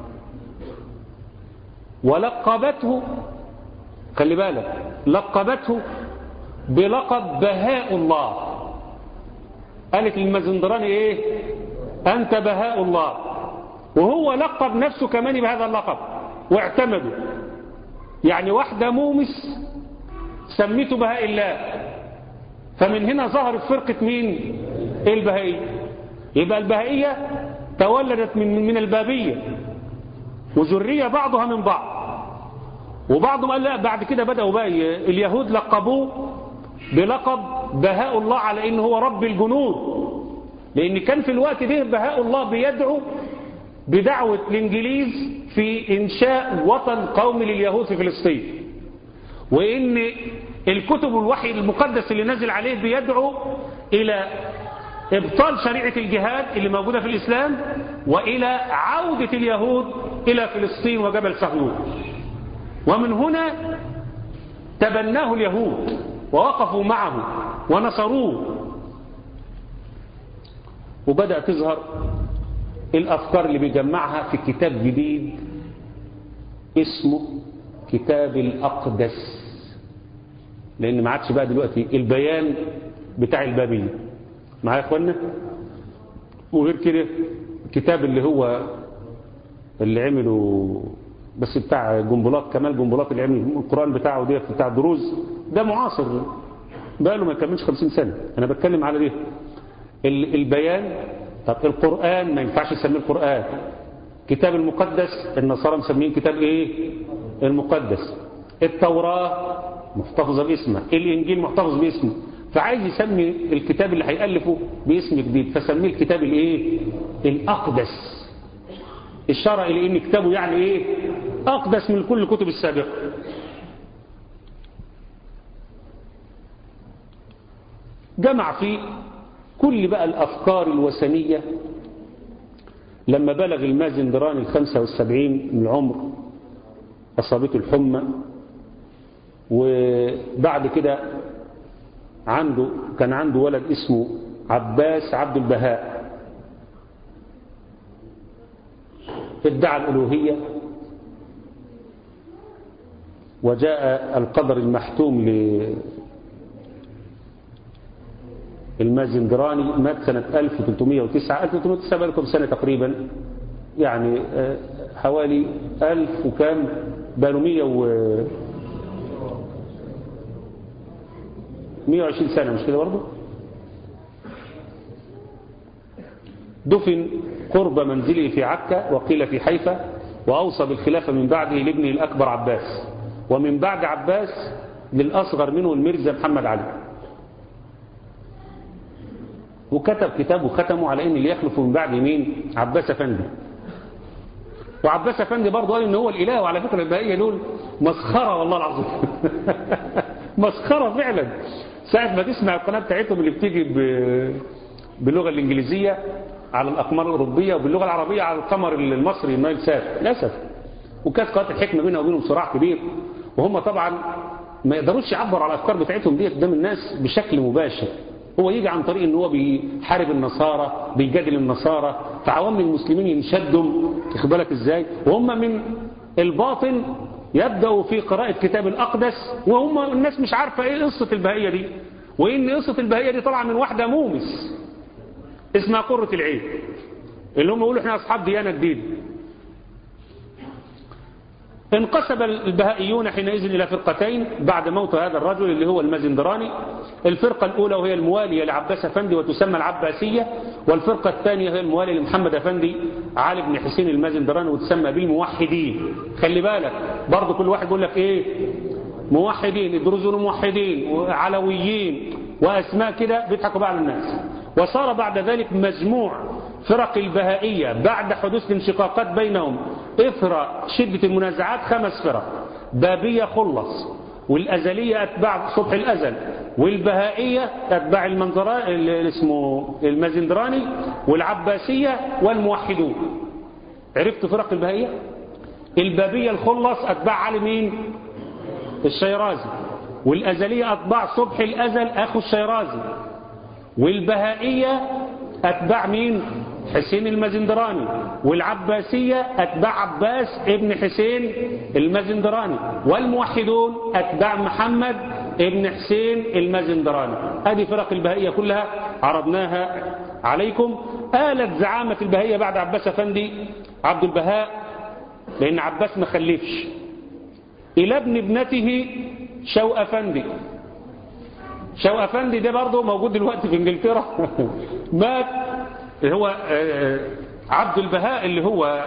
ولقبته خلي بالك لقبته بلقب بهاء الله قالت للمازندراني ايه انت بهاء الله وهو لقب نفسه كمان بهذا اللقب واعتمدوا يعني واحدة مومس سميته بهاء الله فمن هنا ظهرت فرقة مين البهائية يبقى البهائية تولدت من من البابية وذرية بعضها من بعض وبعضهم قال لا بعد كده بدأوا بقى اليهود لقبوه بلقب بهاء الله على انه هو رب الجنود لان كان في الوقت ده بهاء الله بيدعو بدعوة الانجليز في انشاء وطن قومي لليهود في فلسطين وان الكتب والوحي المقدس اللي نزل عليه بيدعو الى ابطال شريعة الجهاد اللي موجودة في الاسلام والى عودة اليهود الى فلسطين وجبل صهيون ومن هنا تبناه اليهود ووقفوا معه ونصروه وبدأ تظهر الأفكار اللي بيجمعها في كتاب جديد اسمه كتاب الأقدس لأن ما عادش بقى دلوقتي البيان بتاع البابية معايا يا اخوانا وغير كده الكتاب اللي هو اللي عمله بس بتاع جنبلاط كمال جنبلاط اللي عمل القرآن بتاعه دي بتاع دروز ده معاصر بقى له ما يكملش 50 سنة أنا بتكلم على ده البيان طب القرآن ما ينفعش يسميه القرآن كتاب المقدس النصارى مسمين كتاب ايه المقدس التوراة محتفظة باسمه الإنجيل محتفظ باسمه فعايز يسمي الكتاب اللي هيألفه باسم جديد فسميه الكتاب الايه الأقدس إشارة إلى إن كتابه يعني إيه أقدس من كل الكتب السابقة جمع فيه كل بقى الأفكار الوثنية لما بلغ المازندراني الخمسة والسبعين من العمر أصابته الحمى وبعد كده عنده كان عنده ولد اسمه عباس عبد البهاء ادعى الألوهية وجاء القدر المحتوم للمازندراني مات سنة 1309 1309 بقى لكم سنة تقريبا يعني حوالي 1000 وكام بقى له 100 و 120 سنة مش كده برضه دفن قرب منزله في عكا وقيل في حيفا وأوصى بالخلافة من بعده لابنه الأكبر عباس ومن بعد عباس للأصغر منه الميرزا محمد علي وكتب كتاب وختمه على ان اللي يخلف من بعد مين عباس افندي وعباس افندي برضه قال ان هو الاله وعلى فكره الباقيه دول مسخره والله العظيم مسخره فعلا ساعه ما تسمع القناه بتاعتهم اللي بتيجي باللغه الانجليزيه على الاقمار الاوروبيه وباللغه العربيه على القمر المصري النايل سات للاسف وكانت قناه الحكمه بينها وبينهم صراع كبير وهم طبعا ما يقدروش يعبروا على الافكار بتاعتهم دي قدام الناس بشكل مباشر هو يجي عن طريق ان هو بيحارب النصارى بيجادل النصارى فعوام المسلمين ينشدوا واخد بالك ازاي وهم من الباطن يبدأوا في قراءة كتاب الأقدس وهم الناس مش عارفة ايه قصة البهية دي وإن قصة البهية دي طالعة من واحدة مومس اسمها قرة العين اللي هم يقولوا احنا أصحاب ديانة جديدة انقسم البهائيون حينئذ إلى فرقتين بعد موت هذا الرجل اللي هو المازندراني الفرقة الأولى وهي الموالية لعباس أفندي وتسمى العباسية والفرقة الثانية هي الموالية لمحمد أفندي علي بن حسين المازندراني وتسمى بالموحدين خلي بالك برضه كل واحد يقول لك إيه موحدين الدروزون موحدين وعلويين وأسماء كده بيضحكوا بقى على الناس وصار بعد ذلك مجموع فرق البهائية بعد حدوث الانشقاقات بينهم إثر شدة المنازعات خمس فرق بابية خلص والأزلية أتباع صبح الأزل والبهائية أتباع المنظرة اللي اسمه المازندراني والعباسية والموحدون عرفت فرق البهائية البابية الخلص أتباع علي مين الشيرازي والأزلية أتباع صبح الأزل أخو الشيرازي والبهائية أتباع مين حسين المازندراني والعباسية أتباع عباس ابن حسين المازندراني والموحدون أتباع محمد ابن حسين المازندراني هذه فرق البهائية كلها عرضناها عليكم آلت زعامة البهائية بعد عباس أفندي عبد البهاء لأن عباس ما خلفش إلى ابن ابنته شو أفندي شو أفندي ده برضه موجود دلوقتي في انجلترا مات هو عبد البهاء اللي هو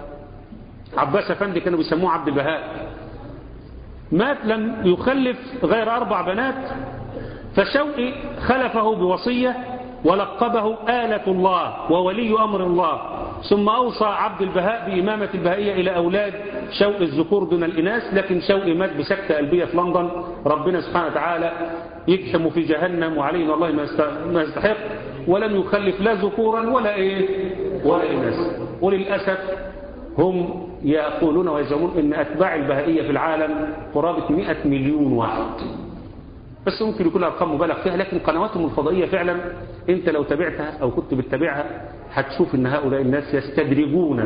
عباس أفندي كانوا بيسموه عبد البهاء مات لم يخلف غير أربع بنات فشوقي خلفه بوصية ولقبه آلة الله وولي أمر الله ثم أوصى عبد البهاء بإمامة البهائية إلى أولاد شوق الذكور دون الإناث لكن شوقي مات بسكتة قلبية في لندن ربنا سبحانه وتعالى يجحم في جهنم وعليه والله ما يستحق ولم يخلف لا ذكورا ولا إيه ولا إناث وللأسف هم يقولون ويزعمون أن أتباع البهائية في العالم قرابة 100 مليون واحد بس ممكن يكون أرقام مبالغ فيها لكن قنواتهم الفضائية فعلا أنت لو تابعتها أو كنت بتتابعها هتشوف أن هؤلاء الناس يستدرجون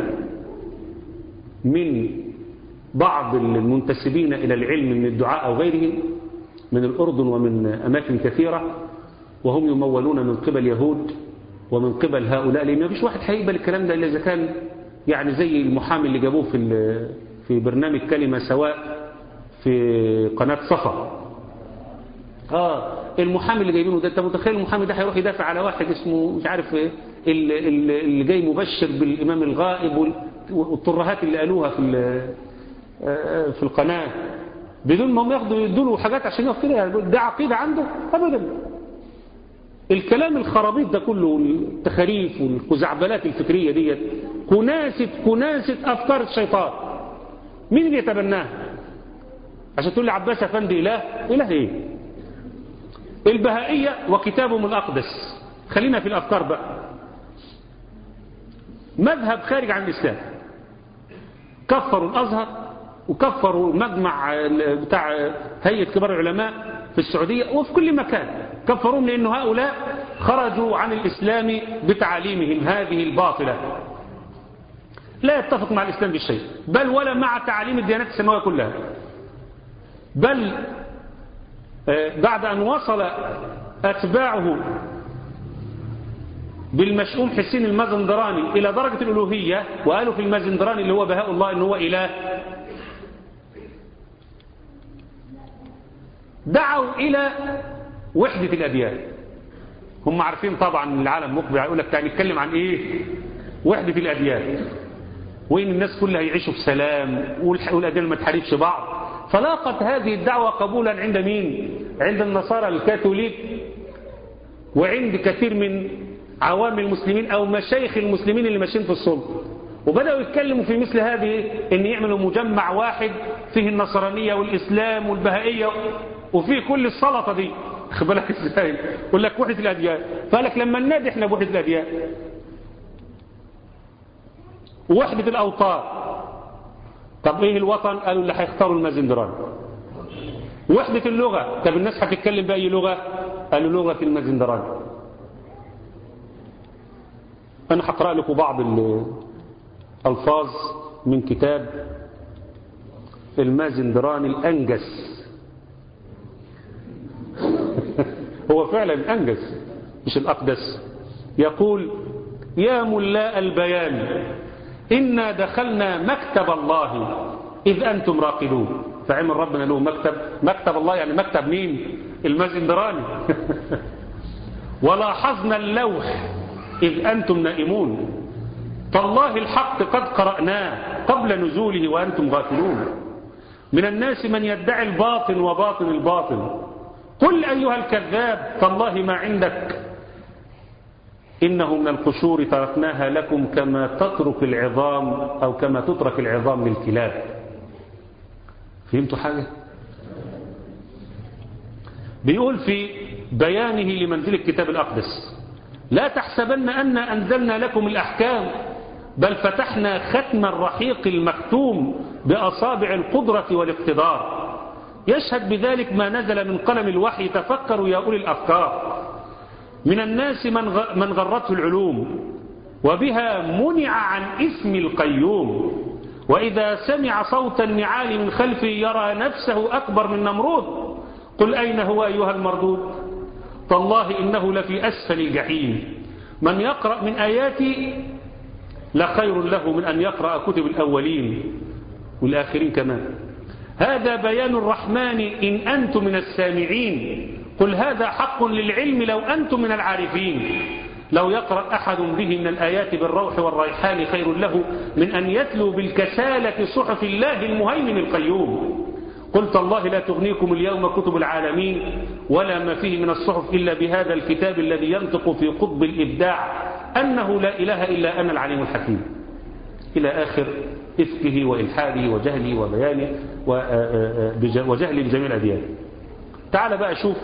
من بعض المنتسبين إلى العلم من الدعاء أو غيرهم من الأردن ومن أماكن كثيرة وهم يمولون من قبل يهود ومن قبل هؤلاء لأن ما فيش واحد هيقبل الكلام ده إلا إذا كان يعني زي المحامي اللي جابوه في في برنامج كلمة سواء في قناة صفا آه المحامي اللي جايبينه ده أنت متخيل المحامي ده هيروح يدافع على واحد اسمه مش عارف إيه اللي جاي مبشر بالإمام الغائب والطرهات اللي قالوها في في القناة بدون ما هم ياخدوا يدوا حاجات عشان يقف كده ده عقيدة عنده أبدا الكلام الخرابيط ده كله والتخاريف والخزعبلات الفكرية ديت كناسة كناسة أفكار الشيطان مين اللي يتبناها عشان تقول لي عباس أفندي إله إله إيه البهائية وكتابهم الأقدس خلينا في الأفكار بقى مذهب خارج عن الإسلام كفروا الأزهر وكفروا المجمع بتاع هيئة كبار العلماء في السعودية وفي كل مكان كفروهم لأن هؤلاء خرجوا عن الإسلام بتعاليمهم هذه الباطلة لا يتفق مع الإسلام بالشيء بل ولا مع تعاليم الديانات السماوية كلها بل بعد أن وصل أتباعه بالمشؤوم حسين المازندراني إلى درجة الألوهية وقالوا في المازندراني اللي هو بهاء الله إن هو إله دعوا إلى وحدة الأديان هم عارفين طبعا العالم مقبع يقول لك يعني نتكلم عن إيه وحدة الأديان وإن الناس كلها يعيشوا في سلام والأديان ما تحاربش بعض فلاقت هذه الدعوة قبولا عند مين عند النصارى الكاثوليك وعند كثير من عوام المسلمين أو مشايخ المسلمين اللي ماشيين في السلطة وبدأوا يتكلموا في مثل هذه ان يعملوا مجمع واحد فيه النصرانية والإسلام والبهائية وفيه كل السلطة دي بالك ازاي يقول لك وحدة الأديان فقالك لما ننادي احنا بوحدة الأديان ووحدة الأوطان طب ايه الوطن قالوا اللي هيختاروا المازندران وحدة اللغة طب الناس هتتكلم بأي لغة قالوا لغة المازندران أنا هقرأ لكم بعض الألفاظ من كتاب المازندراني الأنجس هو فعلا أنجس مش الأقدس يقول يا ملاء البيان إنا دخلنا مكتب الله إذ أنتم راقدون فعمل ربنا له مكتب مكتب الله يعني مكتب مين المازندراني ولاحظنا اللوح إذ أنتم نائمون تالله الحق قد قرأناه قبل نزوله وأنتم غافلون من الناس من يدعي الباطن وباطن الباطن قل أيها الكذاب تالله ما عندك إنه من القشور تركناها لكم كما تترك العظام أو كما تترك العظام للكلاب فهمتوا حاجة بيقول في بيانه لمنزل الكتاب الأقدس لا تحسبن أن أنزلنا لكم الأحكام بل فتحنا ختم الرحيق المختوم بأصابع القدرة والاقتدار يشهد بذلك ما نزل من قلم الوحي تفكروا يا أولي الأفكار من الناس من من غرته العلوم وبها منع عن اسم القيوم وإذا سمع صوت النعال من خلفه يرى نفسه أكبر من نمرود قل أين هو أيها المردود تالله إنه لفي أسفل الجحيم من يقرأ من آياتي لخير له من أن يقرأ كتب الأولين والآخرين كمان هذا بيان الرحمن إن أنتم من السامعين قل هذا حق للعلم لو أنتم من العارفين لو يقرأ أحد به من الآيات بالروح والريحان خير له من أن يتلو بالكسالة صحف الله المهيمن القيوم قلت الله لا تغنيكم اليوم كتب العالمين ولا ما فيه من الصحف إلا بهذا الكتاب الذي ينطق في قطب الإبداع أنه لا إله إلا أنا العليم الحكيم إلى آخر إفكه وإلحاده وجهله وبيانه وجهله بجميع الأديان تعال بقى شوف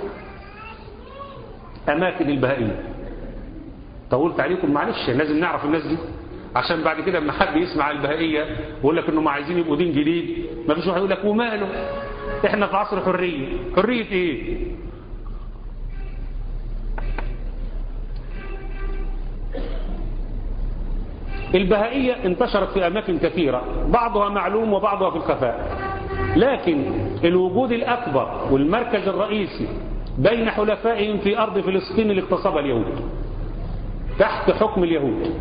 أماكن البهائية طولت عليكم معلش لازم نعرف الناس دي عشان بعد كده لما حد يسمع البهائية ويقول لك انهم عايزين يبقوا دين جديد ما فيش واحد يقول لك وماله احنا في عصر حرية حرية ايه البهائية انتشرت في أماكن كثيرة بعضها معلوم وبعضها في الخفاء لكن الوجود الأكبر والمركز الرئيسي بين حلفائهم في أرض فلسطين اللي اغتصبها اليهود تحت حكم اليهود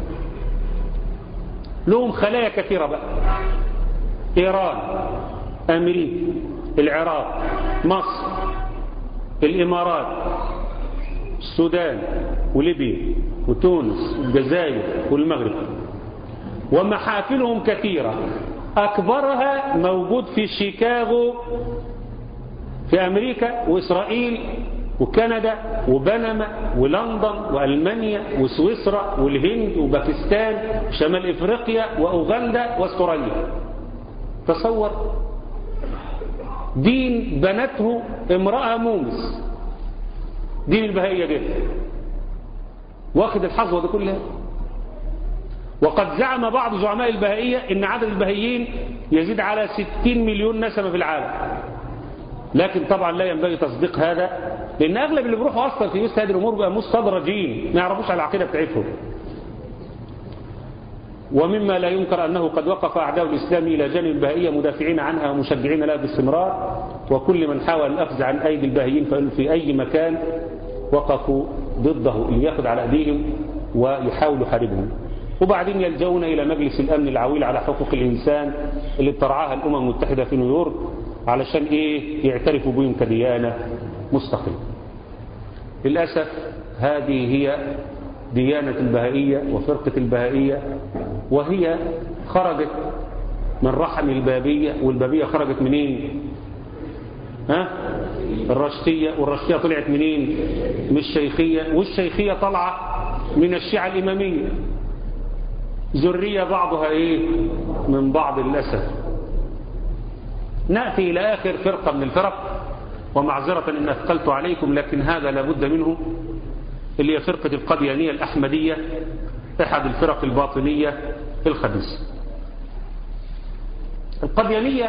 لهم خلايا كثيرة بقى إيران أمريكا العراق مصر الإمارات السودان وليبيا وتونس والجزائر والمغرب ومحافلهم كثيرة أكبرها موجود في شيكاغو في أمريكا وإسرائيل وكندا وبنما ولندن وألمانيا وسويسرا والهند وباكستان شمال إفريقيا وأوغندا واستراليا تصور دين بنته امرأة مومس دين البهائية جدا واخد الحظوة دي كلها وقد زعم بعض زعماء البهائية ان عدد البهائيين يزيد على 60 مليون نسمة في العالم لكن طبعا لا ينبغي تصديق هذا لان اغلب اللي بيروحوا اصلا في مثل هذه الامور بقى مستدرجين ما يعرفوش على العقيدة بتاعتهم ومما لا ينكر أنه قد وقف أعداء الإسلام إلى جانب البهائية مدافعين عنها ومشجعين لها باستمرار وكل من حاول الأخذ عن أيدي البهائيين في أي مكان وقفوا ضده ليأخذ على أيديهم ويحاولوا حاربهم وبعدين يلجؤون إلى مجلس الأمن العويل على حقوق الإنسان اللي بترعاها الأمم المتحدة في نيويورك علشان إيه يعترفوا بهم كديانة مستقلة للأسف هذه هي ديانة البهائية وفرقة البهائية وهي خرجت من رحم البابية والبابية خرجت منين ها الرشتية والرشتية طلعت منين من الشيخية والشيخية طلعت من الشيعة الإمامية ذرية بعضها ايه من بعض للأسف نأتي إلى آخر فرقة من الفرق ومعذرة إن أثقلت عليكم لكن هذا لابد منه اللي هي فرقة القديانية الأحمدية أحد الفرق الباطنية الخبيثة القديانية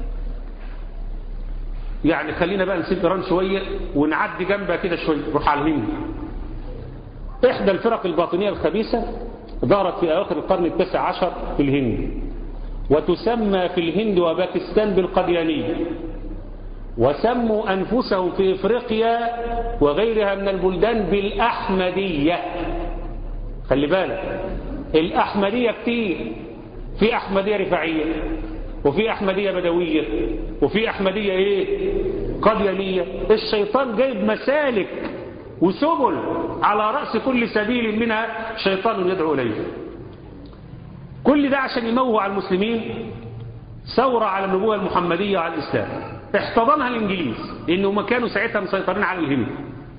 يعني خلينا بقى نسيب إيران شوية ونعدي جنبها كده شوية نروح على الهند إحدى الفرق الباطنية الخبيثة ظهرت في أواخر القرن التاسع عشر في الهند وتسمى في الهند وباكستان بالقديانية وسموا أنفسهم في إفريقيا وغيرها من البلدان بالأحمدية خلي بالك الأحمدية كتير في أحمدية رفاعية وفي أحمدية بدوية وفي أحمدية إيه قديانية الشيطان جايب مسالك وسبل على رأس كل سبيل منها شيطان يدعو إليه كل ده عشان يموه على المسلمين ثورة على النبوة المحمدية وعلى الإسلام احتضنها الإنجليز لأنهم كانوا ساعتها مسيطرين على الهند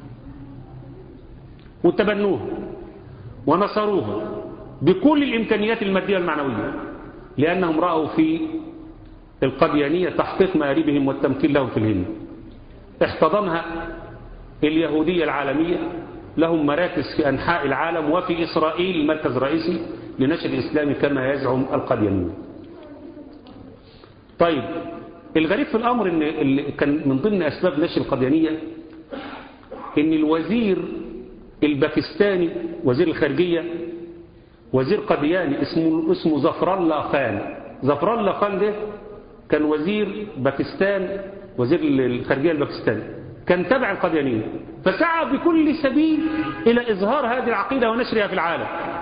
وتبنوها ونصروها بكل الإمكانيات المادية والمعنوية لأنهم رأوا في القديانية تحقيق مآربهم والتمكين لهم في الهند احتضنها اليهودية العالمية لهم مراكز في أنحاء العالم وفي إسرائيل مركز رئيسي لنشر الإسلام كما يزعم القديانيون طيب الغريب في الأمر إن اللي كان من ضمن أسباب نشر القديانية إن الوزير الباكستاني وزير الخارجية وزير قدياني اسمه اسمه زفر الله خان زفر الله خان ده كان وزير باكستان وزير الخارجية الباكستاني كان تبع القديانيين فسعى بكل سبيل إلى إظهار هذه العقيدة ونشرها في العالم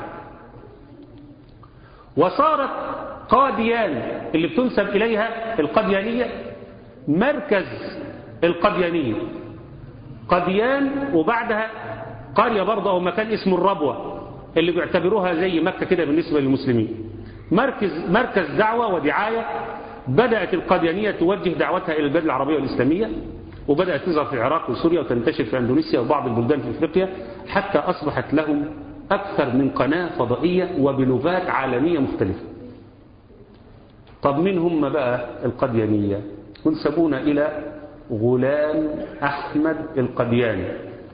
وصارت قاديان اللي بتنسب إليها القديانية مركز القديانية قديان وبعدها قرية برضه أو مكان اسمه الربوة اللي بيعتبروها زي مكة كده بالنسبة للمسلمين مركز, مركز دعوة ودعاية بدأت القديانية توجه دعوتها إلى البلاد العربية والإسلامية وبدأت تظهر في العراق وسوريا وتنتشر في أندونيسيا وبعض البلدان في أفريقيا حتى أصبحت لهم أكثر من قناة فضائية وبلغات عالمية مختلفة طب مين هم بقى القديانية ينسبون إلى غلام أحمد القدياني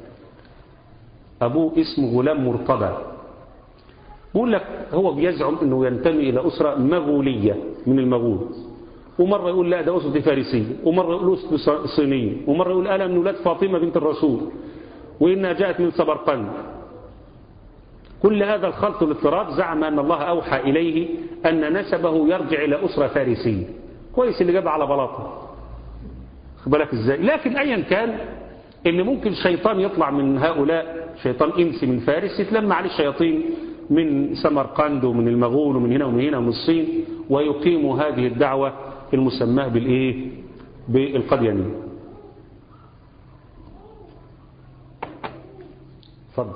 أبوه اسمه غلام مرتضى بيقول لك هو بيزعم أنه ينتمي إلى أسرة مغولية من المغول ومرة يقول لا ده أسرة فارسية ومرة يقول أسرة صينية ومرة يقول أنا من ولاد فاطمة بنت الرسول وإنها جاءت من سبرقند كل هذا الخلط والاضطراب زعم أن الله أوحى إليه أن نسبه يرجع إلى أسرة فارسية كويس اللي جاب على بلاطه بالك ازاي لكن أيا كان ان ممكن شيطان يطلع من هؤلاء شيطان انسي من فارس يتلم عليه الشياطين من سمرقند ومن المغول ومن هنا ومن هنا ومن الصين ويقيموا هذه الدعوة المسماه بالايه بالقديانية اتفضل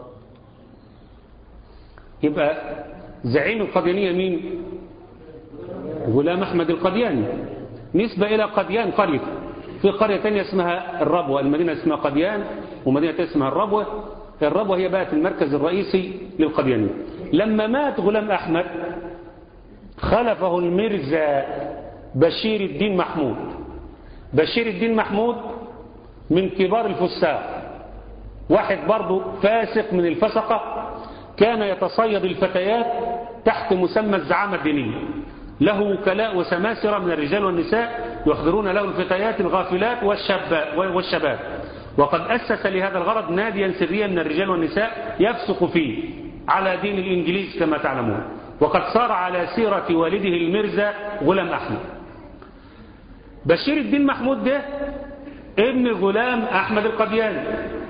يبقى زعيم القديانية مين غلام أحمد القدياني نسبة إلى قديان قرية في قرية تانية اسمها الربوة المدينة اسمها قديان ومدينة اسمها الربوة الربوة هي بقت المركز الرئيسي للقديانية لما مات غلام أحمد خلفه المرزا بشير الدين محمود بشير الدين محمود من كبار الفساق واحد برضه فاسق من الفسقة كان يتصيد الفتيات تحت مسمى الزعامة الدينية له وكلاء وسماسرة من الرجال والنساء يحضرون له الفتيات الغافلات والشباب وقد أسس لهذا الغرض ناديا سريا من الرجال والنساء يفسق فيه على دين الإنجليز كما تعلمون وقد صار على سيرة والده المرزا غلام أحمد بشير الدين محمود ده ابن غلام أحمد القدياني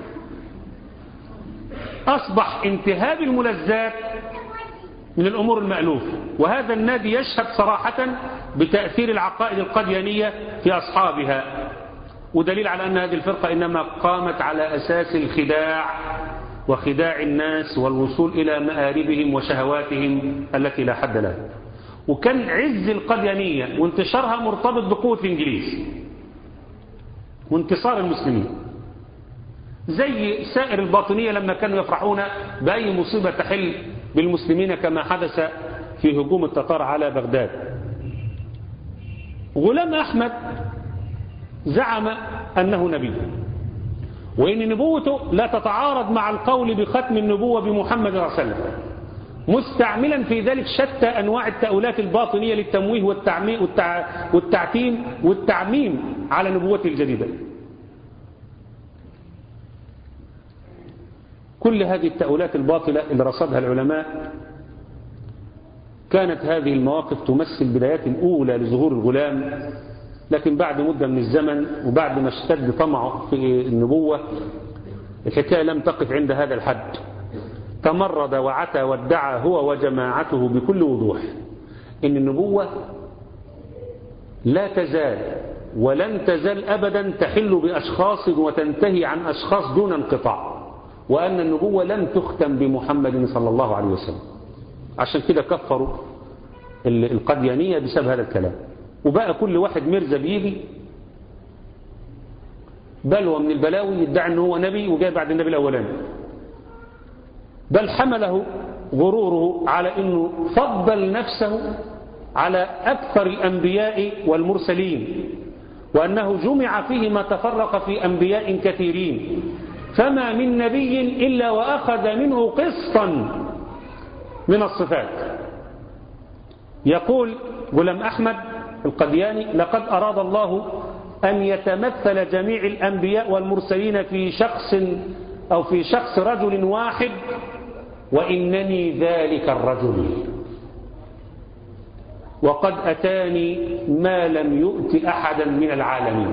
أصبح انتهاب الملذات من الأمور المألوفة وهذا النادي يشهد صراحة بتأثير العقائد القديانية في أصحابها ودليل على أن هذه الفرقة إنما قامت على أساس الخداع وخداع الناس والوصول إلى مآربهم وشهواتهم التي لا حد لها وكان عز القديانية وانتشارها مرتبط بقوة الإنجليز وانتصار المسلمين زي سائر الباطنية لما كانوا يفرحون بأي مصيبة تحل بالمسلمين كما حدث في هجوم التتار على بغداد غلام أحمد زعم أنه نبي وإن نبوته لا تتعارض مع القول بختم النبوة بمحمد صلى الله عليه وسلم مستعملا في ذلك شتى أنواع التأولات الباطنية للتمويه والتعتيم والتعميم على نبوته الجديدة كل هذه التأولات الباطلة اللي رصدها العلماء كانت هذه المواقف تمثل بدايات أولى لظهور الغلام لكن بعد مدة من الزمن وبعد ما اشتد طمعه في النبوة الحكاية لم تقف عند هذا الحد تمرد وعتى وادعى هو وجماعته بكل وضوح إن النبوة لا تزال ولن تزال أبدا تحل بأشخاص وتنتهي عن أشخاص دون انقطاع وأن النبوة لم تختم بمحمد صلى الله عليه وسلم عشان كده كفروا القديانية بسبب هذا الكلام وبقى كل واحد مرزا بيجي بلوى من البلاوي يدعي أنه هو نبي وجاء بعد النبي الأولاني بل حمله غروره على أنه فضل نفسه على أكثر الأنبياء والمرسلين وأنه جمع فيه ما تفرق في أنبياء كثيرين فما من نبي إلا وأخذ منه قسطا من الصفات يقول غلام أحمد القدياني لقد أراد الله أن يتمثل جميع الأنبياء والمرسلين في شخص أو في شخص رجل واحد وإنني ذلك الرجل وقد أتاني ما لم يؤت أحدا من العالمين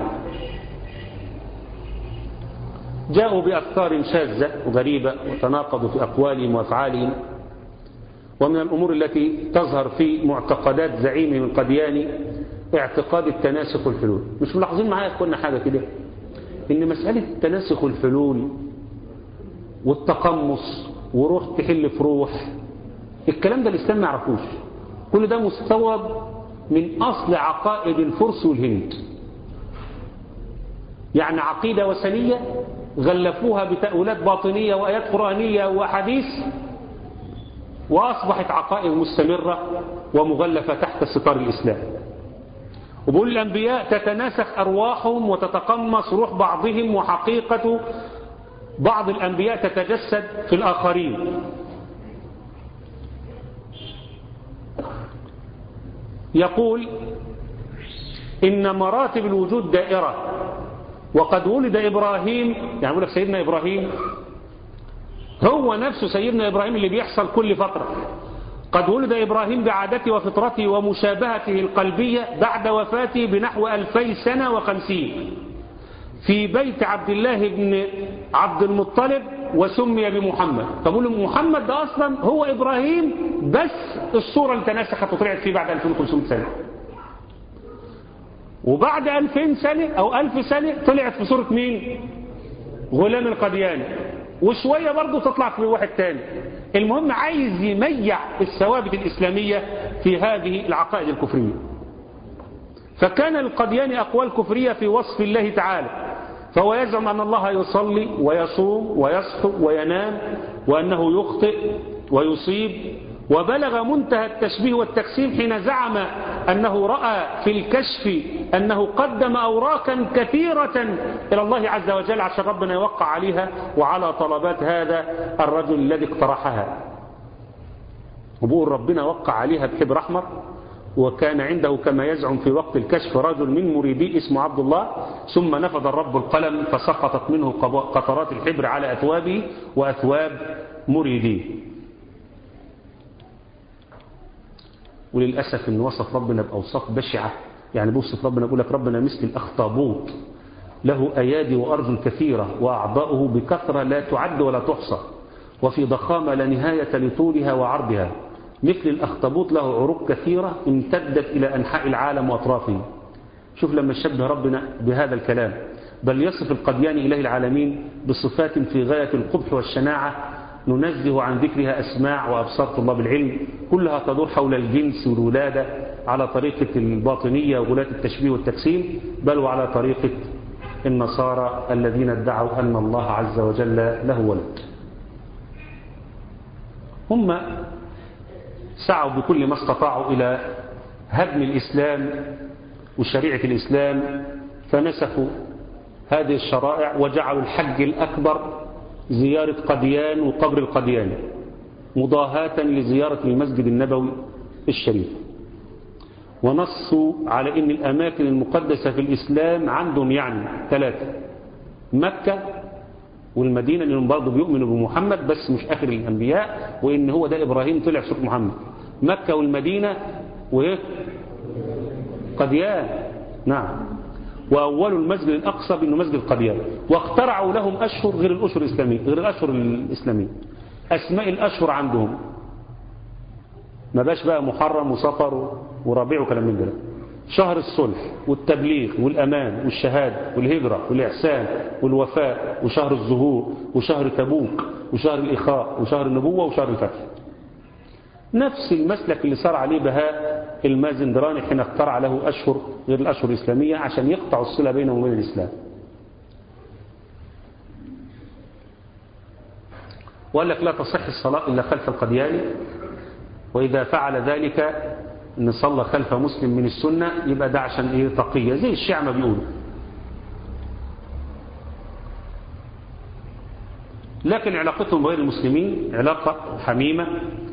جاءوا بأفكار شاذة وغريبة وتناقضوا في أقوالهم وأفعالهم ومن الأمور التي تظهر في معتقدات زعيمهم القدياني اعتقاد التناسخ والحلول مش ملاحظين معايا كنا حاجة كده إن مسألة التناسخ والحلول والتقمص وروح تحل في روح الكلام ده الإسلام ما يعرفوش كل ده مستوى من أصل عقائد الفرس والهند يعني عقيدة وثنية غلفوها بتأويلات باطنية وآيات قرآنية وحديث وأصبحت عقائد مستمرة ومغلفة تحت ستار الإسلام وبقول الأنبياء تتناسخ أرواحهم وتتقمص روح بعضهم وحقيقة بعض الأنبياء تتجسد في الآخرين يقول إن مراتب الوجود دائرة وقد ولد إبراهيم يعني يقول لك سيدنا إبراهيم هو نفسه سيدنا إبراهيم اللي بيحصل كل فترة قد ولد إبراهيم بعادته وفطرته ومشابهته القلبية بعد وفاته بنحو ألفي سنة وخمسين في بيت عبد الله بن عبد المطلب وسمي بمحمد فبقول محمد ده أصلا هو إبراهيم بس الصورة اللي تناسخت وطلعت فيه بعد 2500 سنة وبعد 2000 سنة أو 1000 سنة طلعت في صورة مين غلام القدياني وشوية برضه تطلع في واحد تاني المهم عايز يميع الثوابت الإسلامية في هذه العقائد الكفرية فكان القدياني أقوال كفرية في وصف الله تعالى فهو يزعم أن الله يصلي ويصوم ويصحو وينام وأنه يخطئ ويصيب وبلغ منتهى التشبيه والتقسيم حين زعم أنه رأى في الكشف أنه قدم أوراقا كثيرة إلى الله عز وجل عشان ربنا يوقع عليها وعلى طلبات هذا الرجل الذي اقترحها وبقول ربنا وقع عليها بحبر أحمر وكان عنده كما يزعم في وقت الكشف رجل من مريديه اسمه عبد الله ثم نفذ الرب القلم فسقطت منه قطرات الحبر على أثوابه وأثواب مريديه وللأسف أن وصف ربنا بأوصاف بشعة يعني بوصف ربنا يقول لك ربنا مثل الأخطابوط له أيادي وأرجل كثيرة وأعضاؤه بكثرة لا تعد ولا تحصى وفي ضخامة لا نهاية لطولها وعرضها مثل الأخطبوط له عروق كثيرة امتدت إلى أنحاء العالم وأطرافه شوف لما شبه ربنا بهذا الكلام بل يصف القديان إله العالمين بصفات في غاية القبح والشناعة ننزه عن ذكرها أسماع وأبصار طلاب العلم كلها تدور حول الجنس والولادة على طريقة الباطنية وغلاة التشبيه والتقسيم بل وعلى طريقة النصارى الذين ادعوا أن الله عز وجل له ولد هم سعوا بكل ما استطاعوا إلى هدم الإسلام وشريعة الإسلام فنسخوا هذه الشرائع وجعلوا الحج الأكبر زيارة قديان وقبر القديان مضاهاة لزيارة المسجد النبوي الشريف ونصوا على أن الأماكن المقدسة في الإسلام عندهم يعني ثلاثة مكة والمدينة لأنهم برضه بيؤمنوا بمحمد بس مش آخر الأنبياء وإن هو ده إبراهيم طلع في سورة محمد مكة والمدينة وإيه قديان نعم وأول المسجد الأقصى بأنه مسجد قديان واخترعوا لهم أشهر غير الأشهر الإسلامية غير الأشهر الإسلامية أسماء الأشهر عندهم ما باش بقى محرم وصفر وربيع وكلام من ده شهر الصلح والتبليغ والأمان والشهادة والهجرة والإحسان والوفاء وشهر الظهور وشهر تبوك وشهر الإخاء وشهر النبوة وشهر الفتح نفس المسلك اللي صار عليه بهاء المازندراني حين اخترع له أشهر غير الأشهر الإسلامية عشان يقطع الصلة بينه وبين الإسلام وقال لك لا تصح الصلاة إلا خلف القدياني وإذا فعل ذلك ان صلى خلف مسلم من السنة يبقى ده عشان ايه تقية زي الشيعة ما بيقولوا لكن علاقتهم بغير المسلمين علاقة حميمة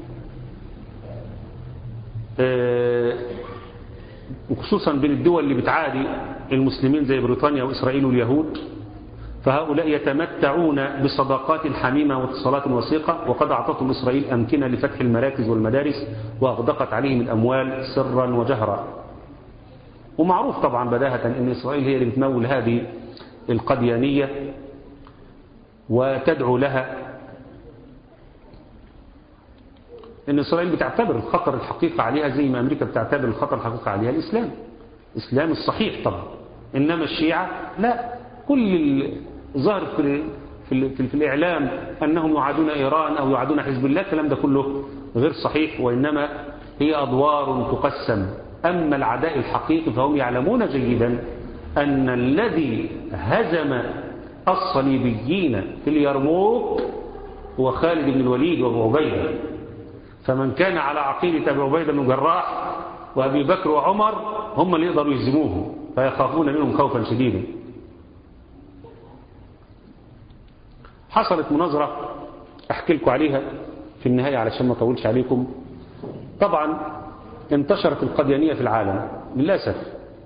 وخصوصا بين الدول اللي بتعادي المسلمين زي بريطانيا وإسرائيل واليهود فهؤلاء يتمتعون بصداقات حميمة واتصالات وثيقة وقد أعطتهم إسرائيل أمكنة لفتح المراكز والمدارس وأغدقت عليهم الأموال سرا وجهرا ومعروف طبعا بداهة أن إسرائيل هي اللي بتمول هذه القديانية وتدعو لها أن إسرائيل بتعتبر الخطر الحقيقي عليها زي ما أمريكا بتعتبر الخطر الحقيقي عليها الإسلام الإسلام الصحيح طبعا إنما الشيعة لا كل ظهر في, في, في, في الإعلام أنهم يعادون إيران أو يعادون حزب الله الكلام ده كله غير صحيح وإنما هي أدوار تقسم أما العداء الحقيقي فهم يعلمون جيدا أن الذي هزم الصليبيين في اليرموك هو خالد بن الوليد وابو عبيدة فمن كان على عقيدة أبي عبيدة بن جراح وأبي بكر وعمر هم اللي يقدروا يهزموه فيخافون منهم خوفا شديدا حصلت مناظرة أحكي لكم عليها في النهاية علشان ما أطولش عليكم طبعا انتشرت القديانية في العالم للأسف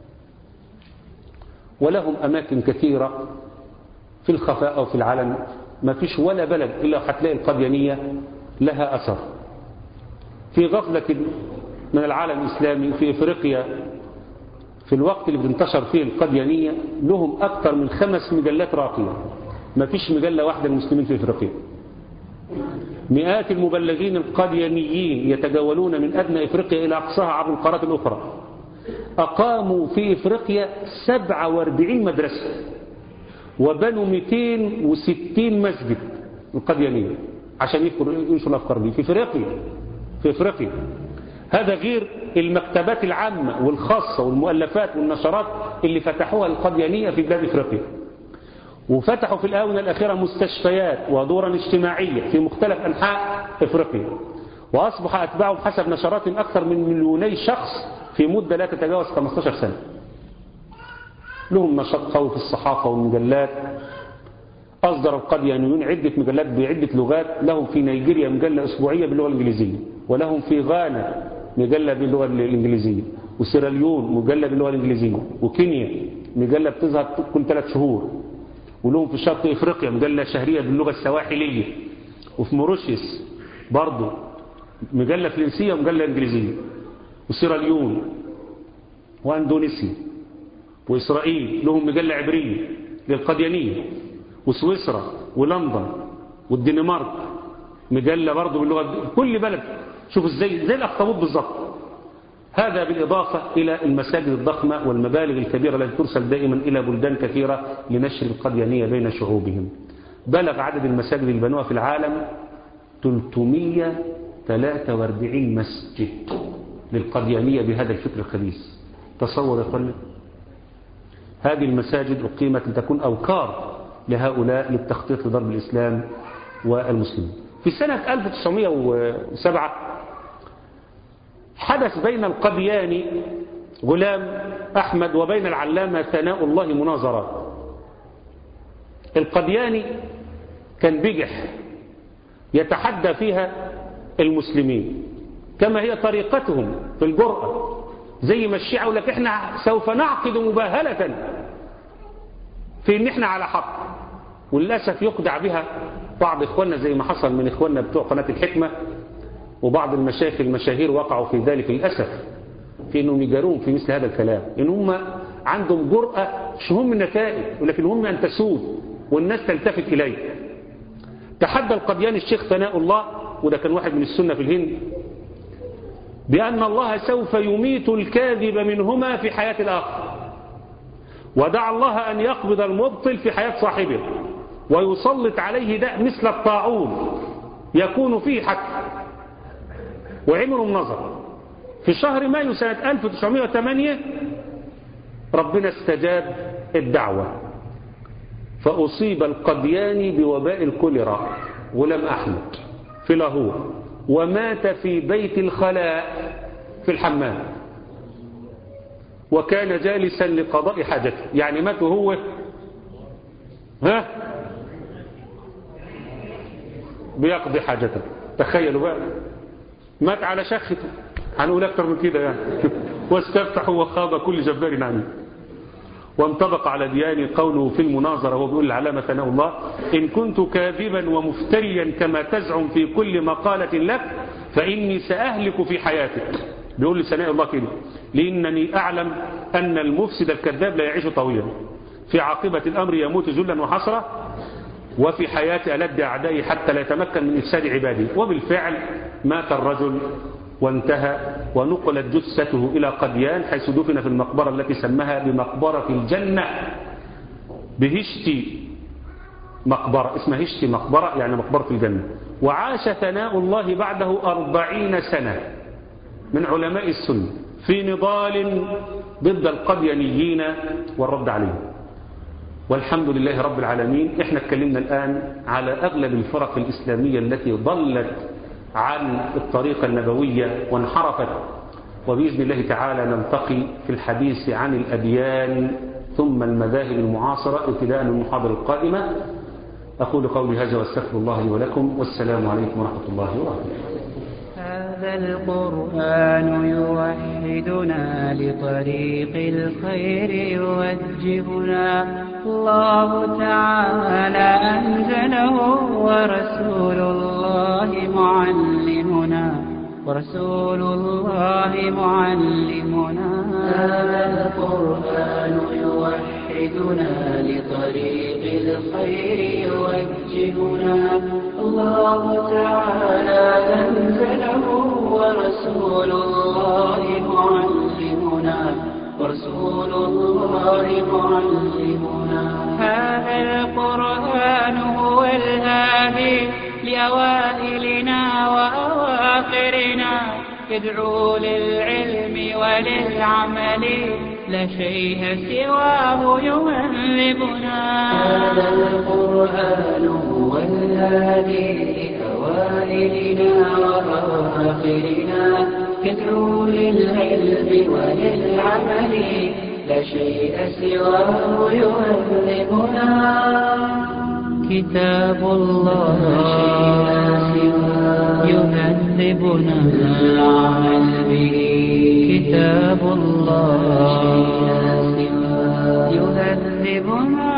ولهم أماكن كثيرة في الخفاء أو في العلن ما فيش ولا بلد إلا هتلاقي القديانية لها أثر في غفلة من العالم الإسلامي في إفريقيا في الوقت اللي بتنتشر فيه القديانية لهم أكثر من خمس مجلات راقية ما فيش مجلة واحدة للمسلمين في إفريقيا مئات المبلغين القديانيين يتجولون من أدنى إفريقيا إلى أقصاها عبر القارات الأخرى أقاموا في إفريقيا 47 مدرسة وبنوا 260 مسجد القديانية عشان ينشروا الأفكار دي في إفريقيا في إفريقيا هذا غير المكتبات العامة والخاصة والمؤلفات والنشرات اللي فتحوها القديانية في بلاد إفريقيا وفتحوا في الآونة الأخيرة مستشفيات ودورا اجتماعية في مختلف أنحاء إفريقيا وأصبح أتباعهم حسب نشراتهم أكثر من مليوني شخص في مدة لا تتجاوز 15 سنة لهم نشاط قوي في الصحافة والمجلات أصدر القديانيون عدة مجلات بعدة لغات لهم في نيجيريا مجلة أسبوعية باللغة الإنجليزية ولهم في غانا مجلة باللغة الإنجليزية وسيراليون مجلة باللغة الإنجليزية وكينيا مجلة بتظهر كل ثلاث شهور ولهم في شرق إفريقيا مجلة شهرية باللغة السواحلية وفي موريشيوس برضه مجلة فرنسية ومجلة إنجليزية وسيراليون وأندونيسيا وإسرائيل لهم مجلة عبرية للقديانية وسويسرا ولندن والدنمارك مجلة برضه باللغة كل بلد شوفوا ازاي زي الأخطبوط بالظبط هذا بالإضافة إلى المساجد الضخمة والمبالغ الكبيرة التي ترسل دائما إلى بلدان كثيرة لنشر القديانية بين شعوبهم بلغ عدد المساجد اللي بنوها في العالم 343 مسجد للقديانية بهذا الفكر الخبيث تصور يا اخوانا هذه المساجد أقيمت لتكون أوكار لهؤلاء للتخطيط لضرب الإسلام والمسلمين في سنة 1907 حدث بين القدياني غلام أحمد وبين العلامة ثناء الله مناظرات القدياني كان بجح يتحدى فيها المسلمين كما هي طريقتهم في الجرأة زي ما الشيعة يقول لك احنا سوف نعقد مباهلة في ان احنا على حق وللأسف يخدع بها بعض إخواننا زي ما حصل من إخواننا بتوع قناة الحكمة وبعض المشايخ المشاهير وقعوا في ذلك للأسف في أنهم يجارون في مثل هذا الكلام إن هم عندهم جرأة مش هم النتائج ولكن هم أن تسود والناس تلتفت إليه تحدى القديان الشيخ ثناء الله وده كان واحد من السنة في الهند بأن الله سوف يميت الكاذب منهما في حياة الآخر ودعا الله أن يقبض المبطل في حياة صاحبه ويسلط عليه داء مثل الطاعون يكون فيه حتى وعملوا النظر في شهر مايو سنة 1908 ربنا استجاب الدعوة فأصيب القدياني بوباء الكوليرا غلام أحمد في لاهور ومات في بيت الخلاء في الحمام وكان جالسا لقضاء حاجته يعني مات هو ها بيقضي حاجته تخيلوا بقى مات على شخته هنقول اكتر من كده يعني واستفتح وخاض كل جبار عنه وانطبق على دياني قوله في المناظرة وهو بيقول العلامة ثناء الله إن كنت كاذبا ومفتريا كما تزعم في كل مقالة لك فإني سأهلك في حياتك بيقول لثناء الله كده لأنني أعلم أن المفسد الكذاب لا يعيش طويلا في عاقبة الأمر يموت ذلا وحسرة وفي حياة ألد أعدائي حتى لا يتمكن من إفساد عباده وبالفعل مات الرجل وانتهى ونقلت جثته إلى قديان حيث دفن في المقبرة التي سماها بمقبرة الجنة بهشتي مقبرة اسمها هشتي مقبرة يعني مقبرة الجنة وعاش ثناء الله بعده أربعين سنة من علماء السنة في نضال ضد القديانيين والرد عليهم والحمد لله رب العالمين احنا اتكلمنا الآن على أغلب الفرق الإسلامية التي ضلت عن الطريقة النبوية وانحرفت وبإذن الله تعالى نلتقي في الحديث عن الأديان ثم المذاهب المعاصرة ابتداء من المحاضرة القادمة أقول قولي هذا واستغفر الله لي ولكم والسلام عليكم ورحمة الله وبركاته هذا القرآن يوحدنا لطريق الخير يوجهنا الله تعالى أنزله ورسول الله معلمنا ورسول الله معلمنا هذا القرآن يوحدنا لطريق الخير يوجهنا الله تعالى أنزله ورسول الله معلمنا ورسول الله معلمنا هذا القرآن هو الهادي لأوائلنا وأواخرنا يدعو للعلم وللعمل لا شيء سواه يهذبنا هذا القرآن هو الهادي لأوائلنا وأواخرنا يدعو للعلم وللعمل لا شيء سواه يهذبنا كتاب الله يهذبنا العمل به كتاب الله يهذبنا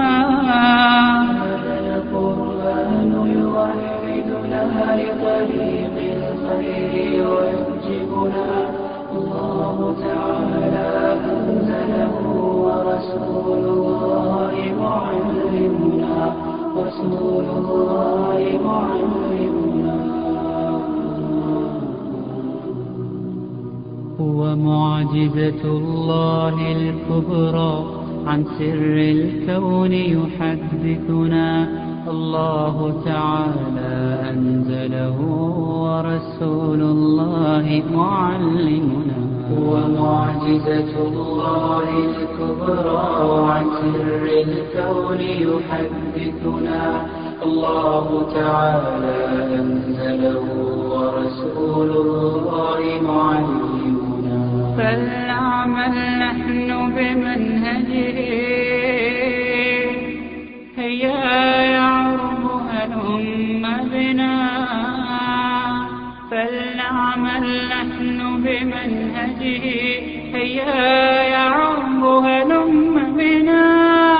القرآن يوحدنا لطريق الخير يوجهنا الله تعالى أنزله ورسول الله معلمنا رسول الله معلمنا هو معجزة الله الكبرى عن سر الكون يحدثنا الله تعالى أنزله ورسول الله معلمنا هو معجزة الله الكبرى عن سر الكون يحدثنا الله تعالى أنزله ورسول الله معلمنا فلنعمل نحن بمنهجه هيا يعرب هلم بنا فلنعمل نحن بمنهجه هيا يعرب هلم بنا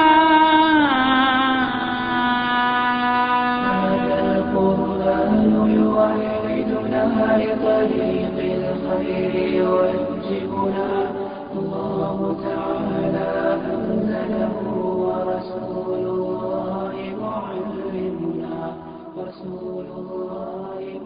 هذا القرآن يوحدنا لطريق الخير يوجهنا الله تعالى أنزله ورسول الله معلمنا رسول الله